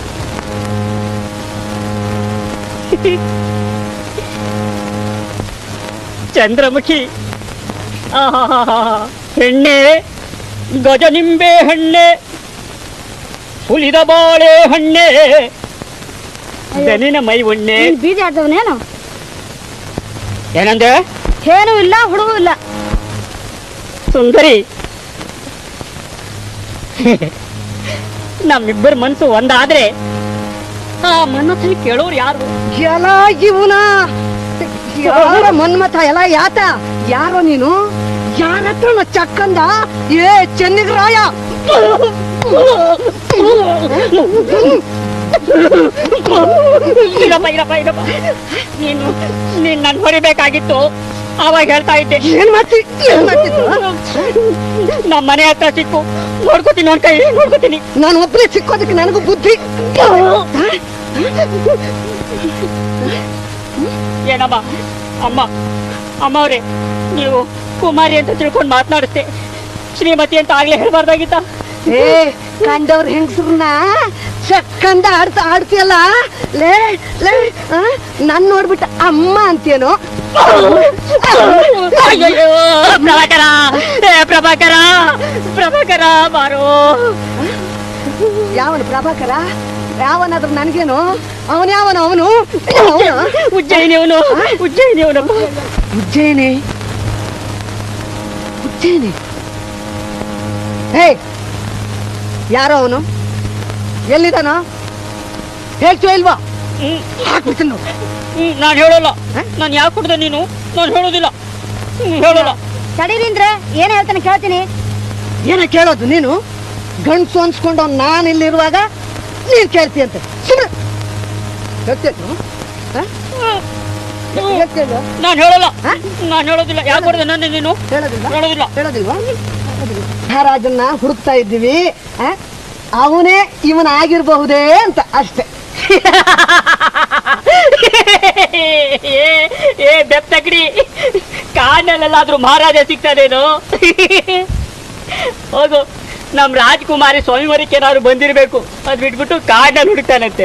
ಚಂದ್ರಮುಖಿ ಆಹಾಹಾಹಾ. ಹೆಣ್ಣೆ ಗಜನಿಂಬೆ ಹಣ್ಣೆ ಸುಲಿದ ಬಾಳೆ ಹಣ್ಣೆ ದನಿನ ಮೈ ಉಣ್ಣೆ ನೀನ್ ಬೀದಿ ಆಡ್ದವನೇನು ಏನಂದೆ ಏನೂ ಇಲ್ಲ ಹುಡುಗೂ ಇಲ್ಲ ಸುಂದರಿ ನಮ್ಮಿಬ್ಬರ ಮನಸ್ಸು ಒಂದಾದ್ರೆ ಆ ಮನಸ್ಸಲ್ಲಿ ಕೇಳೋರು ಯಾರು ಎಲ್ಲ ಇವನ ಯಾರ ಮನ್ಮಥ ಎಲ್ಲ ಯಾತ ಯಾರೋ ನೀನು ಯಾರ ಹತ್ರ ಚಕ್ಕಂದ ಏ ಚೆನ್ನಿಗರಾಯ ಇರಪ್ಪ ಇರಪ್ಪ ಇರಪ್ಪ ನೀನು ನೀನ್ ನನ್ ಹೊಡಿಬೇಕಾಗಿತ್ತು ಅವಾಗ ಹೇಳ್ತಾ ಇದ್ದೆ ಏನ್ ಮಾಡ್ತಿ ಏನ್ ಮಾಡ್ತಿದ್ದು ನಮ್ಮ ಮನೆ ಹತ್ರ ಸಿಕ್ಕು ನೋಡ್ಕೋತೀನಿ ನೋಡ್ ಕೈ ನೋಡ್ಕೋತೀನಿ ನಾನು ಒಬ್ಬನೇ ಸಿಕ್ಕೋದಕ್ಕೆ ನನಗೂ ಬುದ್ಧಿ ಏನಮ್ಮ ಅಮ್ಮ ಅಮ್ಮ ಅವ್ರೆ ನೀವು ಕುಮಾರಿ ಅಂತ ತಿಳ್ಕೊಂಡು ಮಾತನಾಡುತ್ತೆ ಶ್ರೀಮತಿ ಅಂತ ಆಗ್ಲೇ ಹೇಳ್ಬಾರ್ದಾಗಿತ್ತ ಏ ಕಂಡವ್ರ ಹೆಂಗಸ್ರನ್ನ ಚಕ್ಕಂದ ಆಡ್ತಾ ಆಡ್ತಿಯಲ್ಲ ಲೇ ಲೇ ಆ? ನನ್ ನೋಡ್ಬಿಟ್ಟ ಅಮ್ಮ ಅಂತೇನೋ ಅಯ್ಯಯ್ಯೋ, ಪ್ರಭಾಕರ ಏ ಪ್ರಭಾಕರ ಪ್ರಭಾಕರ ಬಾರೋ ಯಾವನು ಪ್ರಭಾಕರ ಯಾವನಾದ್ರೂ ನನ್ಗೇನು ಅವನ್ ಯಾವನು ಅವನು ಅವನು ಉಜ್ಜಯಿನಿ ಅವನು ಉಜ್ಜಯಿನಿ ಅವನು ಉಜ್ಜಯಿನಿ ಉಜ್ಜಯಿನಿ ಹೇ ಯಾರೋ ಅವನು ಎಲ್ಲಿದಾನೋ ಹೇಳ್ತೀವ ಇಲ್ವಾ ಹಾಕ್ಬಿಡ್ತೀನಿ ನೋಡು. ನಾನು ಹೇಳೋಲ್ಲ ನಾನು ಯಾಕೆ ಕುಡ್ದೆ ನೀನು ನಾನು ಹೇಳೋದಿಲ್ಲ ಹ್ಮ್, ಹೇಳೋಲ್ಲ ತಡೀರಿಂದ್ರೆ ಏನ್ ಹೇಳ್ತಾನೆ ಕೇಳ್ತೀನಿ ಏನ ಕೇಳೋದು ನೀನು ಗಂಡ್ಸು ಅನ್ಸ್ಕೊಂಡು ನಾನು ಇಲ್ಲಿರುವಾಗ ನೀನ್ ಕೇಳ್ತೀಯಂತೆ ಸುಮ್ಮನೆ ಹೇಳ್ತೀಯನು ನಾನು ಹೇಳೋಲ್ಲ ನಾನು ಹೇಳೋದಿಲ್ಲ ಯಾಕೆ ಕುಡ್ದೆ ನನ್ನ ನೀನು ಹೇಳೋದಿಲ್ಲ ಹೇಳೋದಿಲ್ಲ ಹೇಳೋದಿಲ್ವಾ ಮಹಾರಾಜನ್ನ ಹುಡುಕ್ತಾ ಇದ್ದೀವಿ ಆ? ಅವನೇ ಇವನ ಆಗಿರಬಹುದೇ ಅಂತ ಅಷ್ಟೇ ಏ ಏ ಬೆಪ್ತಗಡಿ ಕಾಡಲ್ಲೆಲ್ಲಾದ್ರೂ ಮಹಾರಾಜ ಸಿಗ್ತಾನೇನು ಹೋಗು ನಮ್ ರಾಜ್ಕುಮಾರಿ ಸ್ವಾಮಿವರಕ್ಕೆ ಏನಾದ್ರು ಬಂದಿರ್ಬೇಕು ಅದ್ ಬಿಟ್ಬಿಟ್ಟು ಕಾಡ್ನಲ್ಲಿ ಹುಡುಕ್ತಾನಂತೆ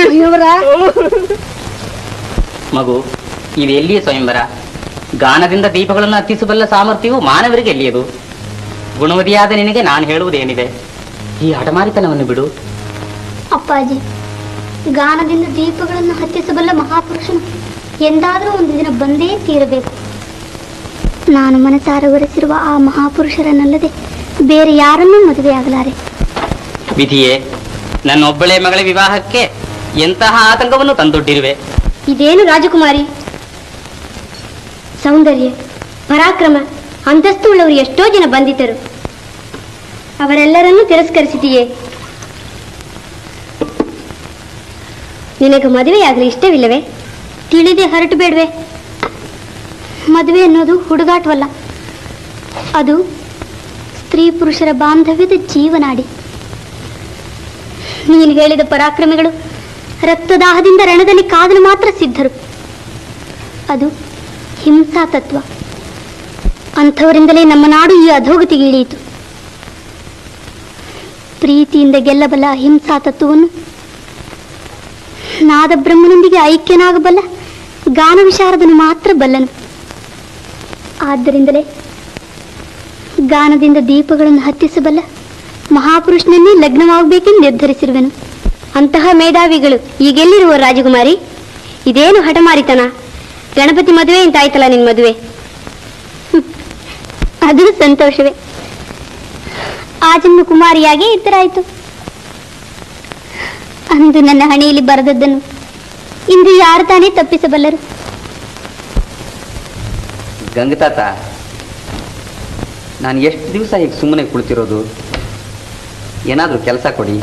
ಮಗು ಇದು ಎಲ್ಲಿಯ ಸ್ವಯಂವರ ಗಾನದಿಂದ ದೀಪಗಳನ್ನು ಹತ್ತಿಸಬಲ್ಲ ಸಾಮರ್ಥ್ಯವು ಮಾನವರಿಗೆ ಎಲ್ಲಿಯದು ಗುಣವತಿಯಾದ ನಿನಗೆ ನಾನು ಹೇಳುವುದೇನಿದೆ ಈ ಹಠಮಾರಿತನವನ್ನು ಬಿಡು ಅಪ್ಪಾಜಿ ಗಾನದಿಂದ ದೀಪಗಳನ್ನು ಹತ್ತಿಸಬಲ್ಲ ಮಹಾಪುರುಷನು ಎಂದಾದರೂ ಒಂದು ದಿನ ಬಂದೇ ತೀರಬೇಕು ನಾನು ಮನಸಾರ ಒರೆಸಿರುವ ಆ ಮಹಾಪುರುಷರನ್ನಲ್ಲದೆ ಬೇರೆ ಯಾರನ್ನೂ ಮದುವೆಯಾಗಲಾರೆ ವಿಧಿಯೇ ನನ್ನೊಬ್ಬಳೆ ಮಗಳ ವಿವಾಹಕ್ಕೆ ಎಂತಹ ಆತಂಕವನ್ನು ತಂದೊಡ್ಡಿರುವೆ ಇದೇನು ರಾಜಕುಮಾರಿ ಸೌಂದರ್ಯ ಪರಾಕ್ರಮ ಅಂತಸ್ತು ಉಳ್ಳವರು ಎಷ್ಟೋ ಜನ ಬಂದಿದ್ದರು ಅವರೆಲ್ಲರನ್ನೂ ತಿರಸ್ಕರಿಸಿದೆಯೇ ನಿನಗೆ ಮದುವೆಯಾಗಲಿ ಇಷ್ಟವಿಲ್ಲವೇ ತಿಳಿದೇ ಹೊರಟು ಬೇಡವೆ ಮದುವೆ ಅನ್ನೋದು ಹುಡುಗಾಟವಲ್ಲ ಅದು ಸ್ತ್ರೀ ಪುರುಷರ ಬಾಂಧವ್ಯದ ಜೀವನಾಡಿ ನೀನು ಹೇಳಿದ ಪರಾಕ್ರಮಿಗಳು ರಕ್ತದಾಹದಿಂದ ರಣದಲ್ಲಿ ಕಾದಲು ಮಾತ್ರ ಸಿದ್ಧರು ಅದು ಹಿಂಸಾ ತತ್ವ ಅಂಥವರಿಂದಲೇ ನಮ್ಮ ನಾಡು ಈ ಅಧೋಗತಿಗೆ ಇಳಿಯಿತು ಪ್ರೀತಿಯಿಂದ ಗೆಲ್ಲಬಲ್ಲ ಅಹಿಂಸಾ ತತ್ವವನ್ನು ನಾದಬ್ರಹ್ಮನೊಂದಿಗೆ ಐಕ್ಯನಾಗಬಲ್ಲ ಗಾನ ವಿಶಾರದನು ಮಾತ್ರ ಬಲ್ಲನು ಆದ್ದರಿಂದಲೇ ಗಾನದಿಂದ ದೀಪಗಳನ್ನು ಹತ್ತಿಸಬಲ್ಲ ಮಹಾಪುರುಷನನ್ನೇ ಲಗ್ನವಾಗಬೇಕೆಂದು ನಿರ್ಧರಿಸಿರುವೆನು ಅಂತಹ ಮೇಧಾವಿಗಳು ಈಗೆಲ್ಲಿರುವ ರಾಜಕುಮಾರಿ ಇದೇನು ಹಠಮಾರಿತನ ಗಣಪತಿ ಮದುವೆ ಅಂತಾಯ್ತಲ್ಲ ನಿನ್ ಮದುವೆ ಹ್ಮ್. ಅದು ಸಂತೋಷವೇ ಆ ಜನ್ಮ ಕುಮಾರಿಯಾಗೇ ಇದ್ದರಾಯ್ತು ಅಂದು ನನ್ನ ಹಣೆಯಲ್ಲಿ ಬರೆದದ್ದನ್ನು ಇಂದು ಯಾರು ತಾನೇ ತಪ್ಪಿಸಬಲ್ಲರು ಗಂಗತಾತ ನಾನು ಎಷ್ಟು ದಿವಸ ಹೀಗೆ ಸುಮ್ಮನೆ ಕುಳಿತಿರೋದು ಏನಾದರೂ ಕೆಲಸ ಕೊಡಿ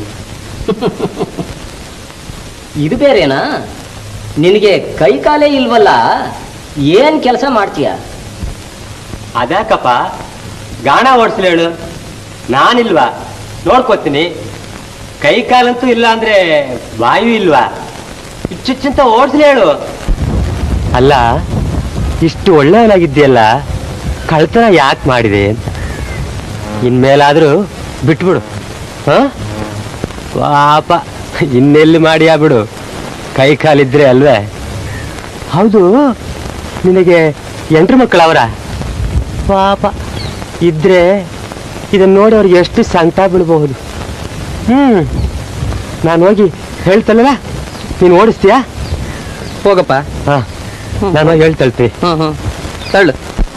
ಇದು ಬೇರೆನಾ ನಿನಗೆ ಕೈ ಕಾಲೇ ಇಲ್ವಲ್ಲ ಏನ್ ಕೆಲಸ ಮಾಡ್ತೀಯ ಅದ್ಯಾಕಪ್ಪ ಗಾಣ ಓಡಿಸ್ಲಿ ಹೇಳು ನಾನಿಲ್ವಾ ನೋಡ್ಕೋತೀನಿ ಕೈ ಕಾಲಂತೂ ಇಲ್ಲ ಅಂದ್ರೆ ವಾಯು ಇಲ್ವಾ ಇಚ್ಚುಚ್ಚಂತ ಓಡಿಸ್ಲಿ ಹೇಳು ಅಲ್ಲ ಇಷ್ಟು ಒಳ್ಳೆಯವನಾಗಿದ್ದೀಯಲ್ಲ ಕಳ್ತನ ಯಾಕೆ ಮಾಡಿದೆ ಅಂತ ಇನ್ಮೇಲಾದ್ರೂ ಬಿಟ್ಬಿಡು ಹ ಪಾಪ ಇನ್ನೆಲ್ಲಿ ಮಾಡಿಯಾ ಬಿಡು ಕೈ ಕಾಲಿದ್ರೆ ಅಲ್ವೇ ಹೌದು ನಿನಗೆ ಎಂಟ್ರು ಮಕ್ಕಳವರ ಪಾಪ ಇದ್ರೆ ಇದನ್ನ ನೋಡಿ ಅವ್ರಿಗೆ ಎಷ್ಟು ಸಂಕಟ ಬೀಳಬಹುದು ಹ್ಮ್ ನಾನು ಹೋಗಿ ಹೇಳ್ತಲ್ಲ ನೀನು ಓಡಿಸ್ತೀಯಾ ಹೋಗಪ್ಪ ಹಾ ನಾನು ಹೋಗಿ ಹೇಳ್ತಳ್ತೀನಿ ಹ್ಮ್ ಹ್ಮ್ ತಳ್ಳು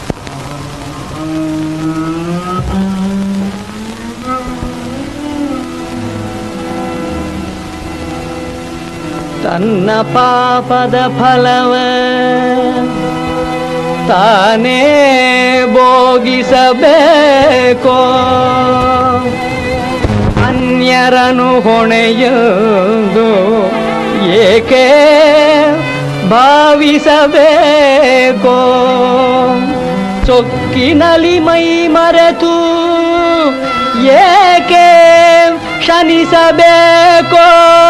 ತನ್ನ ಪಾಪದ ಫಲವ ತಾನೇ ಭೋಗಿಸಬೇಕೋ ಅನ್ಯರನು ಹೊಣೆಯುವುದು ಏಕೆ ಭಾವಿಸಬೇಕೋ ಚೊಕ್ಕಿನಲಿ ಮೈ ಮರೆತು ಏಕೆ ಶನಿಸಬೇಕೋ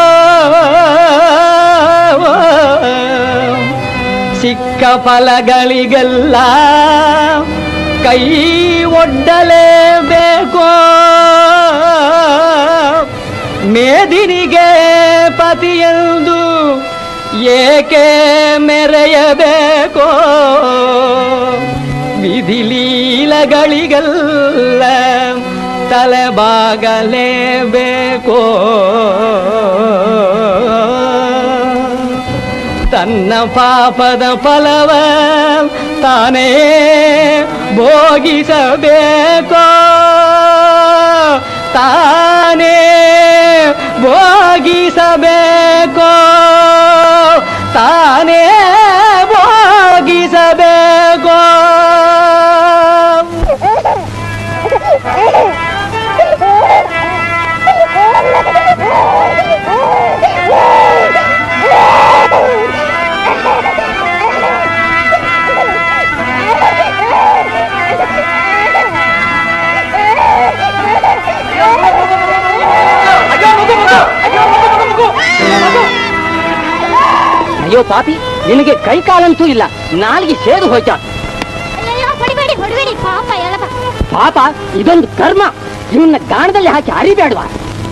ಸಿಕ್ಕ ಫಲಗಳಿಗೆಲ್ಲ ಕೈ ಒಡ್ಡಲೇಬೇಕೋ ಮೇದಿನಿಗೆ ಪತಿಯೆಂದು ಏಕೆ ಮೆರೆಯಬೇಕೋ ವಿಧಿಲೀಲಗಳಿಗೆಲ್ಲ ತಲೆಬಾಗಲೇಬೇಕೋ ತನ್ನ ಪಾಪದ ಫಲವ ತಾನೇ ಭೋಗಿಸಬೇಕೋ ತಾನೇ ಭೋಗಿಸಬೇಕೋ ತಾನೇ ಭೋಗಿಸಬೇಕೋ ಅಯ್ಯೋ ಪಾಪಿ ನಿನಗೆ ಕೈ ಕಾಲಂತೂ ಇಲ್ಲ ನಾಲಿಗೆ ಸೇದು ಹೋಯ್ತ ಹೊಡಿಬೇಡಿ ಹೊಡಿಬೇಡಿ ಪಾಪ ಎಳಪ ಪಾಪ ಇದೊಂದು ಕರ್ಮ ಇವನ್ನ ಗಾಣದಲ್ಲಿ ಹಾಕಿ ಅರಿಬೇಡವಾ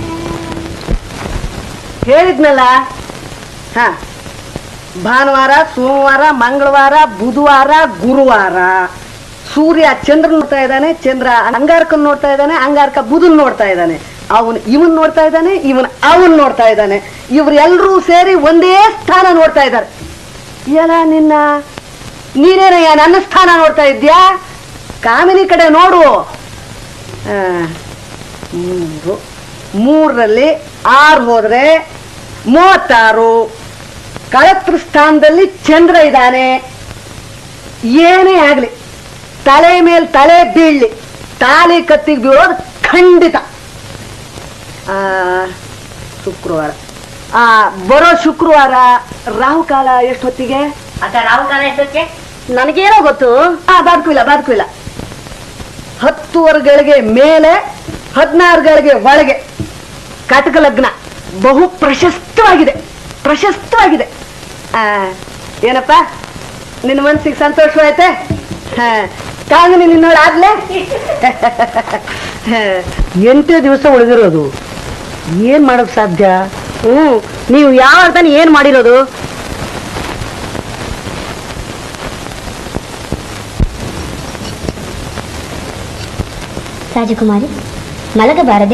ಹೇಳಿದ್ನಲ್ಲ ಹ ಭಾನುವಾರ ಸೋಮವಾರ ಮಂಗಳವಾರ ಬುಧವಾರ ಗುರುವಾರ ಸೂರ್ಯ ಚಂದ್ರನ್ ನೋಡ್ತಾ ಇದ್ದಾನೆ ಚಂದ್ರ ಅಂಗಾರಕನ್ ನೋಡ್ತಾ ಇದ್ದಾನೆ ಅಂಗಾರಕ ಬುಧನ್ ನೋಡ್ತಾ ಇದ್ದಾನೆ ಅವನ್ ಇವನ್ ನೋಡ್ತಾ ಇದ್ದಾನೆ ಇವನ್ ಅವನ್ ನೋಡ್ತಾ ಇದ್ದಾನೆ ಇವ್ರೆಲ್ರೂ ಸೇರಿ ಒಂದೇ ಸ್ಥಾನ ನೋಡ್ತಾ ಇದ್ದಾರೆ ಎಲ್ಲ ನಿನ್ನ ನೀನೇನಯ್ಯ ನನ್ನ ಸ್ಥಾನ ನೋಡ್ತಾ ಇದ್ಯಾ ಕಾಮಿನಿ ಕಡೆ ನೋಡು ಆ, ಮೂರು ಮೂರರಲ್ಲಿ ಆರು ಹೋದ್ರೆ ಮೂವತ್ತಾರು ಕಳತ್ರ ಸ್ಥಾನದಲ್ಲಿ ಚಂದ್ರ ಇದ್ದಾನೆ ಏನೇ ಆಗ್ಲಿ ತಲೆ ಮೇಲೆ ತಲೆ ಬೀಳ್ಲಿ ತಾಲಿ ಕತ್ತಿಗೆ ಬೀಳೋದು ಖಂಡಿತ ಆ, ಶುಕ್ರವಾರ ಆ ಬರೋ ಶುಕ್ರವಾರ ರಾಹುಕಾಲ ಎಷ್ಟೊತ್ತಿಗೆ ಅದ ರಾಹುಕಾಲ ಎಷ್ಟೊತ್ತಿಗೆ ನನಗೇನೋ ಗೊತ್ತು ಆ ಬಾದ್ಕು ಇಲ್ಲ ಬಾದ್ಕು ಇಲ್ಲ ಹತ್ತುವರೆಗಳಿಗೆ ಮೇಲೆ ಹದಿನಾರುಗಳಿಗೆ ಒಳಗೆ ಕಟಕ ಲಗ್ನ ಬಹು ಪ್ರಶಸ್ತವಾಗಿದೆ ಪ್ರಶಸ್ತವಾಗಿದೆ ಆ, ಏನಪ್ಪ ನಿನ್ನ ಮನಸ್ಸಿಗೆ ಸಂತೋಷವಾಯ್ತೆ ಹಾ ಕಾಂಗನಿ ನಿನ್ನೋಡಾಗ್ಲೇ ಎಂಟೇ ದಿವಸ ಉಳಿದಿರೋದು ಏನ್ ಮಾಡೋಕ್ ಸಾಧ್ಯ ಹ್ಮ್ ನೀವು ಯಾವ ಅರ್ಥನ ಏನ್ ಮಾಡಿರೋದು ರಾಜಕುಮಾರಿ ಮಲಗಬಾರದೆ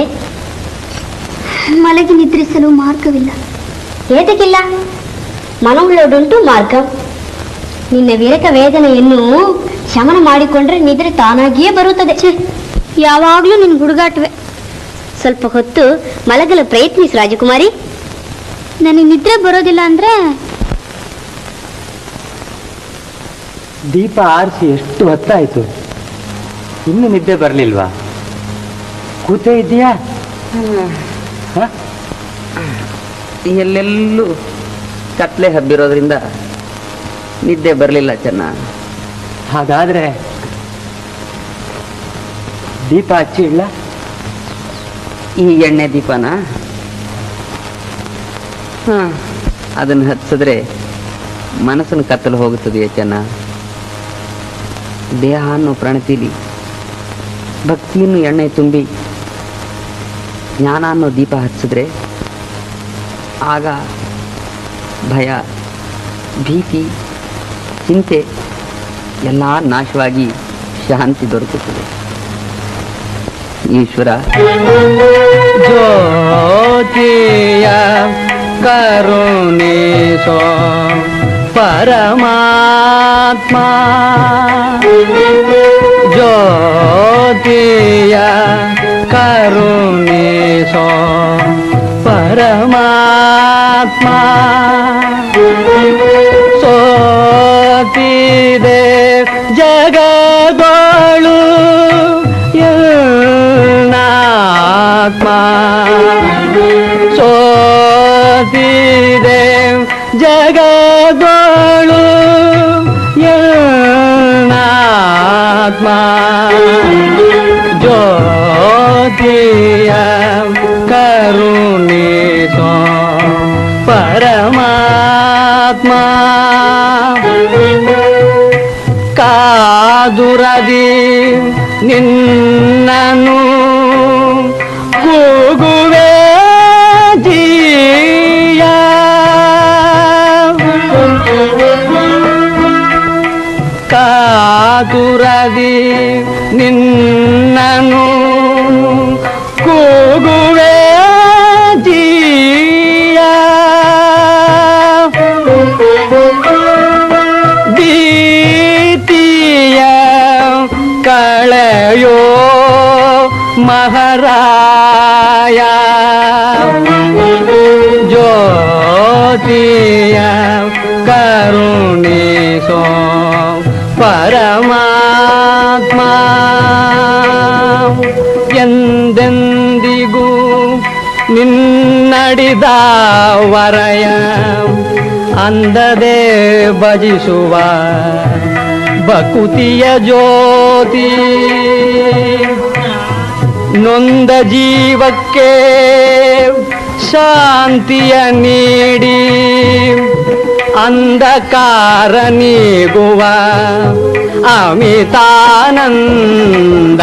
ಮಲಗಿ ನಿದ್ರಿಸಲು ಮಾರ್ಗವಿಲ್ಲ ಏತಕ್ಕಿಲ್ಲ ಮನವುಳ್ಳದುಂಟು ಮಾರ್ಗ ನಿನ್ನ ವಿರಕ ವೇದನೆಯನ್ನು ಶಮನ ಮಾಡಿಕೊಂಡ್ರೆ ನಿದ್ರೆ ತಾನಾಗಿಯೇ ಬರುತ್ತದೆ ಯಾವಾಗಲೂ ನಿನ್ನ ಹುಡುಗಾಟವೆ ಸ್ವಲ್ಪ ಹೊತ್ತು ಮಲಗಲು ಪ್ರಯತ್ನಿಸು ರಾಜಕುಮಾರಿ ನನಗೆ ನಿದ್ರೆ ಬರೋದಿಲ್ಲ ಅಂದ್ರೆ ದೀಪ ಆರಿಸಿ ಎಷ್ಟು ಹೊತ್ತಾಯ್ತು ಇನ್ನು ನಿದ್ದೆ ಬರ್ಲಿಲ್ವಾ ಕೂತೇ ಇದೆಯಾ ಎಲ್ಲೆಲ್ಲೂ ಕತ್ಲೆ ಹಬ್ಬಿರೋದ್ರಿಂದ ನಿದ್ದೆ ಬರಲಿಲ್ಲ ಚೆನ್ನ ಹಾಗಾದ್ರೆ ದೀಪ ಹಚ್ಚಿ ಇಲ್ಲ ಈ ಎಣ್ಣೆ ದೀಪನ ಹಾ ಅದನ್ನು ಹಚ್ಚಿದ್ರೆ ಮನಸ್ಸನ್ನು ಕತ್ತಲು ಹೋಗುತ್ತದೆ ಚೆನ್ನ ದೇಹ ಅನ್ನೋ ಪ್ರಣತಿಲಿ ಭಕ್ತಿಯನ್ನು ಎಣ್ಣೆ ತುಂಬಿ ಜ್ಞಾನ ಅನ್ನೋ ದೀಪ ಹಚ್ಚಿದ್ರೆ ಆಗ ಭಯ ಭೀತಿ ಚಿಂತೆ ಎಲ್ಲ ನಾಶವಾಗಿ ಶಾಂತಿ ದೊರಕುತ್ತದೆ ಈಶ್ವರ ಜ್ಯೋತಿಯ ಕರುಣಿಸೋ ಪರಮಾತ್ಮ ಜ್ಯೋತಿಯ ಕರುಣಿಸೋ ಪರಮಾತ್ಮ ಸೋತಿದೆ ಜಗದೋಳು ನಾತ್ಮ ಸೋತಿದೆ ಜಗದೋಳು ನಾತ್ಮ ಜ್ಯೋತಿಯ ಕರುಣಿಸೋ ಪರಮಾತ್ಮ ಕಾದುರದಿ ನಿನ್ನನು ಕೂಗುವೆ ಜೀಯ ಕಾದುರದಿ ನಿನ್ನನು ಕೂಗುವೆ ಜೀಯ ದೀತಿಯ ಕಳೆಯೋ ಮಹಾರಾಯ ಜ್ಯೋತಿಯ ಕರುಣಿಸೋ ಪರಮಾತ್ಮ ಎಂದೆಂದಿಗೂ ನಿನ್ನಡಿದ ವರಯ ಅಂದದೆ ಭಜಿಸುವ ಬಕುತಿಯ ಜ್ಯೋತಿ ನೊಂದ ಜೀವಕ್ಕೆ ಶಾಂತಿಯ ನೀಡಿ ಅಂಧಕಾರ ನೀಗುವ ಅಮಿತಾನಂದ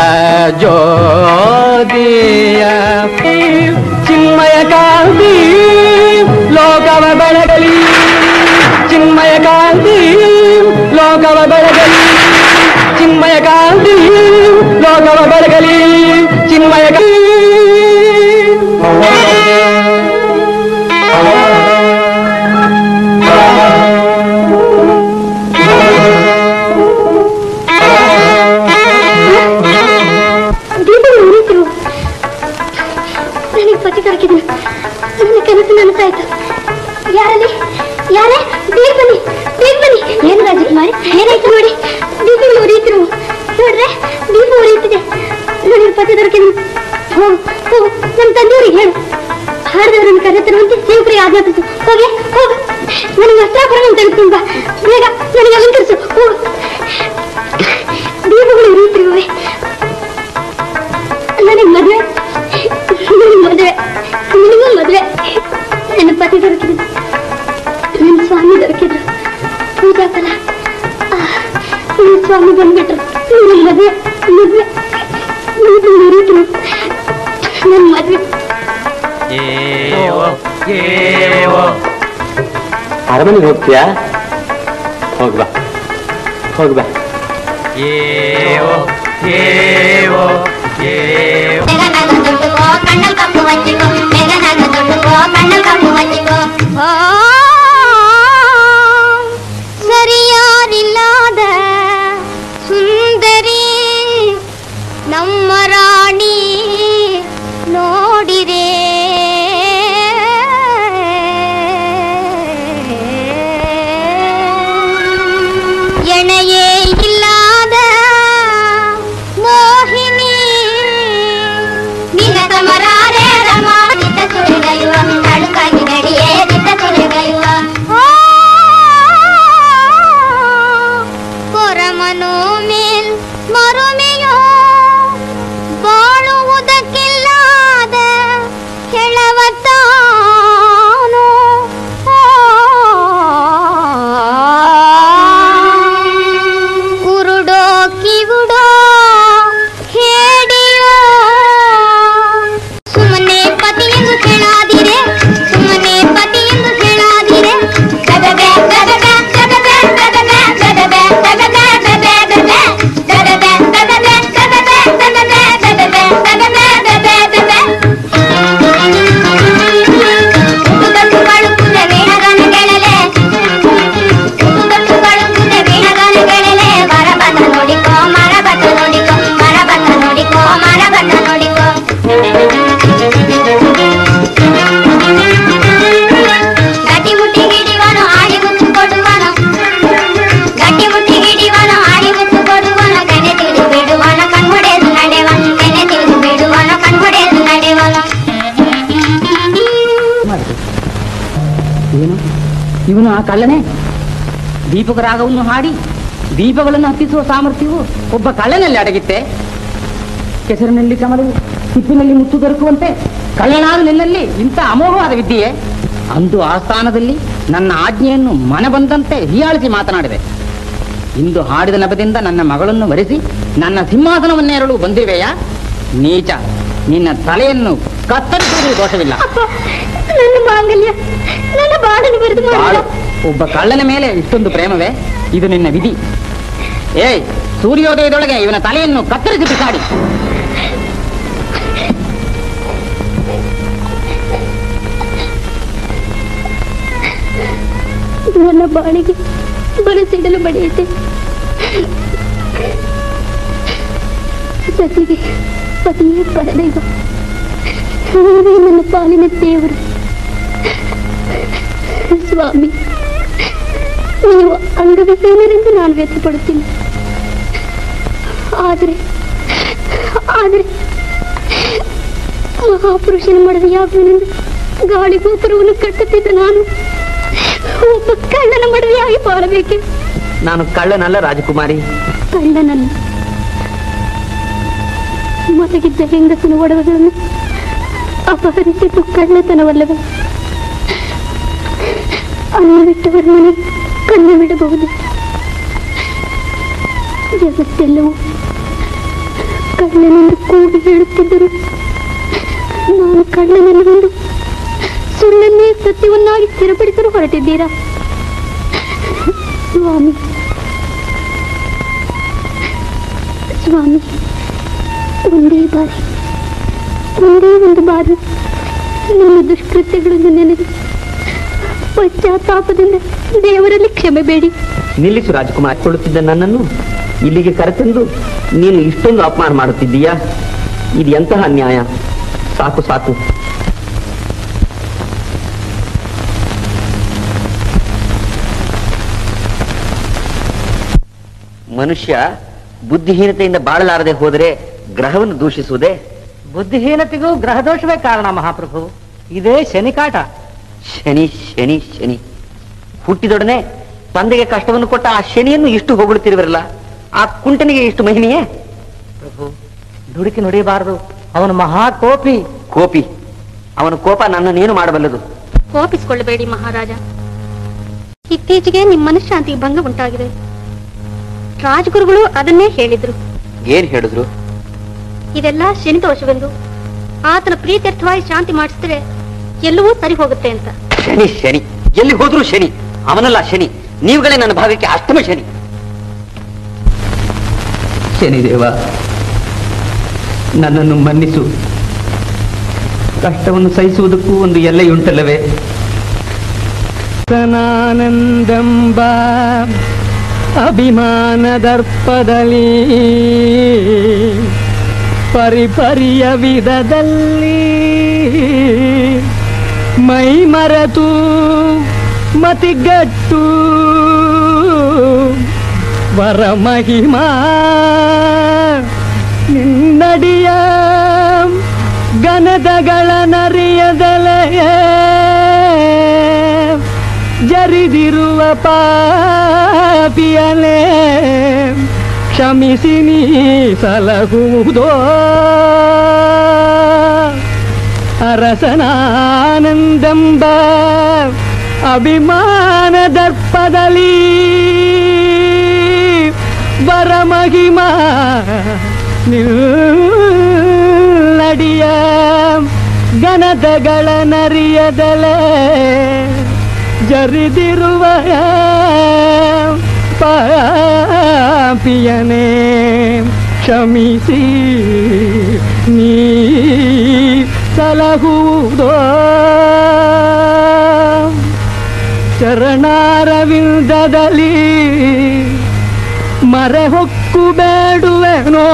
ಜ್ಯೋತಿಯ ಚಿನ್ಮಯ ಕಾಂತಿ ಲೋಕವ ಬೆಳಗಲಿ ಚಿನ್ಮಯ ಕಾಂತಿ ಲೋಕವ ಬೆಳಗಲಿ ಚಿನ್ಮಯ ಕಾಂತಿ ಲೋಕವ ಬೆಳಗಲಿ ಚಿನ್ಮಯ ದೀಪಗಳು ಉರಿತು ನನಗೆ ಪತಿ ದೊರಕಿದನು ನನ್ನ ಕನಸು ನನಸಾಯ್ತು ಯಾರಲ್ಲಿ ಯಾರೇ ಬೇಗ ಬನ್ನಿ ಬೇಗ ಬನ್ನಿ ಏನು ರಾಜಕುಮಾರಿ ಏನಾಯ್ತು ನೋಡಿ ದೀಪಗಳು ಉರಿಯುತ್ತಿರು ನೋಡ್ರೆ ದೀಪ ಉರಿಯುತ್ತಿದೆ ನನಗೆ ಪತಿ ದೊರಕಿದನು ಹೋಗು ಹೋಗು ನಮ್ಮ ತಂದೆಯವರಿಗೆ ಹೇಳು ಹಾಡಿದವರನ್ನು ಕರೆತರುವಂತೆ ಸೇವಕರಿಗೆ ಆಜ್ಞಾಪಿಸು ಹೋಗೆ ಹೋಗು ನನಗೆ ವಸ್ತ್ರಾಭರಣ ತೆಗೆದುಕೊಂಡು ಬಾ ಬೇಗ ನನಗೆ ಅಲಂಕರಿಸು ಹೋಗು ದೀಪಗಳು ಉರಿಯುತ್ತಿರುವವೆ ನನಗೆ ಮದುವೆ ನನಗೆ ಮದುವೆ ನಿನಗೂ ಮದುವೆ ನನ್ನ ಪತಿ ದೊರಕಿದ್ರು ನನ್ನ ಸ್ವಾಮಿ ದೊರಕಿದ್ರು ಪೂಜಾ ಫಲ ಆ, ನನ್ನ ಸ್ವಾಮಿ ಬಂದ್ಬಿಟ್ರು ನನ್ನ ಮದುವೆ ಮದುವೆ ನನಗೆ ಮುರಿದ್ರು ನನ್ನ ಮದುವೆ ಅರಮನೆಗೆ ಹೋಗ್ತೀಯಾ ಹೋಗ್ಬಾ ಹೋಗ್ಬಾ ಕಣ್ಣಲ್ ಕಪ್ಪು ಹಚ್ಚಿಕೋ ಬೇಗನಾಗ ತೊಟ್ಟುಕೋ ಕಣ್ಣಲ್ ಕಪ್ಪು ಹಚ್ಚಿಕೋ ಸರಿಯಾರಿಲ್ಲದ ಸುಂದರಿ ನಮ್ಮ ರಾಣಿ ನೋಡಿರೆ ಎಣೆಯೇ ಇಲ್ಲದ ಮೋಹಿನಿ ನಿನ್ನ ಸಮರಾರೆ ರಮ ನಿತ್ತ ಸುಳಿಗಯುವ ಅಡುಕಾಗಿ ನಡಿಯೇ ನಿತ್ತ ಸುಳಿಗಯುವ ಕೊರಮನೋ ಮೇಲ್ ಮರುಮೆಯೋ ಬಾಳುವುದಕ್ಕಿಲ್ಲದ ಕೆಳವತ್ತಾನು ಕುರುಡೋ ಕಿವುಡೋ ಹೇಡಿಯೋ ಸುಮ್ಮನೆ ಪತಿಯೆಂದು ಕೇಳಾದಿರೆ ಸುಮ್ಮನೆ ಪತಿಯೆಂದು ಕೇಳಾದಿರೆ ಗದಬೆ ಗದಬೆ ಗದಬೆ ಗದಬೆ ಗದಬೆ ಗದಬೆ ಗದಬೆ ಗದಬೆ ಗದಬೆ ಗದಬೆ ಗದಬೆ ಗದಬೆ ಗದಬೆ ಗದಬೆ ಗದಬೆ ಗದಬೆ ಉಡುಗಟ್ಟು ಬಳುಕುದ ವೀಣಗಾನ ಗೆಳಲೆ ಉಡುಗಟ್ಟು ಬಳುಕುದ ವೀಣಗಾನ ಗೆಳಲೆ ಮರಬತ ನೋಡಿಕೋ ಮರಬತ ನೋಡಿಕೋ ಮರಬತ ನೋಡಿಕೋ ಮರಬತ ನೋಡಿಕೋ ಗಟ್ಟಿ ಮುಟ್ಟಿ ಹಿಡಿವನು ಆಡಿ ಮುತ್ತು ಕೊಡುವನು ಗಟ್ಟಿ ಮುಟ್ಟಿ ಹಿಡಿವನು ಆಡಿ ಮುತ್ತು ಕೊಡುವನು ಕೆನೆ ತಿಳಿದು ಬಿಡುವನ ಕಣ್ಮೊಡೆದು ನಡೆವನು ಕೆನೆ ತಿಳಿದು ಬಿಡುವನ ಕಣ್ಮೊಡೆದು ನಡೆವನು ಏನು ಇವನು ಆ ಕಳ್ಳನೇ ದೀಪಕ ರಾಗವನ್ನು ಹಾಡಿ ದೀಪಗಳನ್ನು ಹತ್ತಿಸುವ ಸಾಮರ್ಥ್ಯವು ಒಬ್ಬ ಕಳ್ಳನಲ್ಲಿ ಅಡಗಿತ್ತೆ ಕೆಸರಿನಲ್ಲಿ ಕಮಲವು ತಿಪ್ಪಿನಲ್ಲಿ ಮುತ್ತು ದೊರಕುವಂತೆ ಕಳ್ಳನಾದ ನಿನ್ನಲ್ಲಿ ಇಂಥ ಅಮೋಘವಾದ ವಿದ್ಯೆಯೇ ಅಂದು ಆ ಸ್ಥಾನದಲ್ಲಿ ನನ್ನ ಆಜ್ಞೆಯನ್ನು ಮನ ಬಂದಂತೆ ಹೀಯಾಳಿಸಿ ಮಾತನಾಡಿದೆ ಇಂದು ಹಾಡಿದ ನಭದಿಂದ ನನ್ನ ಮಗಳನ್ನು ವರಿಸಿ ನನ್ನ ಸಿಂಹಾಸನವನ್ನೇರಲು ಬಂದಿರುವೆಯಾ ನೀಚ ನಿನ್ನ ತಲೆಯನ್ನು ಕತ್ತರಿಸುವುದು ದೋಷವಿಲ್ಲ ನನ್ನ ಮಾಂಗಲ್ಯ ನನ್ನ ಬಾಳನ್ನು ಬರೆದು ಬಾಳು ಒಬ್ಬ ಕಳ್ಳನ ಮೇಲೆ ಇಷ್ಟೊಂದು ಪ್ರೇಮವೇ ಇದು ನಿನ್ನ ವಿಧಿ ಏಯ್ ಸೂರ್ಯೋದಯದೊಳಗೆ ಇವನ ತಲೆಯನ್ನು ಕತ್ತರಿಸಿ ಬಿಸಾಡಿ ನನ್ನ ಬಾಳಿಗೆ ಬರಸಿಡಲು ಬಡಿಯುತ್ತೆ ಸತಿಗೆ ಪತಿಯೇ ಪರದೈವ ನೀವೇ ನನ್ನ ಪಾಲಿನ ದೇವರು ಸ್ವಾಮಿ ನೀವು ಅಂಗವಿಹೀನರೆಂದು ನಾನು ವ್ಯರ್ಥಪಡುತ್ತೀನಿ ಆದರೆ ಆದರೆ ಮಹಾಪುರುಷನ ಮಡವೆಯಾಗುವೆನೆಂದು ಗಾಳಿ ಗೋಪುರವನ್ನು ಕಟ್ಟುತ್ತಿದ್ದ ನಾನು ಒಬ್ಬ ಕಳ್ಳನ ಮಡವೆಯಾಗಿ ಬಾಳಬೇಕೆ ನಾನು ಕಳ್ಳನಲ್ಲ ರಾಜಕುಮಾರಿ ಕಳ್ಳನಲ್ಲ ಮಲಗಿದ್ದ ಹೆಂಗಸನ ಒಡವೆಗಳನ್ನು ಅಪಹರಿಸಿದ್ದು ಕಳ್ಳತನವಲ್ಲವೇ ಅನ್ನವಿಟ್ಟವರ ಮನೆ ಕಣ್ಣು ಬಿಡಬಹುದು ಜಗತ್ತೆಲ್ಲವೂ ಕಳ್ಳನೆಂದು ಕೂಗಿ ಹೇಳುತ್ತಿದ್ದರು ನಾನು ಕಳ್ಳನೆಂದು ಸುಳ್ಳನ್ನೇ ಸತ್ಯವನ್ನಾಗಿ ಸ್ಥಿರಪಡಿಸಲು ಹೊರಟಿದ್ದೀರಾ ಸ್ವಾಮಿ ಸ್ವಾಮಿ ಒಂದೇ ಬಾರಿ ಒಂದೇ ಒಂದು ಬಾರಿ ನಿಮ್ಮ ದುಷ್ಕೃತ್ಯಗಳನ್ನು ನೆನೆದು ಪಶ್ಚಾತ್ತಾಪದಿಂದ ದೇವರಲ್ಲಿ ಕ್ಷಮೆ ಬೇಡಿ ನಿಲ್ಲಿಸು ರಾಜಕುಮಾರ್ ಕೊಡುತ್ತಿದ್ದ ನನ್ನನ್ನು ಇಲ್ಲಿಗೆ ಕರೆತಂದು ನೀನು ಇಷ್ಟೊಂದು ಅಪಮಾನ ಮಾಡುತ್ತಿದ್ದೀಯಾ ಇದು ಎಂತಹ ಅನ್ಯಾಯ ಸಾಕು ಸಾಕು ಮನುಷ್ಯ ಬುದ್ಧಿಹೀನತೆಯಿಂದ ಬಾಳಲಾರದೆ ಹೋದರೆ ಗ್ರಹವನ್ನು ದೂಷಿಸುವುದೇ ಬುದ್ಧಿಹೀನತೆಗೂ ಗ್ರಹದೋಷವೇ ಕಾರಣ ಮಹಾಪ್ರಭು ಇದೇ ಶನಿಕಾಟ ಶನಿ ಶನಿ ಶನಿ ಹುಟ್ಟಿದೊಡನೆ ತಂದೆಗೆ ಕಷ್ಟವನ್ನು ಕೊಟ್ಟ ಆ ಶನಿಯನ್ನು ಇಷ್ಟು ಹೊಗಳುತ್ತಿರುವರಲ್ಲ ಆ ಕುಂಟನಿಗೆ ಇಷ್ಟು ಮಹಿಮೆಯೇ ಪ್ರಭು ದುಡುಕಿ ನುಡಿಯಬಾರದು ಅವನು ಮಹಾಕೋಪಿ ಕೋಪಿ ಅವನ ಕೋಪ ನನ್ನನ್ನೇನು ಮಾಡಬಲ್ಲದು ಕೋಪಿಸಿಕೊಳ್ಳಬೇಡಿ ಮಹಾರಾಜ ಇತ್ತೀಚೆಗೆ ನಿಮ್ಮ ಮನಃಶಾಂತಿಗೆ ಭಂಗ ಉಂಟಾಗಿದೆ ರಾಜಗುರುಗಳು ಅದನ್ನೇ ಹೇಳಿದ್ರು ಏನ್ ಹೇಳಿದ್ರು ಇದೆಲ್ಲ ಶನಿ ದೋಷವೆಂದು ಆತನ ಪ್ರೀತ್ಯರ್ಥವಾಗಿ ಶಾಂತಿ ಮಾಡಿಸಿದ್ರೆ ಎಲ್ಲವೂ ಸರಿ ಹೋಗುತ್ತೆ ಅಂತ ಶನಿ ಶನಿ ಎಲ್ಲಿ ಹೋದ್ರು ಶನಿ ಅವನಲ್ಲ ಶನಿ ನೀವುಗಳೇ ನನ್ನ ಭಾಗಕ್ಕೆ ಅಷ್ಟಮ ಶನಿ ಶನಿದೇವ ನನ್ನನ್ನು ಮನ್ನಿಸು ಕಷ್ಟವನ್ನು ಸಹಿಸುವುದಕ್ಕೂ ಒಂದು ಎಲ್ಲೆಯುಂಟಲ್ಲವೇ ಸನಾನಂದಂಬ ಅಭಿಮಾನದರ್ಪದಲ್ಲಿ ಪರಿಪರಿಯ ವಿಧದಲ್ಲಿ ಮೈ ಮರೆತು ಮತಿಗಟ್ಟು ವರ ಮಹಿಮಾ ನಿನ್ನಡಿಯ ಗನದಗಳ ನರಿಯದಲೆಯೇ ಜರಿದಿರುವ ಪಾಪಿಯಲೇ ಕ್ಷಮಿಸಿ ನೀ ಸಲಹುವುದೋ ಅರಸನಾನಂದಂಬ ಅಭಿಮಾನ ದರ್ಪದಲ್ಲಿ ವರ ಮಹಿಮಾ ನಿನ್ನಡಿಯ ಗನದಗಳ ನರಿಯದಲೇ ಜರಿದಿರುವ ಪಾಪಿಯನೇ ಕ್ಷಮಿಸಿ ನೀ ಸಲಹುವುದೋ ಚರಣಾರವಿಂದದಲ್ಲಿ ಮರೆ ಹೊಕ್ಕು ಬೇಡುವೆನೋ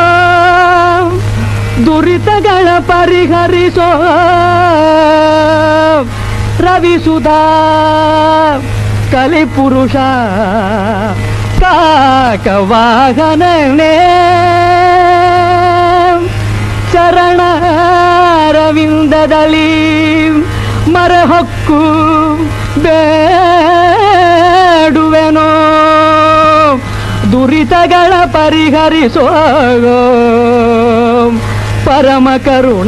ದುರಿತಗಳ ಪರಿಹರಿಸೋ ರವಿಸುಧಾ ಕಲಿಪುರುಷ ಕಾಕವಾಹನೇ ಚರಣರವಿಂದದಲ್ಲಿ ಮರಹೊಕ್ಕು ಬೇಡುವೆನೋ ದುರಿತಗಳ ಪರಿಹರಿಸೋ ಪರಮ ಕರುಣ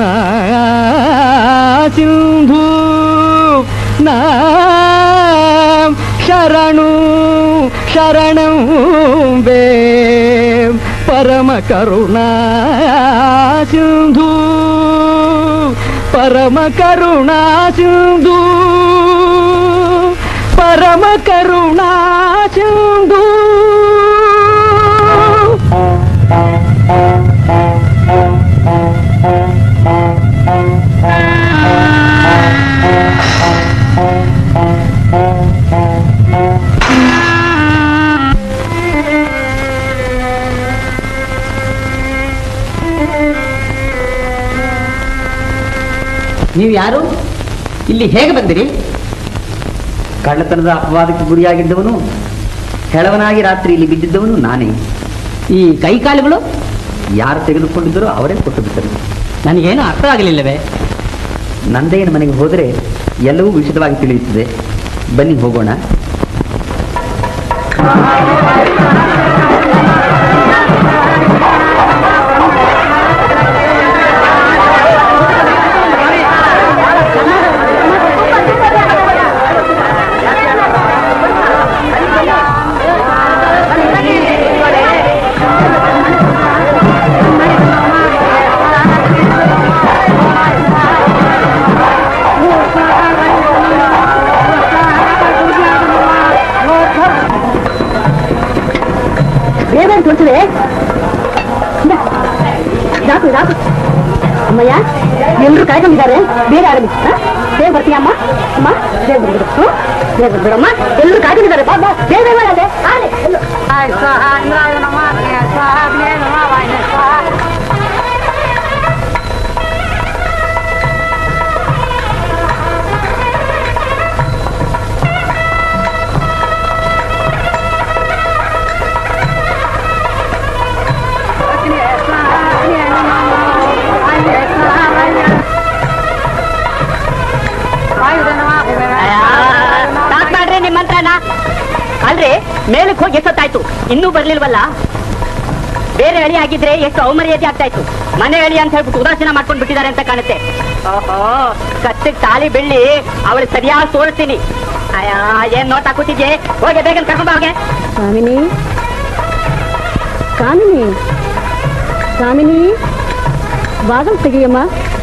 ಸಿಂಧು ನಾ ಶರಣು ಶರಣಂ ಬೇ ಪರಮ ಕರುಣಾ ಸಿಂಧು ಪರಮ ಕರುಣಾ ಸಿಂಧು ಪರಮ ಕರುಣಾ ಸಿಂಧು ನೀವು ಯಾರು ಇಲ್ಲಿ ಹೇಗೆ ಬಂದಿರಿ ಕಳ್ಳತನದ ಅಪವಾದಕ್ಕೆ ಗುರಿಯಾಗಿದ್ದವನು ಹೆಳವನಾಗಿ ರಾತ್ರಿ ಇಲ್ಲಿ ಬಿದ್ದಿದ್ದವನು ನಾನೇ ಈ ಕೈಕಾಲುಗಳು ಯಾರು ತೆಗೆದುಕೊಂಡಿದ್ದರೋ ಅವರೇ ಕೊಟ್ಟು ಬಿಟ್ಟರು ನನಗೇನು ಅರ್ಥ ಆಗಲಿಲ್ಲವೇ ನಂದಯ್ಯನ ಮನೆಗೆ ಹೋದರೆ ಎಲ್ಲವೂ ವಿಶದವಾಗಿ ತಿಳಿಯುತ್ತದೆ ಬನ್ನಿ ಹೋಗೋಣ ಬರ್ತವೆ ರಾಕು ರಾಕು ಅಮ್ಮಯ್ಯ ಎಲ್ಲರೂ ಕಾಯ್ಕೊಂಡಿದ್ದಾರೆ ಬೇಗ ಆಗಲಿ ಬೇಗ ಬರ್ತೀಯ ಅಮ್ಮ ಅಮ್ಮ ಬೇಗ ಬಂದ್ಬಿಡು ಹ್ಞೂ ಬೇಗ ಬಂದ್ಬಿಡಮ್ಮ ಎಲ್ಲರೂ ಕಾಯ್ಕೊಂಡಿದ್ದಾರೆ ಬಾ ಬಾ ಬೇಗ ಬೇಗ ಮಾಡದೆ ಆಗಲಿ ಎಲ್ಲರೂ ಸ್ಟಾರ್ಟ್ ಮಾಡ್ರಿ ನಿಮ್ಮ ಮಂತ್ರನ ಅಲ್ರಿ ಮೇಲಕ್ಕೆ ಹೋಗಿ ಎಷ್ಟೊತ್ತಾಯ್ತು ಇನ್ನೂ ಬರ್ಲಿಲ್ವಲ್ಲ ಬೇರೆ ಅಳಿ ಆಗಿದ್ರೆ ಎಷ್ಟು ಅವಮರ್ಯಾದೆ ಆಗ್ತಾ ಇತ್ತು ಮನೆ ಅಳಿ ಅಂತ ಹೇಳ್ಬಿಟ್ಟು ಉದಾಸೀನ ಮಾಡ್ಕೊಂಡು ಬಿಟ್ಟಿದ್ದಾರೆ ಅಂತ ಕಾಣುತ್ತೆ ಓಹೋ ಕತ್ತಿಗೆ ತಾಲಿ ಬೆಳ್ಳಿ ಅವಳು ಸರಿಯಾಗಿ ತೋರಿಸ್ತೀನಿ ಅಯ್ಯ ಏನ್ ನೋಟ್ ಹಾಕುತ್ತಿದ್ಯೆ ಹೋಗಿ ಬೇಗ ಕರ್ಕೊಂಡು ಹೋಗೆ ಕಾಮಿನಿ ಕಾಮಿನಿ ಕಾಮಿನಿ ಬಾಗಲ್ ತೆಗಿಯಮ್ಮ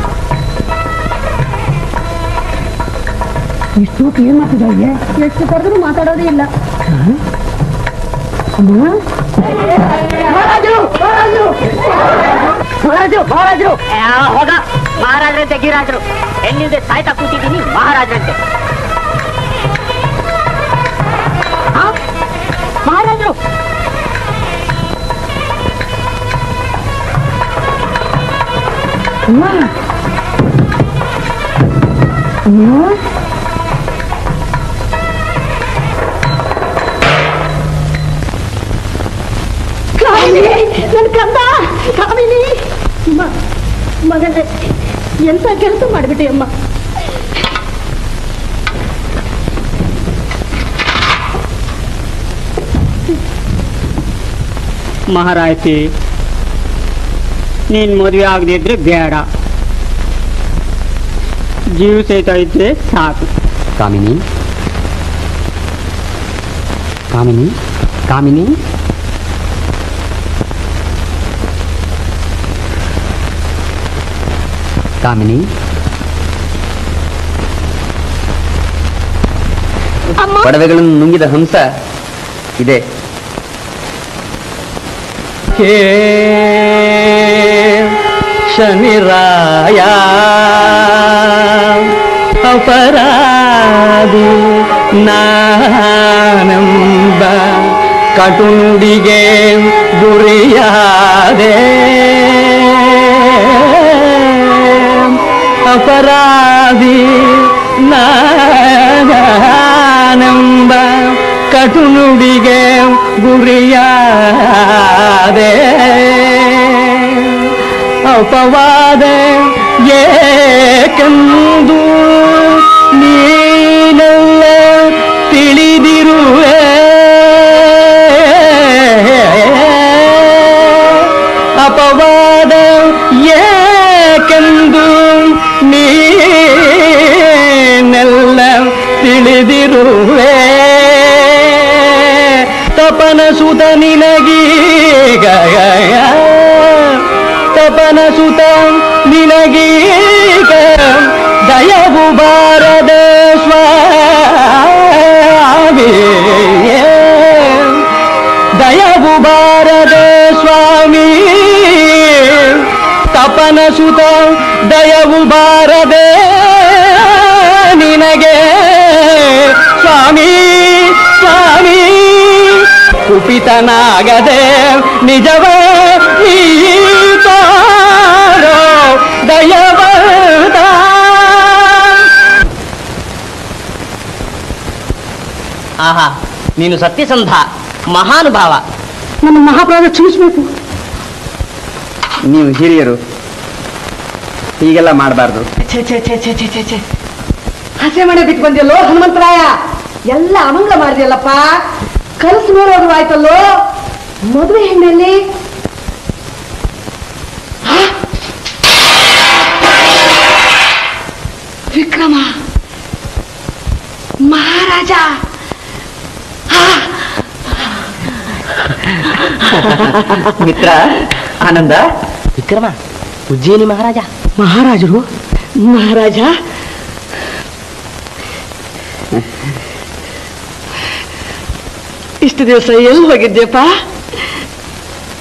ಇಷ್ಟು ಏನ್ ಮಾಡ್ತಿದ್ದಾವೆ ಎಷ್ಟು ಕರೆದ್ರು ಮಾತಾಡೋದೇ ಇಲ್ಲ ಮಹಾರಾಜರು ಮಹಾರಾಜರು ಹೋಗ ಮಹಾರಾಜರಂತೆ ಗಿರಾಜರು ಹೆಣ್ಣಿಲ್ದೆ ಸಾಯ್ತಾ ಕೂತಿದ್ದೀನಿ ಮಹಾರಾಜರಂತೆ ಆ? ಮಹಾರಾಜರು ಅಮ್ಮ ಅಮ್ಮ ಕಾಮಿನಿ ನನ್ ಕಂದ ಕಾಮಿನಿ ಮ- ಮಗನೇ ಎಂತ ಕೆಲಸ ಮಾಡ್ಬಿಟ್ಟೆ ಅಮ್ಮ ಮಹಾರಾಜಿ ನೀನ್ ಮದುವೆ ಆಗದಿದ್ರೆ ಬೇಡ ಜೀವ ಸಹಿತ ಇದ್ರೆ ಸಾಕು ಕಾಮಿನಿ ಕಾಮಿನಿ ಕಾಮಿನಿ ಕಾಮಿನಿ ಒಡವೆಗಳನ್ನು ನುಂಗಿದ ಹಂಸ ಇದೆ ಹೇ ಶನಿರಾಯ ಅಪರಾಧಿ ನಾನಂಬ ಕಟುನುಡಿಗೆ ಗುರಿಯಾದೆ ಅಪರಾಧಿ ನಾನಂಬ ಕಟುನುಡಿಗೆ ಗುರಿಯಾದೆ ಅಪವಾದ ಏಕೆಂದು ನೀನೆಲ್ಲ ತಿಳಿದಿರುವೆ ಅಪವಾದ ಏಕೆಂದು ನೀನೆಲ್ಲ ತಿಳಿದಿರುವೆ ತಪನ ಸುತ ನಿನಗೀಗ ತಪನ ಸುತ ನಿನಗೀಗ ದಯವು ಬಾರದ ಸ್ವಾಮಿ ದಯವು ಬಾರದ ಸ್ವಾಮಿ ತಪನ ಸುತ ದಯವು ಬಾರದೆ ನಿನಗೆ ಸ್ವಾಮಿ ಸ್ವಾಮಿ ಕುಪಿತನಾಗದೆ ನಿಜವ ನೀತಾರೋ ದಯವದ ಆಹಾ ನೀನು ಸತ್ಯಸಂಧ ಮಹಾನುಭಾವ ನನ್ನ ಮಹಾಪ್ರಾಣ ಕ್ಷಮಿಸ್ಬೇಕು ನೀವು ಹಿರಿಯರು ಹೀಗೆಲ್ಲ ಮಾಡಬಾರ್ದು ಛೇ ಛೇ ಛೇ ಛೇ ಛೇ ಛೇ ಛೇ ಹಸೆ ಮನೆ ಬಿಟ್ಟು ಬಂದಿಯಲ್ಲೋ ಹನುಮಂತರಾಯ ಎಲ್ಲ ಅಮಂಗಳ ಮಾಡಿದ್ಯಲ್ಲಪ್ಪ ಕನಸು ನೋಡೋದು ಆಯ್ತಲ್ಲೋ ಮದುವೆ ಹೆಣ್ಣಲ್ಲಿ ಆ? ವಿಕ್ರಮ ಮಹಾರಾಜ ಮಿತ್ರ ಆನಂದ ವಿಕ್ರಮ ಉಜ್ಜಯಿನಿ ಮಹಾರಾಜ ಮಹಾರಾಜರು ಮಹಾರಾಜ ಇಷ್ಟು ದಿವಸ ಎಲ್ಲಿ ಹೋಗಿದ್ಯಪ್ಪ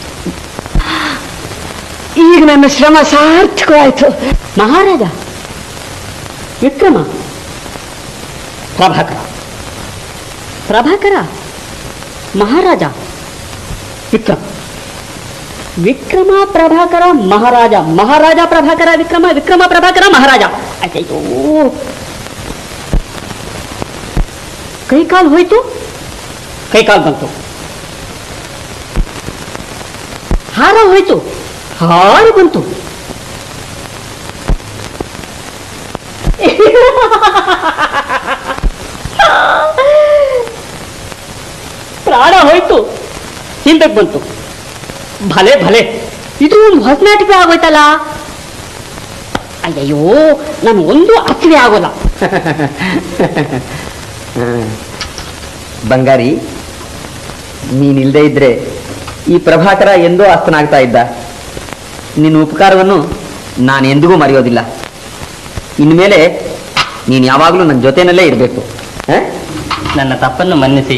ಈಗ ನನ್ನ ಶ್ರಮ ಸಾರ್ಥಕವಾಯ್ತು ಮಹಾರಾಜ ವಿಕ್ರಮ ಪ್ರಭಾಕರ ಪ್ರಭಾಕರ ಮಹಾರಾಜ ವಿಕ್ರಮ ವಿಕ್ರಮ ಪ್ರಭಾಕರ ಮಹಾರಾಜ ಮಹಾರಾಜ ಪ್ರಭಾಕರ ವಿಕ್ರಮ ವಿಕ್ರಮ ಪ್ರಭಾಕರ ಮಹಾರಾಜ ಅಯ್ಯೋ ಕೈಕಾಲು ಹೋಯ್ತು ಕೈಕಾಲು ಬಂತು ಹಾರ ಹೋಯ್ತು ಹಾರ ಬಂತು ಪ್ರಾಣ ಹೋಯ್ತು ಹಿಂದಕ್ಕೆ ಬಂತು ಭಲೆ ಭಲೆ ಇದು ಒಂದು ಹೊಸ ನಾಟಕ ಆಗೋಯ್ತಲ್ಲ ಅಯ್ಯಯ್ಯೋ ನಾನು ಒಂದು ಅರ್ಥವೇ ಆಗೋಲ್ಲ ಬಂಗಾರಿ ನೀನಿಲ್ದೇ ಇದ್ರೆ ಈ ಪ್ರಭಾಕರ ಎಂದೋ ಅಸ್ತನಾಗ್ತಾ ಇದ್ದ ನಿನ್ನ ಉಪಕಾರವನ್ನು ನಾನು ಎಂದಿಗೂ ಮರೆಯೋದಿಲ್ಲ ಇನ್ಮೇಲೆ ನೀನು ಯಾವಾಗಲೂ ನನ್ನ ಜೊತೆನಲ್ಲೇ ಇರಬೇಕು ನನ್ನ ತಪ್ಪನ್ನು ಮನ್ನಿಸಿ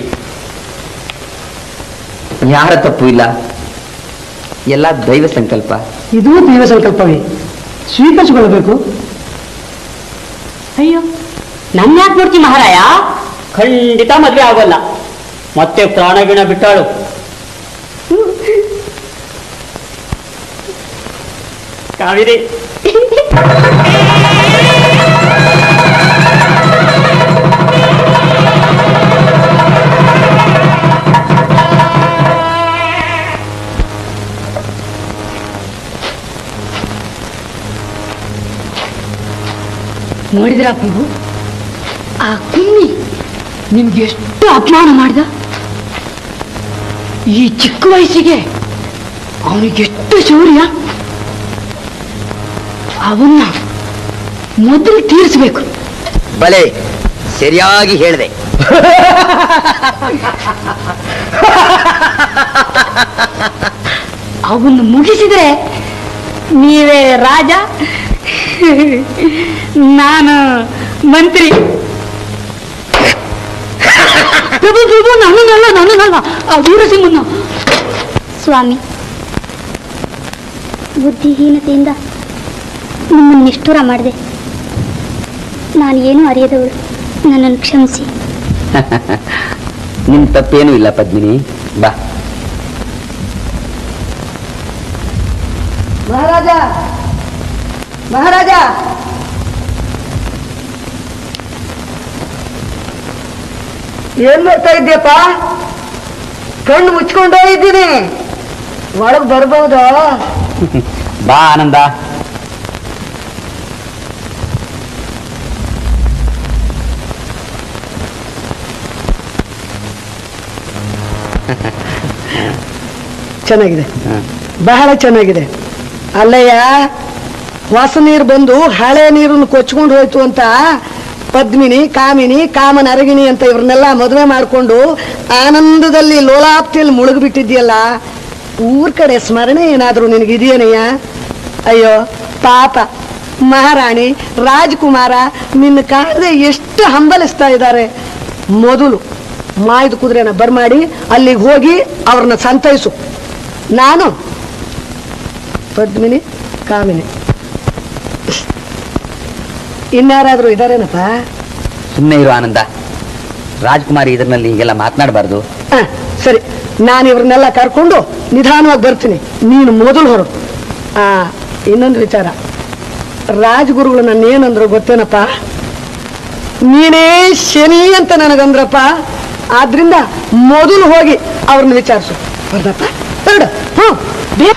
ಯಾರ ತಪ್ಪು ಇಲ್ಲ ಎಲ್ಲ ದೈವ ಸಂಕಲ್ಪ ಇದು ದೈವ ಸಂಕಲ್ಪವೇ ಸ್ವೀಕರಿಸಿಕೊಳ್ಳಬೇಕು ಅಯ್ಯೋ ನನ್ನ ಯಾಕೆ ನೋಡ್ತಿ ಮಹಾರಾಯ ಖಂಡಿತ ಮದ್ವೆ ಆಗೋಲ್ಲ ಮತ್ತೆ ಪ್ರಾಣಗಿಣ ಬಿಟ್ಟಾಳು ಕಾವೇರಿ ನೋಡಿದ್ರ ಪ್ರಭು ಆ ಕುಮ್ಮಿ ನಿಮ್ಗೆ ಎಷ್ಟು ಅಪಮಾನ ಮಾಡ್ದ ಈ ಚಿಕ್ಕ ವಯಸ್ಸಿಗೆ ಅವನಿಗೆ ಎಷ್ಟು ಶೌರ್ಯ ಅವನ್ನ ಮೊದಲು ತೀರಿಸ್ಬೇಕು ಬಲೆ ಸರಿಯಾಗಿ ಹೇಳಿದೆ ಅವನ್ನ ಮುಗಿಸಿದ್ರೆ ನೀವೇ ರಾಜ ನಾನು ಮಂತ್ರಿ ಪ್ರಭು ಪ್ರಭು ನನ್ನನ್ನಲ್ಲ ನನ್ನನ್ನಲ್ಲ ಆ ವೀರಸಿಂಹನ್ನ ಸ್ವಾಮಿ ಬುದ್ಧಿಹೀನತೆಯಿಂದ ನಿಮ್ಮನ್ನು ನಿಷ್ಠುರ ಮಾಡಿದೆ ನಾನು ಏನೂ ಅರಿಯದವಳು ನನ್ನನ್ನು ಕ್ಷಮಿಸಿ ನಿನ್ ತಪ್ಪೇನೂ ಇಲ್ಲ ಪದ್ಮಿನಿ ಬಾ ಮಹಾರಾಜ ಮಹಾರಾಜ ಏನ್ ಮಾಡ್ತಾ ಇದ್ದೀಯಪ್ಪ ಕಣ್ಣು ಮುಚ್ಕೊಂಡೇ ಇದ್ದೀನಿ ಒಳಗ್ ಬರ್ಬಹುದಾ ಬಾ ಆನಂದ ಚೆನ್ನಾಗಿದೆ ಬಹಳ ಚೆನ್ನಾಗಿದೆ ಅಲ್ಲಯ್ಯ ಹೊಸ ನೀರು ಬಂದು ಹಳೆ ನೀರನ್ನು ಕೊಚ್ಕೊಂಡು ಹೋಯ್ತು ಅಂತ ಪದ್ಮಿನಿ ಕಾಮಿನಿ ಕಾಮನ ಅರಗಿಣಿ ಅಂತ ಇವ್ರನ್ನೆಲ್ಲ ಮದುವೆ ಮಾಡಿಕೊಂಡು ಆನಂದದಲ್ಲಿ ಲೋಲಾಪ್ತಿಯಲ್ಲಿ ಮುಳುಗ್ಬಿಟ್ಟಿದ್ಯಲ್ಲ ಊರ್ ಕಡೆ ಸ್ಮರಣೆ ಏನಾದರೂ ನಿನಗಿದೆಯೇನಯ್ಯ ಅಯ್ಯೋ ಪಾಪ ಮಹಾರಾಣಿ ರಾಜ್ಕುಮಾರ ನಿನ್ನ ಕಾಣದೆ ಎಷ್ಟು ಹಂಬಲಿಸ್ತಾ ಇದ್ದಾರೆ ಮೊದಲು ಮಾಯ್ದು ಕುದುರೆನ ಬರ್ಮಾಡಿ ಅಲ್ಲಿಗೆ ಹೋಗಿ ಅವ್ರನ್ನ ಸಂತೈಸು ನಾನು ಪದ್ಮಿನಿ ಕಾಮಿನಿ ಇನ್ಯಾರಾದ್ರೂ ಇದಾರೇನಪ್ಪ ಸುಮ್ಮನೆ ಇರು ಆನಂದ ರಾಜ್ಕುಮಾರಿ ಇದರಲ್ಲಿ ಹೀಗೆಲ್ಲ ಮಾತನಾಡಬಾರ್ದು ಹ, ಸರಿ ನಾನು ಇವ್ರನ್ನೆಲ್ಲ ಕರ್ಕೊಂಡು ನಿಧಾನವಾಗಿ ಬರ್ತೀನಿ ನೀನು ಮೊದಲು ಹೊರ ಆ ಇನ್ನೊಂದು ವಿಚಾರ ರಾಜಗುರುಗಳು ನನ್ನ ಏನಂದ್ರು ಗೊತ್ತೇನಪ್ಪ ನೀನೇ ಶನಿ ಅಂತ ನನಗಂದ್ರಪ್ಪ ಆದ್ರಿಂದ ಮೊದಲು ಹೋಗಿ ಅವ್ರನ್ನ ವಿಚಾರಿಸು ಬರ್ದಪ್ಪ ಹೊರಡು ಹ್ಞೂ ಬೇ-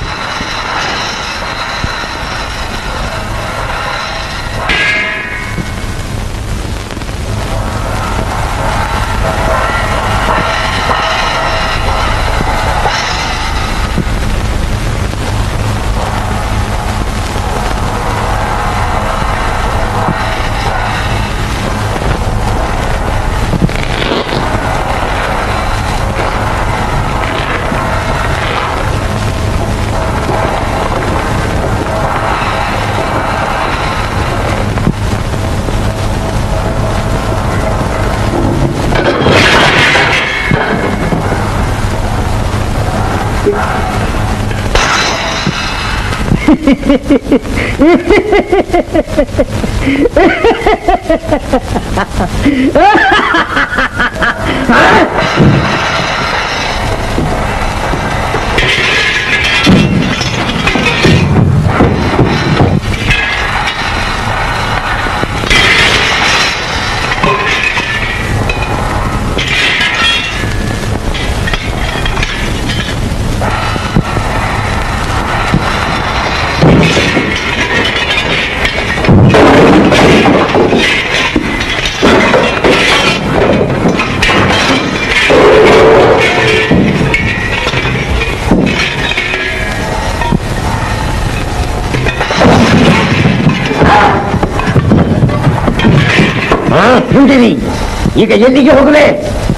ಹಿಂದಿರಿ ಈಗ ಎಲ್ಲಿಗೆ ಹೋಗಲೇ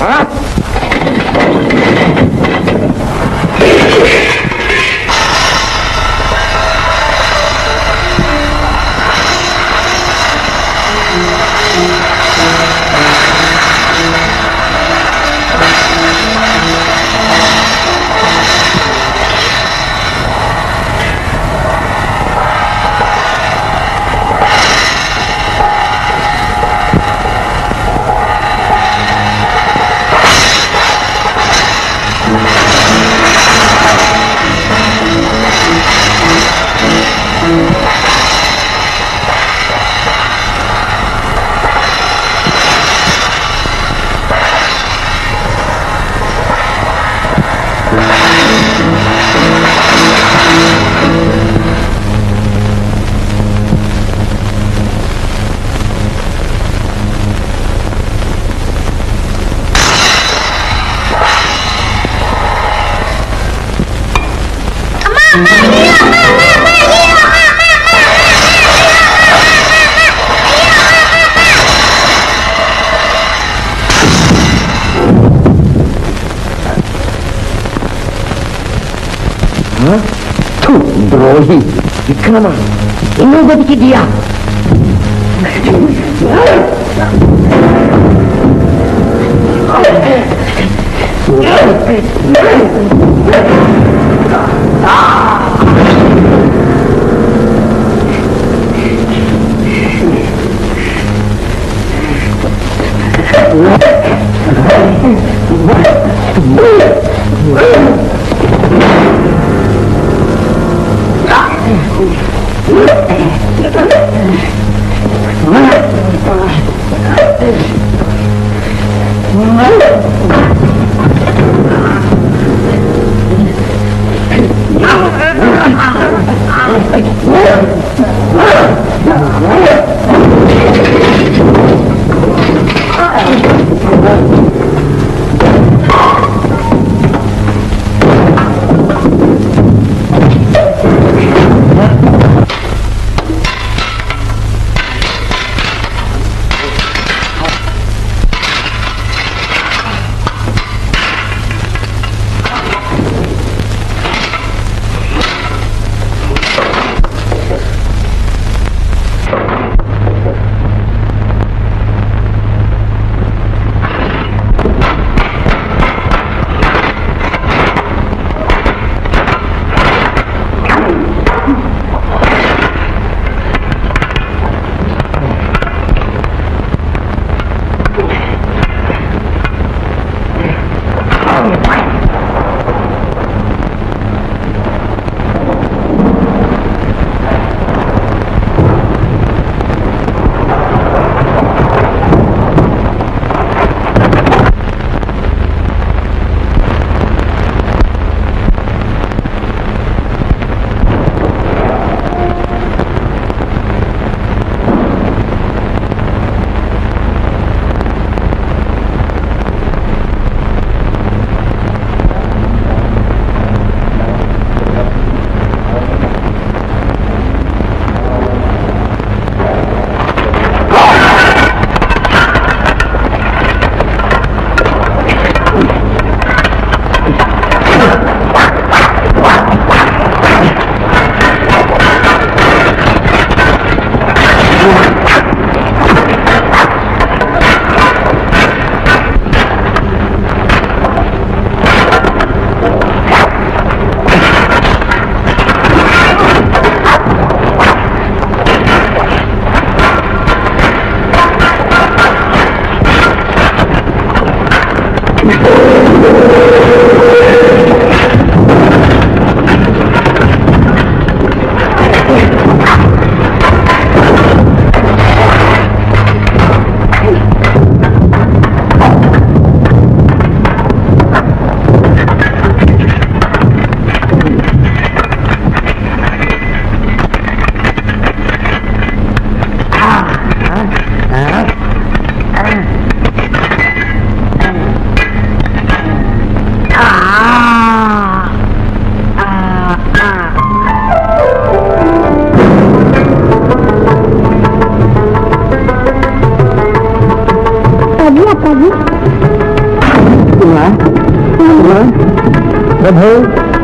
ದ್ರೋಹಿ ವಿಕ್ರಮ ಇನ್ನೂ ಬದುಕಿದ್ದೀಯಾ ಪ್ರಭು